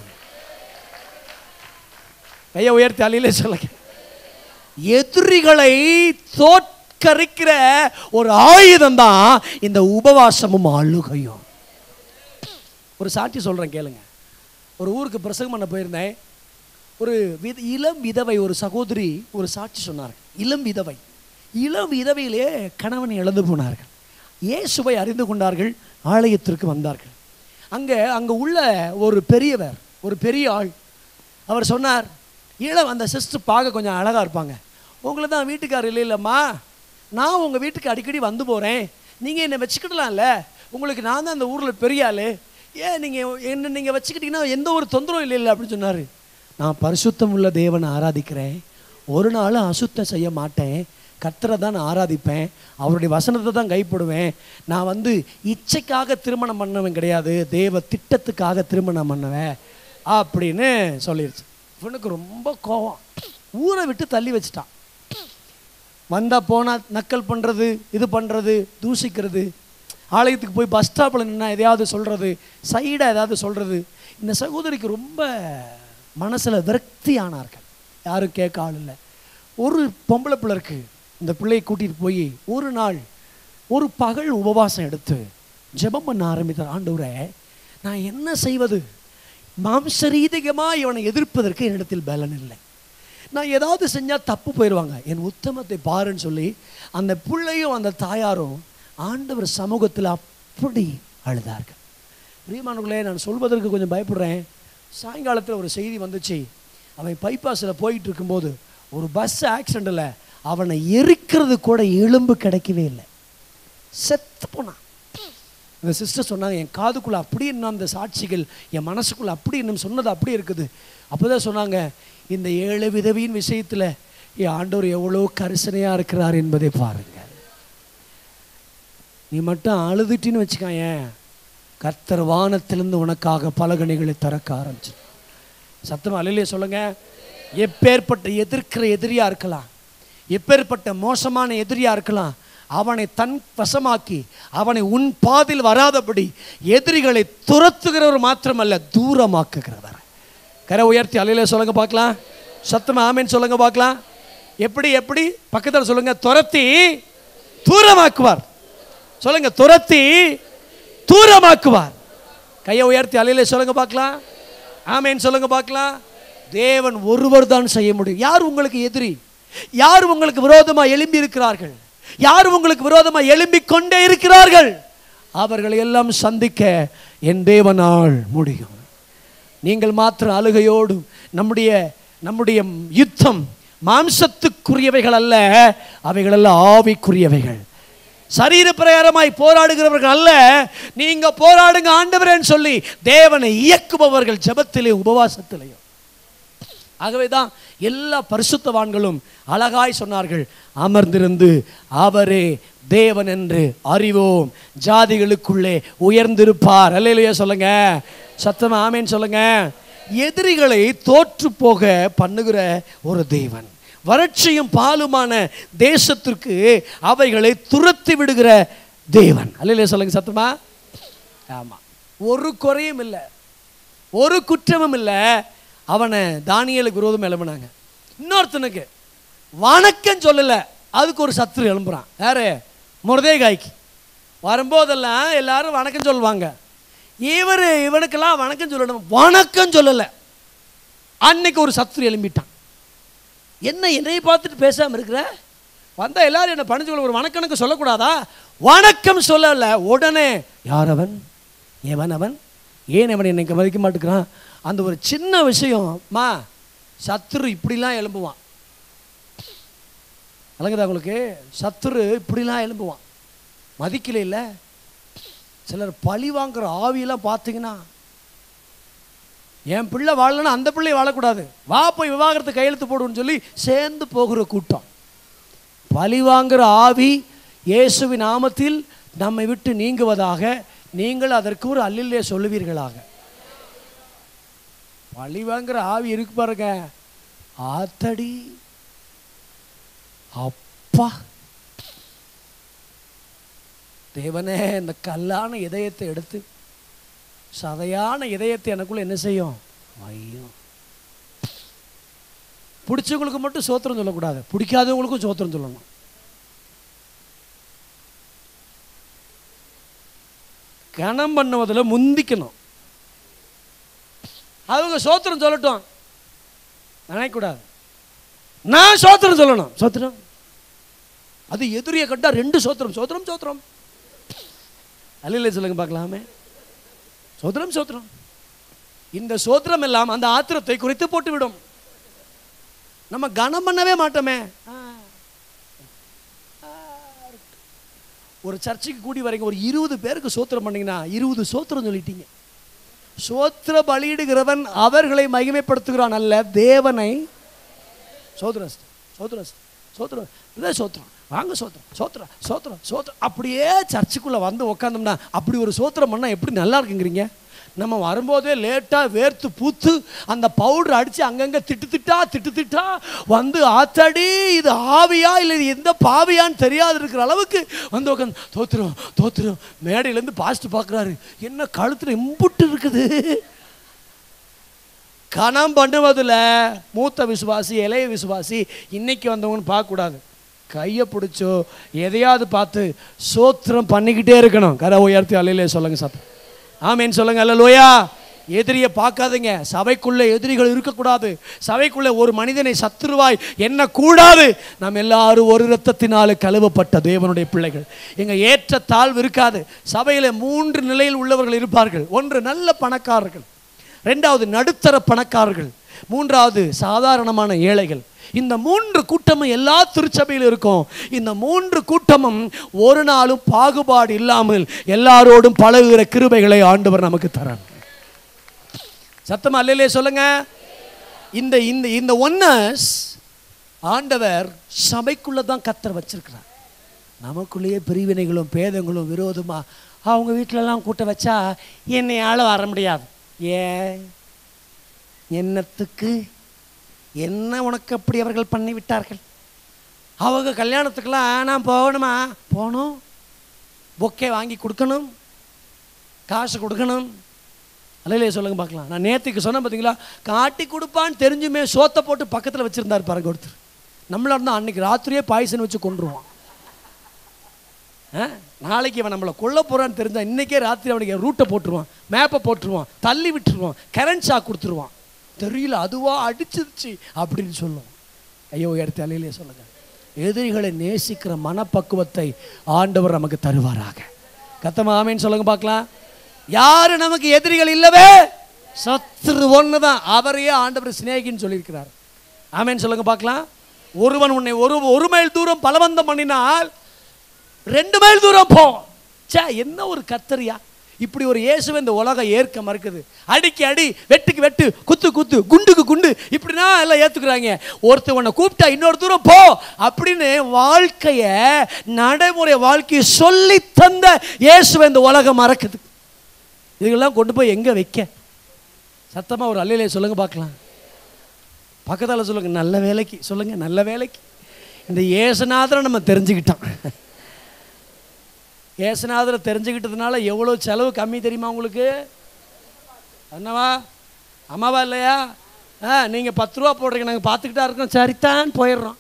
கையை உயர்த்தி அலையிலே சொல்லுங்க எதிரிகளை தோற்கரிக்கிற ஒரு ஆயுதம் தான் இந்த உபவாசமும் அழுகையும் ஒரு சாட்சி சொல்றேன் கேளுங்க ஒரு ஊருக்கு பிரசங்கம் பண்ண போயிருந்தேன் ஒரு வித இளம் விதவை ஒரு சகோதரி ஒரு சாட்சி சொன்னார் இளம் விதவை இளம் விதவையிலே கணவனை இழந்து போனார்கள் இயேசுவை அறிந்து கொண்டார்கள் ஆலயத்திற்கு வந்தார்கள் அங்கே அங்கே உள்ள ஒரு பெரியவர் ஒரு பெரிய ஆள் அவர் சொன்னார் இளம் அந்த சிஸ்டர் பார்க்க கொஞ்சம் அழகாக இருப்பாங்க உங்களை தான் வீட்டுக்காரர் இல்லை இல்லைம்மா நான் உங்கள் வீட்டுக்கு அடிக்கடி வந்து போகிறேன் நீங்கள் என்னை வச்சுக்கிடலாம்ல உங்களுக்கு நான் தான் அந்த ஊரில் பெரிய ஆள் ஏன் நீங்கள் என்ன நீங்கள் வச்சுக்கிட்டீங்கன்னா எந்த ஒரு தொந்தரவும் இல்லை இல்லை அப்படின்னு சொன்னார் நான் பரிசுத்தம் உள்ள தேவனை ஆராதிக்கிறேன் ஒரு நாளும் அசுத்தம் செய்ய மாட்டேன் கர்த்தரை தான் நான் ஆராதிப்பேன் அவருடைய வசனத்தை தான் கைப்படுவேன் நான் வந்து இச்சைக்காக திருமணம் பண்ணவன் கிடையாது தேவ திட்டத்துக்காக திருமணம் பண்ணுவேன் அப்படின்னு சொல்லிருச்சு இவனுக்கு ரொம்ப கோவம் ஊரை விட்டு தள்ளி வச்சுட்டான் வந்தா போனா நக்கல் பண்றது இது பண்றது தூசிக்கிறது ஆலயத்துக்கு போய் பஸ் ஸ்டாப்பில் நின்னா எதையாவது சொல்கிறது சைடாக ஏதாவது சொல்கிறது இந்த சகோதரிக்கு ரொம்ப மனசில் விரக்தி ஆனார்கள் யாரும் கேட்க ஆள் இல்லை ஒரு பொம்பளை பிள்ளை இருக்கு இந்த பிள்ளையை கூட்டிகிட்டு போய் ஒரு நாள் ஒரு பகல் உபவாசம் எடுத்து ஜெபம் பண்ண ஆரம்பித்தார் ஆண்டவரே நான் என்ன செய்வது மாம்சரீதிகமாக இவனை எதிர்ப்பதற்கு என்னிடத்தில் பலன் இல்லை நான் ஏதாவது செஞ்சால் தப்பு போயிடுவாங்க என் உத்தமத்தை பாருன்னு சொல்லி அந்த பிள்ளையும் அந்த தாயாரும் ஆண்டவர் சமூகத்தில் அப்படி அழுதார்கள் பிரியமானவர்களே நான் சொல்வதற்கு கொஞ்சம் பயப்படுறேன் சாயங்காலத்தில் ஒரு செய்தி வந்துச்சு அவன் பைபாஸில் போயிட்டு இருக்கும்போது ஒரு பஸ் ஆக்சிடெண்ட்டில் அவனை எரிக்கிறது கூட எலும்பு கிடைக்கவே இல்லை செத்து போனான் இந்த சிஸ்டர் சொன்னாங்க என் காதுக்குள்ளே அப்படி இன்னும் அந்த சாட்சிகள் என் மனசுக்குள்ளே அப்படி இன்னும் சொன்னது அப்படி இருக்குது அப்போ தான் சொன்னாங்க இந்த ஏழு விதவியின் விஷயத்தில் என் ஆண்டவர் எவ்வளோ கரிசனையாக இருக்கிறார் என்பதை பாருங்க நீ மட்டும் அழுதுட்டின்னு வச்சுக்காயேன் கர்த்தர் வானத்திலிருந்து உனக்காக பலகணிகளை திறக்க ஆரம்பிச்சு சத்தம் அலையிலே சொல்லுங்க எப்பேற்பட்ட எதிர்க்கிற எதிரியா இருக்கலாம் எப்பேற்பட்ட மோசமான எதிரியா இருக்கலாம் அவனை தன் வசமாக்கி அவனை உன் பாதில் வராதபடி எதிரிகளை துரத்துகிறவர் மாத்திரமல்ல தூரமாக்குகிறவர் கரை உயர்த்தி அலையில சொல்லுங்க பார்க்கலாம் சத்தமா ஆமேன்னு சொல்லுங்க பார்க்கலாம் எப்படி எப்படி பக்கத்தில் சொல்லுங்க துரத்தி தூரமாக்குவார் சொல்லுங்க துரத்தி தூரமாக்குவார் கையை உயர்த்தி அலையில சொல்லுங்க பார்க்கலாம் ஆமேன்னு சொல்லுங்க பார்க்கலாம் தேவன் ஒருவர் தான் செய்ய முடியும் யார் உங்களுக்கு எதிரி யார் உங்களுக்கு விரோதமா எழும்பி இருக்கிறார்கள் யார் உங்களுக்கு விரோதமா எழும்பிக் கொண்டே இருக்கிறார்கள் அவர்களை எல்லாம் சந்திக்க என் தேவனால் முடியும் நீங்கள் மாத்திர அழுகையோடு நம்முடைய நம்முடைய யுத்தம் மாம்சத்துக்குரியவைகள் அல்ல அவைகள் அல்ல ஆவிக்குரியவைகள் சரீர பிரகாரமாய் போராடுகிறவர்கள் அல்ல நீங்க போராடுங்க ஆண்டவரேன்னு சொல்லி தேவனை இயக்குபவர்கள் ஜெபத்திலே உபவாசத்திலேயும் ஆகவே தான் எல்லா பரிசுத்தவான்களும் அழகாய் சொன்னார்கள் அமர்ந்திருந்து அவரே தேவன் என்று அறிவோம் ஜாதிகளுக்குள்ளே உயர்ந்திருப்பார் அல்லையா சொல்லுங்க சத்தமா ஆமேன்னு சொல்லுங்க எதிரிகளை தோற்று போக பண்ணுகிற ஒரு தேவன் வறட்சியும் பாலுமான தேசத்திற்கு அவைகளை துரத்தி விடுகிற தேவன் அல்லையா சொல்லுங்க சத்தமா ஆமா ஒரு குறையும் இல்லை ஒரு குற்றமும் இல்லை அவனை தானியலுக்கு விரோதம் எழுப்புனாங்க இன்னொருத்தனுக்கு வணக்கம் சொல்லலை அதுக்கு ஒரு சத்துரு எழும்புறான் யாரு முருதேகாய்க்கு வரும்போதெல்லாம் எல்லாரும் வணக்கம் சொல்லுவாங்க இவர் இவனுக்கெல்லாம் வணக்கம் சொல்லணும் வணக்கம் சொல்லலை அன்னைக்கு ஒரு சத்துரு எழும்பிட்டான் என்ன என்னை பார்த்துட்டு பேசாமல் இருக்கிற வந்தால் எல்லாரும் என்ன பணிஞ்சு கொள்ள ஒரு வணக்கனுக்கு சொல்லக்கூடாதா வணக்கம் சொல்லல உடனே யார் அவன் எவன் அவன் ஏன் அவன் என்னை மதிக்க மாட்டேங்கிறான் அந்த ஒரு சின்ன விஷயம் மா சத்துரு இப்படிலாம் எழும்புவான் விளங்குதா உங்களுக்கு சத்துரு இப்படிலாம் எழும்புவான் மதிக்கல இல்லை சிலர் பழி வாங்குற ஆவியெல்லாம் பார்த்தீங்கன்னா என் பிள்ளை வாழலன்னா அந்த பிள்ளை வாழக்கூடாது வா போய் விவாகரத்து கையெழுத்து போடுன்னு சொல்லி சேர்ந்து போகிற கூட்டம் பழி வாங்குற ஆவி இயேசுவின் நாமத்தில் நம்மை விட்டு நீங்குவதாக நீங்கள் அதற்கு ஒரு அல்லிலே சொல்லுவீர்களாக பழி வாங்குற ஆவி இருக்கு பாருங்க ஆத்தடி அப்பா தேவனே இந்த கல்லான இதயத்தை எடுத்து சதையான இதயத்தை எனக்குள்ள என்ன செய்யும் ஐயோ பிடிச்சவங்களுக்கு மட்டும் சோத்திரம் சொல்லக்கூடாது பிடிக்காதவங்களுக்கும் சோத்திரம் சொல்லணும் கணம் பண்ணுவதில் முந்திக்கணும் அவங்க சோத்திரம் சொல்லட்டும் நினைக்கக்கூடாது நான் சோத்திரம் சொல்லணும் சோத்திரம் அது எதிரியை கட்டா ரெண்டு சோத்திரம் சோத்திரம் சோத்திரம் அல்ல சொல்லுங்க பார்க்கலாமே சோத்திரம் சோத்திரம் இந்த சோத்திரம் எல்லாம் அந்த ஆத்திரத்தை குறித்து போட்டுவிடும் நம்ம கனம் பண்ணவே மாட்டோமே ஆ. ஆ. ஒரு சர்ச்சுக்கு கூடி வரீங்க ஒரு இருபது பேருக்கு சோத்திரம் பண்ணீங்கன்னா இருபது சோத்திரம் சொல்லிட்டீங்க சோத்திர பலியிடுகிறவன் அவர்களை மகிமைப்படுத்துகிறான் அல்ல தேவனை சோத்ரம் சோத்ரம் சோத்ரம் இதான் சோத்திரம் வாங்க சோத்திரம் சோத்திரம் சோத்திரம் சோத்திரம் அப்படியே சர்ச்சுக்குள்ளே வந்து உக்காந்தோம்னா அப்படி ஒரு சோத்திரம் பண்ணால் எப்படி நல்லா இருக்குங்கிறீங்க நம்ம வரும்போதே லேட்டாக வேர்த்து பூத்து அந்த பவுடர் அடித்து அங்கங்கே திட்டு திட்டா திட்டு திட்டா வந்து ஆத்தாடி இது ஆவியா இல்லை இது எந்த பாவியான்னு தெரியாது இருக்கிற அளவுக்கு வந்து உட்காந்து தோத்துரும் தோத்துரும் மேடையிலேருந்து பாஸ்ட் பார்க்குறாரு என்ன கழுத்தில் இம்புட்டு இருக்குது கணம் பண்ணுவதில் மூத்த விசுவாசி இளைய விசுவாசி இன்னைக்கு வந்தவங்கன்னு பார்க்கக்கூடாது கையை பிடிச்சோ எதையாவது பார்த்து சோத்திரம் பண்ணிக்கிட்டே இருக்கணும் கரை உயர்த்தி அலையிலே சொல்லுங்க சத்தம் ஆமேன்னு சொல்லுங்க அல்ல எதிரியை பார்க்காதீங்க சபைக்குள்ள எதிரிகள் இருக்கக்கூடாது சபைக்குள்ள ஒரு மனிதனை சத்துருவாய் என்ன கூடாது நாம் எல்லாரும் ஒரு இரத்தத்தினால கழுவப்பட்ட தேவனுடைய பிள்ளைகள் எங்க ஏற்ற தாழ்வு இருக்காது சபையில மூன்று நிலையில் உள்ளவர்கள் இருப்பார்கள் ஒன்று நல்ல பணக்காரர்கள் ரெண்டாவது நடுத்தர பணக்காரர்கள் மூன்றாவது சாதாரணமான ஏழைகள் இந்த மூன்று கூட்டமும் எல்லா திருச்சபையிலும் இருக்கும் இந்த மூன்று கூட்டமும் ஒரு நாளும் பாகுபாடு இல்லாமல் எல்லாரோடும் பழகுகிற கிருபைகளை ஆண்டவர் நமக்கு தராங்க சத்தமா அல்லையிலே சொல்லுங்க இந்த இந்த இந்த ஒன்னஸ் ஆண்டவர் சபைக்குள்ள தான் கத்தர் வச்சிருக்கிறார் நமக்குள்ளேயே பிரிவினைகளும் பேதங்களும் விரோதமா அவங்க வீட்டிலலாம் கூட்ட வச்சா என்னையால வர முடியாது ஏன் என்னத்துக்கு என்ன உனக்கு அப்படி அவர்கள் பண்ணி விட்டார்கள் அவங்க கல்யாணத்துக்கெல்லாம் நான் போகணுமா போகணும் பொக்கே வாங்கி கொடுக்கணும் காசு கொடுக்கணும் அல்லையே சொல்லுங்க பார்க்கலாம் நான் நேற்றுக்கு சொன்னேன் பார்த்தீங்களா காட்டி கொடுப்பான்னு தெரிஞ்சுமே சோத்தை போட்டு பக்கத்தில் வச்சுருந்தார் பாருங்க ஒருத்தர் நம்மளா இருந்தால் அன்னைக்கு ராத்திரியே பாய்சன் வச்சு கொண்டுருவான் ஆ? நாளைக்கு இவன் நம்மளை கொல்ல போகிறான்னு தெரிஞ்சா இன்றைக்கே ராத்திரி அவனுக்கு ரூட்டை போட்டுருவான் மேப்பை போட்டுருவான் தள்ளி விட்டுருவான் கரண்ட் ஷாக் கொடுத்துருவான் தெரியல அதுவா அடிச்சிருச்சு அப்படின்னு சொல்லும் ஐயோ எடுத்து அலையிலே சொல்லுங்க எதிரிகளை நேசிக்கிற மனப்பக்குவத்தை ஆண்டவர் நமக்கு தருவாராக கத்தமா ஆமேன்னு சொல்லுங்க பார்க்கலாம் யாரு நமக்கு எதிரிகள் இல்லவே சத்துரு ஒன்று தான் அவரையே ஆண்டவர் சிநேகின்னு சொல்லியிருக்கிறார் ஆமேன்னு சொல்லுங்க பார்க்கலாம் ஒருவன் உன்னை ஒரு ஒரு மைல் தூரம் பலவந்தம் பண்ணினால் ரெண்டு மைல் தூரம் போ ச்சே என்ன ஒரு கத்தரியா இப்படி ஒரு இயேசுவை இந்த உலகம் ஏற்க மறுக்குது அடிக்கு அடி வெட்டுக்கு வெட்டு குத்து குத்து குண்டுக்கு குண்டு இப்படின்னா எல்லாம் ஏத்துக்கிறாங்க ஒருத்தர் உன்னை கூப்பிட்டா இன்னொரு தூரம் போ அப்படின்னு வாழ்க்கைய நடைமுறை வாழ்க்கையை சொல்லி தந்த இயேசுவை இந்த உலகம் மறக்குது இதுக்கெல்லாம் கொண்டு போய் எங்க வைக்க சத்தமா ஒரு அல்லையிலே சொல்லுங்க பார்க்கலாம் பக்கத்தால் சொல்லுங்க நல்ல வேலைக்கு சொல்லுங்க நல்ல வேலைக்கு இந்த ஏசுநாதரை நம்ம தெரிஞ்சுக்கிட்டோம் ஏசுநாதரை தெரிஞ்சுக்கிட்டதுனால எவ்வளோ செலவு கம்மி தெரியுமா உங்களுக்கு என்னவா அம்மாவா இல்லையா ஆ நீங்கள் பத்து ரூபா போடுறீங்க நாங்கள் பார்த்துக்கிட்டா இருக்கோம் சரித்தான் போயிடுறோம்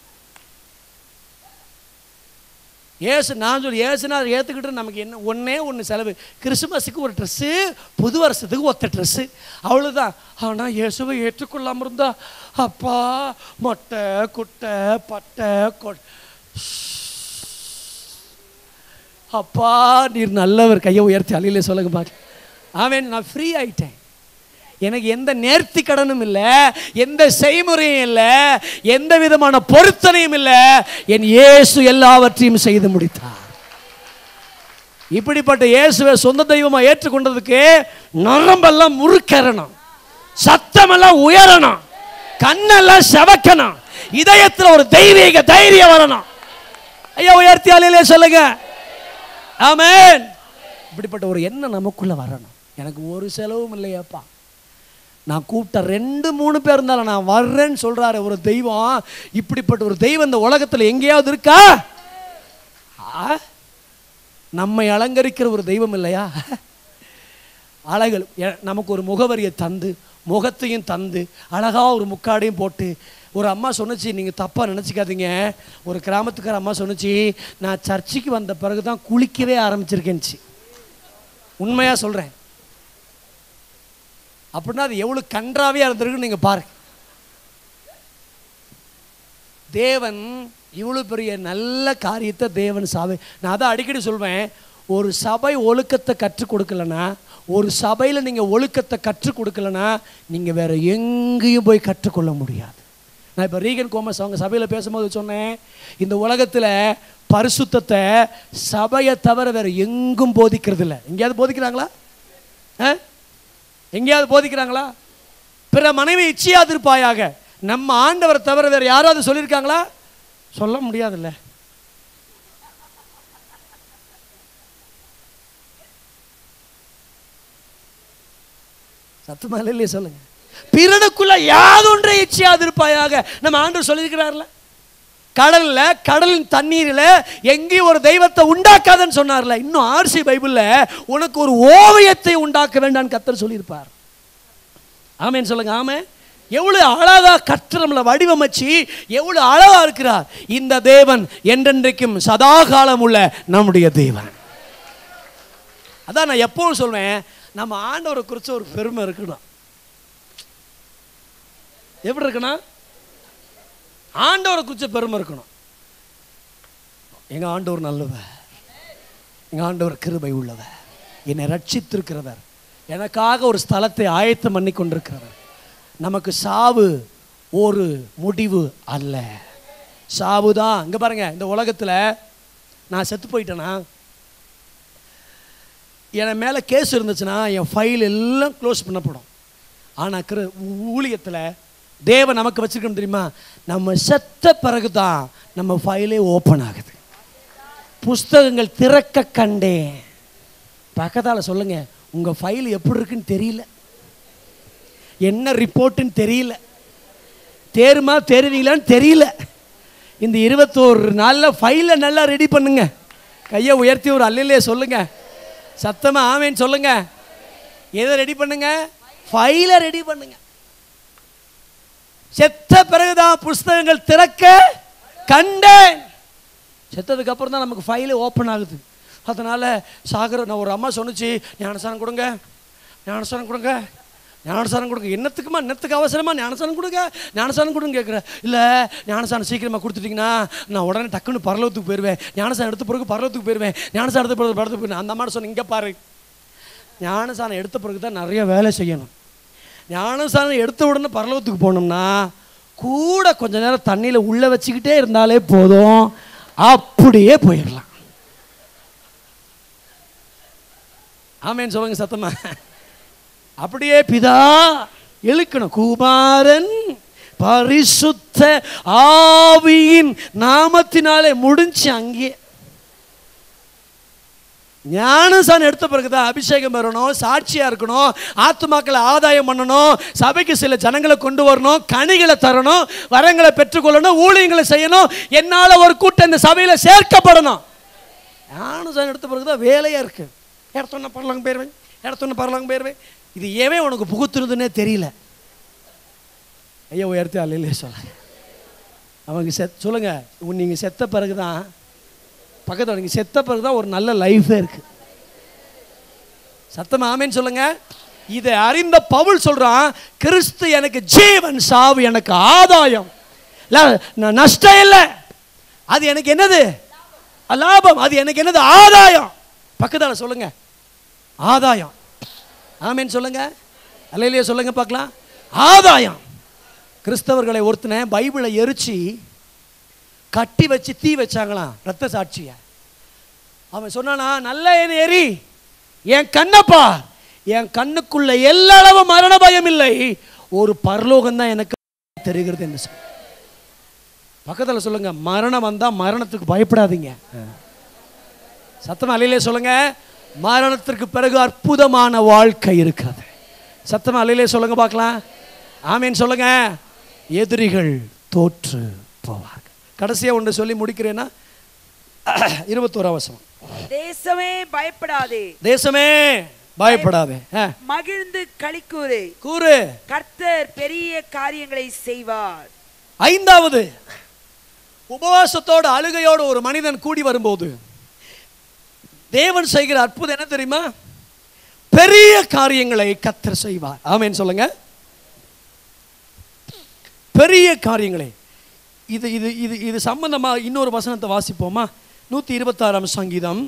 ஏசு நான் சொல்லி ஏசுநாதர் ஏற்றுக்கிட்டு நமக்கு என்ன ஒன்றே ஒன்று செலவு கிறிஸ்துமஸுக்கு ஒரு ட்ரெஸ்ஸு புது வருஷத்துக்கு ஒத்த ட்ரெஸ்ஸு அவ்வளோதான் ஆனால் இயேசுவை ஏற்றுக்கொள்ளாமல் இருந்தா அப்பா மொட்டை குட்டை பட்டை கொ அப்பா நீர் நல்லவர் கையை உயர்த்தி அலையில சொல்லுங்க பார்க்க ஆமென் நான் ஃப்ரீ ஆயிட்டேன் எனக்கு எந்த நேர்த்தி கடனும் இல்லை எந்த செய்முறையும் இல்லை எந்த விதமான பொருத்தனையும் இல்லை என் இயேசு எல்லாவற்றையும் செய்து முடித்தார் இப்படிப்பட்ட இயேசுவை சொந்த தெய்வமா ஏற்றுக்கொண்டதுக்கு நரம்பெல்லாம் முறுக்கறணும் சத்தமெல்லாம் உயரணும் கண்ணெல்லாம் செவக்கணும் இதயத்தில் ஒரு தெய்வீக தைரியம் வரணும் ஐயா உயர்த்தி அலையிலே சொல்லுங்க ஆமென் இப்படிப்பட்ட ஒரு எண்ணம் நமக்குள்ள வரணும் எனக்கு ஒரு செலவும் இல்லையாப்பா நான் கூப்பிட்ட ரெண்டு மூணு பேர் இருந்தாலும் நான் வர்றேன்னு சொல்றாரு ஒரு தெய்வம் இப்படிப்பட்ட ஒரு தெய்வம் இந்த உலகத்தில் எங்கேயாவது இருக்கா ஆ? நம்மை அலங்கரிக்கிற ஒரு தெய்வம் இல்லையா அழகு எ- நமக்கு ஒரு முகவரியை தந்து முகத்தையும் தந்து அழகாக ஒரு முக்காடையும் போட்டு ஒரு அம்மா சொன்னுச்சு நீங்கள் தப்பாக நினச்சிக்காதீங்க ஒரு கிராமத்துக்கார அம்மா சொன்னுச்சு நான் சர்ச்சுக்கு வந்த பிறகு தான் குளிக்கவே ஆரம்பிச்சிருக்கேன்ச்சு உண்மையாக சொல்கிறேன் அப்படின்னா அது எவ்வளோ கன்றாவியாக இருந்திருக்குன்னு நீங்கள் பாருங்க தேவன் இவ்வளோ பெரிய நல்ல காரியத்தை தேவன் சபை நான் அதை அடிக்கடி சொல்வேன் ஒரு சபை ஒழுக்கத்தை கற்றுக் கொடுக்கலனா ஒரு சபையில் நீங்கள் ஒழுக்கத்தை கற்றுக் கொடுக்கலனா நீங்கள் வேற எங்கேயும் போய் கற்றுக்கொள்ள முடியாது நான் இப்போ ரீகன் கோமஸ் அவங்க சபையில் பேசும்போது சொன்னேன் இந்த உலகத்தில் பரிசுத்தத்தை சபையை தவிர வேற எங்கும் போதிக்கிறது இல்லை எங்கேயாவது போதிக்கிறாங்களா ஆ எங்கேயாவது போதிக்கிறாங்களா பிற மனைவி இச்சையாதிருப்பாயாக நம்ம ஆண்டவரை தவிர வேற யாராவது சொல்லியிருக்காங்களா சொல்ல முடியாதுல்ல சத்தமா இல்லையே சொல்லுங்க பிறனுக்குள்ள யாதொன்றை இச்சையாதிருப்பாயாக நம்ம ஆண்டவர் சொல்லியிருக்கிறார்ல கடல்ல கடலின் தண்ணீரில் எங்கேயும் ஒரு தெய்வத்தை உண்டாக்காதன்னு சொன்னார்ல இன்னும் ஆர்சி பைபிள்ல உனக்கு ஒரு ஓவியத்தை உண்டாக்க வேண்டாம்னு கத்தர் சொல்லியிருப்பார் ஆமேன்னு சொல்லுங்க ஆமே எவ்வளவு அழகா கர்த்தர் நம்மளை வடிவமைச்சு எவ்வளவு அழகா இருக்கிறார் இந்த தேவன் என்றென்றைக்கும் சதா காலம் உள்ள நம்முடைய தேவன் அதான் நான் எப்பவும் சொல்வேன் நம்ம ஆண்டவரை குறித்து ஒரு பெருமை இருக்கணும் எப்படி இருக்கணும் ஆண்டவரை குறித்த பெருமை இருக்கணும் எங்க ஆண்டவர் நல்லவர் எங்க ஆண்டவர் கிருபை உள்ளவர் என்னை ரட்சித்திருக்கிறவர் எனக்காக ஒரு ஸ்தலத்தை ஆயத்தம் பண்ணி கொண்டிருக்கிறவர் நமக்கு சாவு ஒரு முடிவு அல்ல சாவு தான் இங்க பாருங்க இந்த உலகத்துல நான் செத்து போயிட்டேனா என் மேலே கேஸ் இருந்துச்சுன்னா என் ஃபைல் எல்லாம் க்ளோஸ் பண்ணப்படும் ஆனால் கிரு ஊழியத்தில் தேவன் நமக்கு வச்சிருக்கோம் தெரியுமா நம்ம செத்த பிறகு தான் நம்ம ஃபைலே ஓப்பன் ஆகுது புஸ்தகங்கள் திறக்க கண்டேன் பக்கத்தால் சொல்லுங்க உங்கள் ஃபைல் எப்படி இருக்குன்னு தெரியல என்ன ரிப்போர்ட்டுன்னு தெரியல தேருமா தேருவீங்களான்னு தெரியல இந்த இருபத்தோரு நாளில் ஃபைலை நல்லா ரெடி பண்ணுங்க கையை உயர்த்தி ஒரு அல்லையிலே சொல்லுங்க சத்தமா ஆமேன்னு சொல்லுங்க எதை ரெடி பண்ணுங்க ஃபைலை ரெடி பண்ணுங்க செத்த பிறகுதான் புஸ்தகங்கள் திறக்க கண்டேன் செத்ததுக்கு அப்புறம் தான் நமக்கு ஃபைலே ஓப்பன் ஆகுது அதனால சாகர நான் ஒரு அம்மா சொன்னுச்சு ஞானசானம் கொடுங்க ஞானசானம் கொடுங்க ஞானசானம் கொடுங்க என்னத்துக்குமா என்னத்துக்கு அவசரமா ஞானசானம் கொடுங்க ஞானசானம் கொடுங்க கேட்குறேன் இல்லை ஞானசானம் சீக்கிரமாக கொடுத்துட்டீங்கன்னா நான் உடனே டக்குன்னு பரலோகத்துக்கு போயிடுவேன் ஞானசானம் எடுத்த பிறகு பரலோகத்துக்கு போயிடுவேன் ஞானசானம் எடுத்த பிறகு பரலோகத்துக்கு போயிடுவேன் அந்த அம்மா சொன்ன இங்கே பாரு ஞானசானம் எடுத்த பிறகு தான் நிறைய வேலை செய்யணும் ஞானசானம் எடுத்த உடனே பரலோகத்துக்கு போனோம்னா கூட கொஞ்ச நேரம் தண்ணியில் உள்ளே வச்சுக்கிட்டே இருந்தாலே போதும் அப்படியே போயிடலாம் ஆமேன்னு சொல்லுங்க சத்தமா அப்படியே பிதா இழுக்கணும் குமாரன் பரிசுத்த ஆவியின் நாமத்தினாலே முடிஞ்சு அங்கே ஞானசானம் எடுத்த பிறகுதான் அபிஷேகம் பெறணும் சாட்சியா இருக்கணும் ஆத்துமாக்களை ஆதாயம் பண்ணணும் சபைக்கு சில ஜனங்களை கொண்டு வரணும் கனிகளை தரணும் வரங்களை பெற்றுக்கொள்ளணும் ஊழியங்களை செய்யணும் என்னால ஒரு கூட்டம் இந்த சபையில சேர்க்கப்படணும் ஞானசானம் எடுத்த பிறகுதான் வேலையா இருக்கு இடத்தொன்ன பரலாங்க போயிருவேன் இடத்தொன்ன பரலாங்க போயிருவேன் இது ஏவே உனக்கு புகுத்துறதுன்னே தெரியல ஐயா உயர்த்தி அல்லையிலே சொல்ல அவங்க செத் சொல்லுங்க உன் நீங்க செத்த பிறகுதான் பக்கத்தில் நீங்கள் செத்த பிறகு தான் ஒரு நல்ல லைஃபே இருக்கு சத்தம் ஆமேன்னு சொல்லுங்க இதை அறிந்த பவுல் சொல்றான் கிறிஸ்து எனக்கு ஜீவன் சாவு எனக்கு ஆதாயம் இல்ல, ந- நஷ்டம் இல்லை அது எனக்கு என்னது லாபம் அது எனக்கு என்னது ஆதாயம் பக்கத்தால் சொல்லுங்க ஆதாயம் ஆமேன்னு சொல்லுங்க அல்லையிலேயே சொல்லுங்க பார்க்கலாம் ஆதாயம் கிறிஸ்தவர்களை ஒருத்தனை பைபிளை எரிச்சு கட்டி வச்சு தீ வச்சாங்களாம் ரத்த சாட்சிய அவன் சொன்னானா நல்ல என் எரி என் கண்ணப்பா என் கண்ணுக்குள்ள எல்லளவு மரண பயம் இல்லை ஒரு பரலோகம் தான் எனக்கு தெரிகிறது என்று சொன்ன பக்கத்தில் சொல்லுங்க மரணம் வந்தா மரணத்துக்கு பயப்படாதீங்க சத்தமா அலையிலே சொல்லுங்க மரணத்திற்கு பிறகு அற்புதமான வாழ்க்கை இருக்காது சத்தமா அலையிலே சொல்லுங்க பார்க்கலாம் ஆமேன்னு சொல்லுங்க எதிரிகள் தோற்று போவார்கள் கடைசியா ஒன்று சொல்லி முடிக்கிறேன்னா இருபத்தோரா வசனம் தேசமே பயப்படாதே தேசமே பயப்படாதே ஆ, மகிழ்ந்து களிக்கூறு கூறு கர்த்தர் பெரிய காரியங்களை செய்வார் ஐந்தாவது உபவாசத்தோடு அழுகையோடு ஒரு மனிதன் கூடி வரும்போது தேவன் செய்கிற அற்புதம் என்ன தெரியுமா பெரிய காரியங்களை கத்தர் செய்வார் ஆமென் சொல்லுங்க பெரிய காரியங்களை இது இது இது இது சம்பந்தமா இன்னொரு வசனத்தை வாசிப்போமா நூற்றி இருபத்தாறாம் சங்கீதம்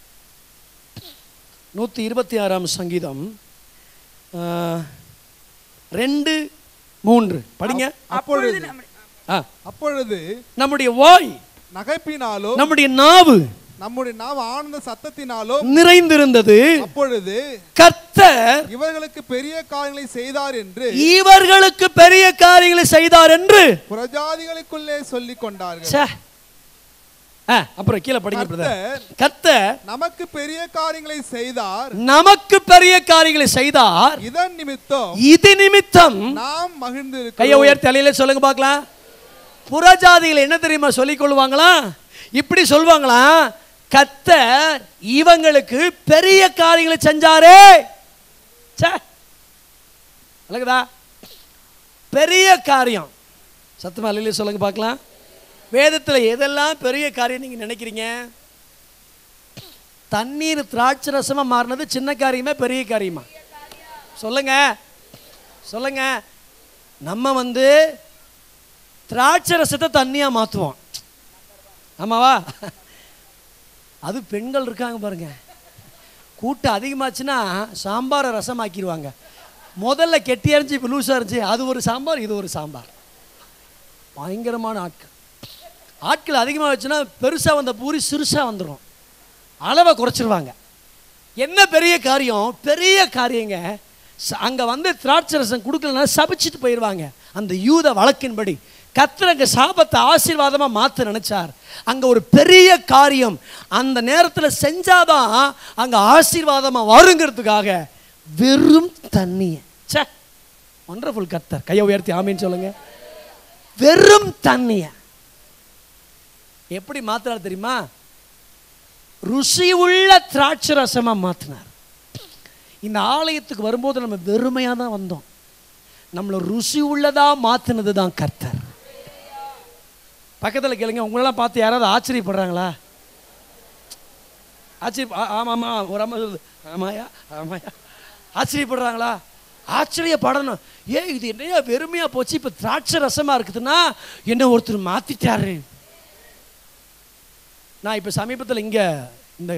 நூற்றி இருபத்தி ஆறாம் சங்கீதம் ஆ, ரெண்டு மூன்று படிங்க அப்பொழுது நம்ம- ஆ அப்பொழுது நம்முடைய வாய் நகைப்பினாலும் நம்முடைய நாவு நம்முடைய நாவ ஆனந்த சத்தத்தினாலும் நிறைந்திருந்தது அப்பொழுது கர்த்தர் இவர்களுக்கு பெரிய காரியங்களை செய்தார் என்று இவர்களுக்கு பெரிய காரியங்களை செய்தார் என்று புறஜாதிகளுக்குள்ளே சொல்லிக் கொண்டார்கள் ச்சே. ஆ, அப்புறம் கீழே படிங்க பிரதர் கர்த்தர் கர்த்தர் நமக்கு பெரிய காரியங்களை செய்தார் நமக்கு பெரிய காரியங்களை செய்தார் இதன் நிமித்தம் இது நிமித்தம் நாம் மகிழ்ந்து கையை உயர்த்தி அலையில சொல்லுங்க பார்க்கலாம் புறஜாதிகள் என்ன தெரியுமா சொல்லிக் கொள்வாங்களா இப்படி சொல்லுவாங்களா கத்தர் இவங்களுக்கு பெரிய காரியங்களை செஞ்சாரே ச்சே விளக்குதா பெரிய காரியம் சத்தமா அலையில சொல்லுங்க பார்க்கலாம் வேதத்தில் எதெல்லாம் பெரிய காரியம் நீங்க நினைக்கிறீங்க தண்ணீர் திராட்சை ரசமா மாறினது சின்ன காரியமா பெரிய காரியமா சொல்லுங்க சொல்லுங்க நம்ம வந்து திராட்சை ரசத்தை தண்ணியா மாற்றுவோம் ஆமாவா அது பெண்கள் இருக்காங்க பாருங்க கூட்டம் அதிகமாச்சுன்னா சாம்பாரை ரசமாக்கிடுவாங்க முதல்ல கெட்டியா இருந்துச்சு இப்போ லூஸாக இருந்துச்சு அது ஒரு சாம்பார் இது ஒரு சாம்பார் பயங்கரமான ஆட்கள் ஆட்கள் அதிகமாக வச்சுன்னா பெருசாக வந்த பூரி சிறுசாக வந்துடும் அளவை குறைச்சிருவாங்க என்ன பெரிய காரியம் பெரிய காரியங்க ச- அங்க வந்து திராட்சை ரசம் கொடுக்கலன்னா சபிச்சிட்டு போயிடுவாங்க அந்த யூத வழக்கின்படி கர்த்தர் அங்க சாபத்தை ஆசீர்வாதமா மாத்த நினைச்சார் அங்க ஒரு பெரிய காரியம் அந்த நேரத்துல செஞ்சாதான் அங்க ஆசீர்வாதமா வருங்கிறதுக்காக வெறும் தண்ணிய ச்சே ஒண்டர்ஃபுல் கர்த்தர் கையை உயர்த்தி ஆமீன்னு சொல்லுங்க வெறும் தண்ணிய எப்படி மாத்துறாரு தெரியுமா ருசி உள்ள திராட்சை ரசமா மாத்தினார் இந்த ஆலயத்துக்கு வரும்போது நம்ம வெறுமையாக தான் வந்தோம் நம்மளை ருசி உள்ளதா மாத்தினது தான் கர்த்தர் பக்கத்தில் கேளுங்க உங்களெல்லாம் பார்த்து யாராவது ஆச்சரியப்படுறாங்களா ஆச்சரிய ஆ- ஆமா ஆமா ஒரு அம்மா சொல்லுது ஆமாயா ஆமாயா ஆச்சரியப்படுறாங்களா ஆச்சரியப்படணும் ஏ இது என்னையா வெறுமையா போச்சு இப்போ திராட்சை ரசமா இருக்குதுன்னா என்ன ஒருத்தர் மாத்திட்டாரு நான் இப்போ சமீபத்தில் இங்கே இந்த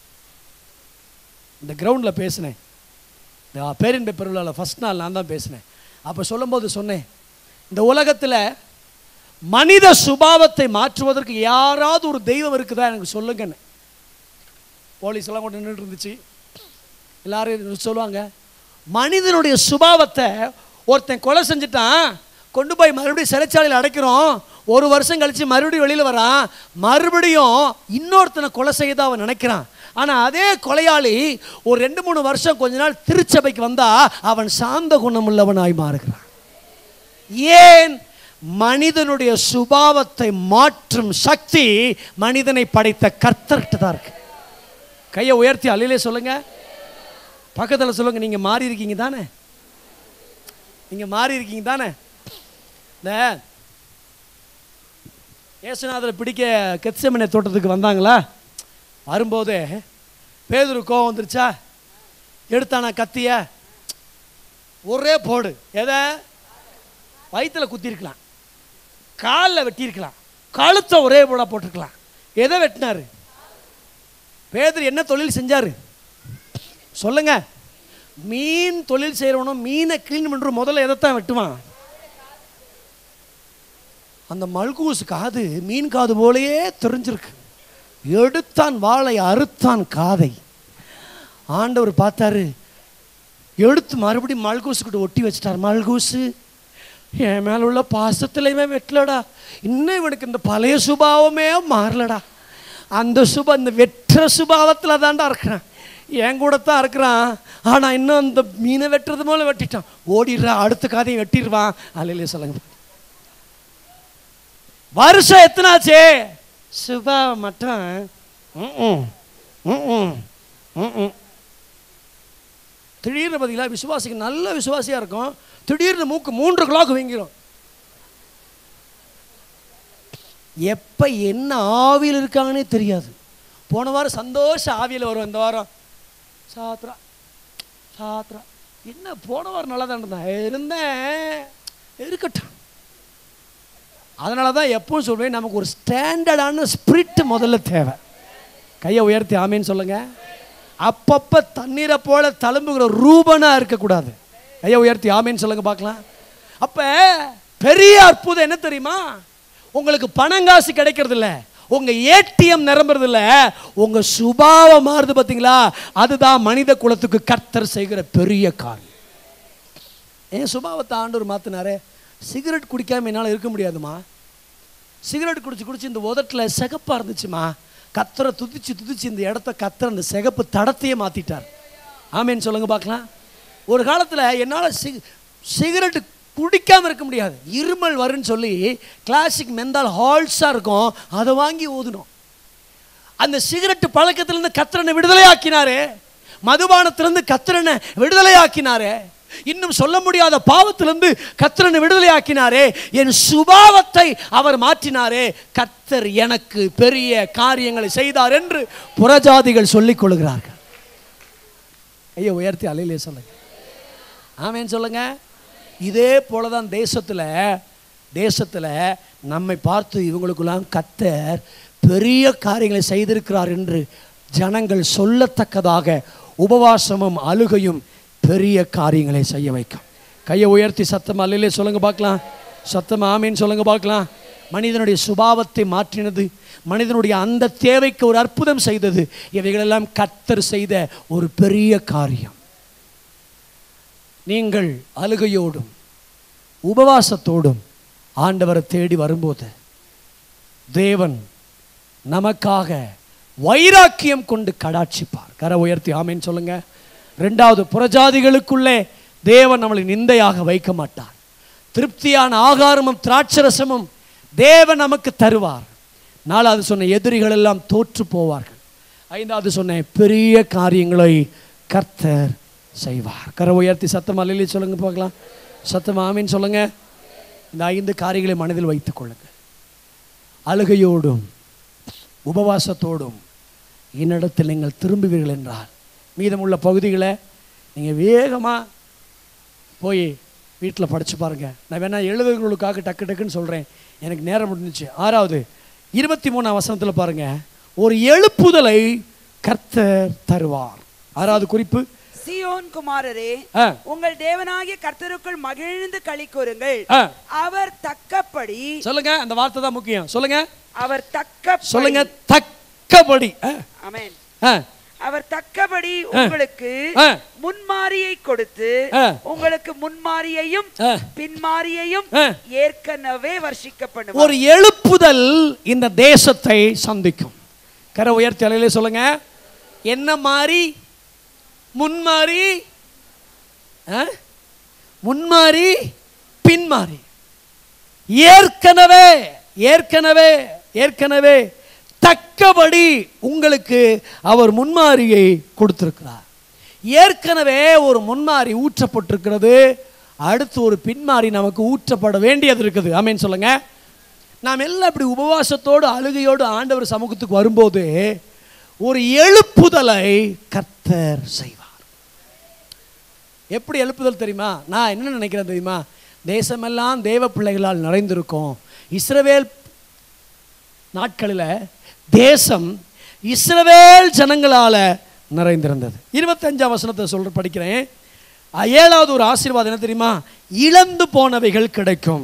இந்த கிரவுண்டில் பேசினேன் இந்த பேரின்பை பெருவிழாவில் ஃபஸ்ட் நாள் நான் தான் பேசினேன் அப்போ சொல்லும்போது சொன்னேன் இந்த உலகத்தில் மனித சுபாவத்தை மாற்றுவதற்கு யாராவது ஒரு தெய்வம் இருக்குதா எனக்கு சொல்லுங்கன்னு போலீஸ் எல்லாம் கொண்டு நின்றுட்டு இருந்துச்சு எல்லாரும் சொல்லுவாங்க மனிதனுடைய சுபாவத்தை ஒருத்தன் கொலை செஞ்சுட்டான் கொண்டு போய் மறுபடியும் சிறைச்சாலையில் அடைக்கிறோம் ஒரு வருஷம் கழிச்சு மறுபடியும் வெளியில் வரான் மறுபடியும் இன்னொருத்தனை கொலை செய்ய தான் அவன் நினைக்கிறான் ஆனால் அதே கொலையாளி ஒரு ரெண்டு மூணு வருஷம் கொஞ்ச நாள் திருச்சபைக்கு வந்தா அவன் சாந்த குணமுள்ளவனாய் மாறுகிறான் ஏன் மனிதனுடைய சுபாவத்தை மாற்றும் சக்தி மனிதனை படைத்த கர்த்தர்கிட்ட தான் இருக்கு கையை உயர்த்தி அலையிலே சொல்லுங்க பக்கத்தில் சொல்லுங்க நீங்க மாறி இருக்கீங்க தானே நீங்க மாறி இருக்கீங்க தானே இந்த ஏசுநாதரை பிடிக்க கெத்செமனை தோட்டத்துக்கு வந்தாங்களா வரும்போது பேதுரு கோவம் வந்துருச்சா எடுத்தானா கத்திய ஒரே போடு எதை வயிற்றுல குத்திருக்கலாம் காலில் வெட்டியிருக்கலாம் கழுத்தை ஒரே போடா போட்டிருக்கலாம் எதை வெட்டினாரு பேதர் என்ன தொழில் செஞ்சாரு சொல்லுங்க மீன் தொழில் செய்கிறவனும் மீனை க்ளீன் பண்ணுற முதல்ல எதைத்தான் வெட்டுவான் அந்த மல்கூஸ் காது மீன் காது போலயே தெரிஞ்சிருக்கு எடுத்தான் வாளை அறுத்தான் காதை ஆண்டவர் பார்த்தாரு எடுத்து மறுபடியும் மல்கூஸுக்கிட்ட ஒட்டி வச்சிட்டார் மல்கூஸு என் மேல உள்ள பாசத்துலையுமே வெட்டலடா இன்னும் இவனுக்கு இந்த பழைய சுபாவமே மாறலடா அந்த சுபா இந்த வெற்ற சுபாவத்தில் தான்டா இருக்கிறான் என் கூட தான் இருக்கிறான் ஆனால் இன்னும் அந்த மீனை வெட்டுறது போல வெட்டிட்டான் ஓடிடுறா அடுத்த காதையும் வெட்டிடுவான் அலையிலே சொல்லுங்க வருஷம் எத்தனாச்சே சுபாவம் மட்டும் ம்ம், ம்ம், ம்ம். திடீர்னு பார்த்தீங்களா விசுவாசிக்கு நல்ல விசுவாசியாக இருக்கும் திடீர்னு மூக்கு மூன்று கிளாக் வீங்கிரும் எப்போ என்ன ஆவியில் இருக்காங்கன்னே தெரியாது போன வாரம் சந்தோஷ ஆவியில் வரும் இந்த வாரம் சாத்ரா சாத்ரா என்ன போன வாரம் நல்லா தான் இருந்தேன் இருந்தேன் இருக்கட்டும் அதனால தான் எப்பவும் சொல்வேன் நமக்கு ஒரு ஸ்டாண்டர்டான ஸ்பிரிட் முதல்ல தேவை கையை உயர்த்தி ஆமேன்னு சொல்லுங்க அப்பப்போ தண்ணீரை போல தழும்புகிற ரூபனா இருக்கக்கூடாது கையை உயர்த்தி ஆமேன்னு சொல்லுங்க பார்க்கலாம் அப்ப பெரிய அற்புதம் என்ன தெரியுமா உங்களுக்கு பணங்காசு கிடைக்கிறது இல்ல உங்க ஏடிஎம் நிரம்புறது இல்ல உங்க சுபாவம் மாறுது பார்த்தீங்களா அதுதான் மனித குலத்துக்கு கர்த்தர் செய்கிற பெரிய காரியம் என் சுபாவத்தை ஆண்டவர் மாத்தினாரே சிகரெட் குடிக்காம என்னால் இருக்க முடியாதுமா சிகரெட் குடிச்சு குடிச்சு இந்த உதட்டில் சிகப்பா இருந்துச்சுமா கத்தரை துதிச்சு துதிச்சு இந்த இடத்த கத்தர் அந்த சிகப்பு தடத்தையே மாத்திட்டார் ஆமேன்னு சொல்லுங்க பார்க்கலாம் ஒரு காலத்தில் என்னால் சி சிகரெட்டு குடிக்காம இருக்க முடியாது இருமல் வரும்னு சொல்லி கிளாசிக் மெந்தால் ஹால்ஸாக இருக்கும் அதை வாங்கி ஊதணும் அந்த சிகரெட் பழக்கத்திலிருந்து கத்திரனை விடுதலையாக்கினாரு மதுபானத்திலிருந்து கத்திரனை விடுதலையாக்கினாரே இன்னும் சொல்ல முடியாத பாவத்திலிருந்து கத்திரனை விடுதலையாக்கினாரே என் சுபாவத்தை அவர் மாற்றினாரே கத்தர் எனக்கு பெரிய காரியங்களை செய்தார் என்று புறஜாதிகள் சொல்லிக் கொள்கிறார்கள் ஐயோ உயர்த்தி அலையிலே சொல்லுங்க ஆமேன்னு சொல்லுங்க இதே போல தான் தேசத்தில் தேசத்தில் நம்மை பார்த்து இவங்களுக்கெல்லாம் கத்தர் பெரிய காரியங்களை செய்திருக்கிறார் என்று ஜனங்கள் சொல்லத்தக்கதாக உபவாசமும் அழுகையும் பெரிய காரியங்களை செய்ய வைக்கும் கையை உயர்த்தி சத்தம் அல்லையிலே சொல்லுங்க பார்க்கலாம் சத்தம் ஆமேன்னு சொல்லுங்க பார்க்கலாம் மனிதனுடைய சுபாவத்தை மாற்றினது மனிதனுடைய அந்த தேவைக்கு ஒரு அற்புதம் செய்தது இவைகளெல்லாம் கத்தர் செய்த ஒரு பெரிய காரியம் நீங்கள் அழுகையோடும் உபவாசத்தோடும் ஆண்டவரை தேடி வரும்போது தேவன் நமக்காக வைராக்கியம் கொண்டு கடாட்சிப்பார் கரை உயர்த்தி ஆமேன்னு சொல்லுங்க ரெண்டாவது புறஜாதிகளுக்குள்ளே தேவன் நம்மளை நிந்தையாக வைக்க மாட்டார் திருப்தியான ஆகாரமும் திராட்சரசமும் தேவன் நமக்கு தருவார் நாலாவது சொன்ன எதிரிகள் எல்லாம் தோற்று போவார்கள் ஐந்தாவது சொன்ன பெரிய காரியங்களை கர்த்தர் செய்வார் கரை உயர்த்தி சத்தம் அல்லி சொல்லுங்க பார்க்கலாம் சத்தம் ஆமின்னு சொல்லுங்க இந்த ஐந்து காரியங்களை மனதில் வைத்துக் கொள்ளுங்க அழுகையோடும் உபவாசத்தோடும் என்னிடத்தில் நீங்கள் திரும்புவீர்கள் என்றால் மீதமுள்ள பகுதிகளை நீங்கள் வேகமாக போய் வீட்டில் படித்து பாருங்கள் நான் வேணா எழுதுகளுக்காக டக்கு டக்குன்னு சொல்கிறேன் எனக்கு நேரம் முடிஞ்சிச்சு ஆறாவது இருபத்தி மூணாம் வசனத்தில் பாருங்கள் ஒரு எழுப்புதலை கர்த்தர் தருவார் ஆறாவது குறிப்பு சீயோன் குமாரரே ஆ உங்கள் தேவனாகிய கர்த்தருக்குள் மகிழ்ந்து களி கூறுங்கள் ஆ அவர் தக்கப்படி சொல்லுங்க அந்த வார்த்தை தான் முக்கியம் சொல்லுங்க அவர் தக்க சொல்லுங்க தக்கபடி ஆ, அமேன் ஆ, அவர் தக்கபடி உங்களுக்கு ஆ. முன்மாரியை கொடுத்து ஆ. உங்களுக்கு முன்மாரியையும் ஆ. பின்மாரியையும் ஆ. ஏற்கனவே வர்ஷிக்க பண்ணுவார் ஒரு எழுப்புதல் இந்த தேசத்தை சந்திக்கும் கரை உயர்த்தி அலையிலே சொல்லுங்க என்ன மாறி முன்மாறி ஆ? முன்மாறி பின்மாறி ஏற்கனவே ஏற்கனவே ஏற்கனவே தக்கபடி உங்களுக்கு அவர் முன்மாரியை கொடுத்திருக்கிறார் ஏற்கனவே ஒரு முன்மாரி ஊற்றப்பட்டிருக்கிறது அடுத்து ஒரு பின்மாரி நமக்கு ஊற்றப்பட வேண்டியது இருக்குது ஆமேன்னு சொல்லுங்க நாம் எல்லாம் இப்படி உபவாசத்தோடு அழுகையோடு ஆண்டவர் சமூகத்துக்கு வரும்போது ஒரு எழுப்புதலை கர்த்தர் செய்வார் எப்படி எழுப்புதல் தெரியுமா நான் என்ன நினைக்கிறேன் தெரியுமா தேசமெல்லாம் தேவ பிள்ளைகளால் நிறைந்திருக்கும் இஸ்ரவேல் நாட்களில் தேசம் இஸ்ரவேல் ஜனங்களால நிறைந்திருந்தது இருபத்தஞ்சாம் வசனத்தை சொல்ற படிக்கிறேன் அஹ், ஏழாவது ஒரு ஆசீர்வாதம் என்ன தெரியுமா இழந்து போனவைகள் கிடைக்கும்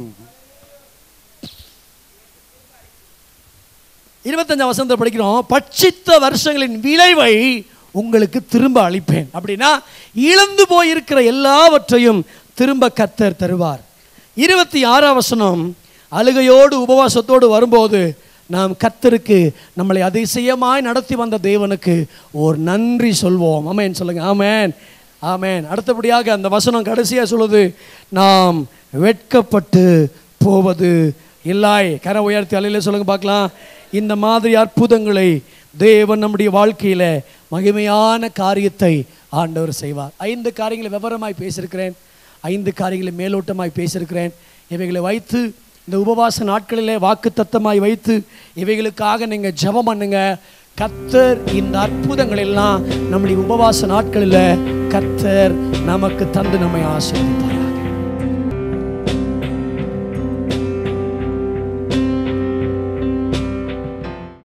இருபத்தஞ்சாம் வசனத்தை படிக்கிறோம் பட்சித்த வருஷங்களின் விளைவை உங்களுக்கு திரும்ப அளிப்பேன் அப்படின்னா இழந்து போயிருக்கிற எல்லாவற்றையும் திரும்ப கத்தர் தருவார் இருபத்தி ஆறாம் வசனம் அழுகையோடு உபவாசத்தோடு வரும்போது நாம் கத்தருக்கு நம்மளை அதிசயமாய் நடத்தி வந்த தேவனுக்கு ஒரு நன்றி சொல்வோம் ஆமேன் சொல்லுங்க ஆமேன் ஆமேன் அடுத்தபடியாக அந்த வசனம் கடைசியாக சொல்லுது நாம் வெட்கப்பட்டு போவது இல்லாய் கரை உயர்த்தி அலையில சொல்லுங்க பார்க்கலாம் இந்த மாதிரி அற்புதங்களை தேவன் நம்முடைய வாழ்க்கையில மகிமையான காரியத்தை ஆண்டவர் செய்வார் ஐந்து காரியங்களை விவரமாய் பேசியிருக்கிறேன் ஐந்து காரியங்களை மேலோட்டமாய் பேசியிருக்கிறேன் இவைகளை வைத்து இந்த உபவாச நாட்களிலே வாக்குத்தத்தமாய் வைத்து இவைகளுக்காக நீங்கள் ஜெபம் பண்ணுங்க கத்தர் இந்த அற்புதங்கள் எல்லாம் நம்முடைய உபவாச நாட்களில் கத்தர் நமக்கு தந்து நம்மை ஆசீர்வதிப்பார்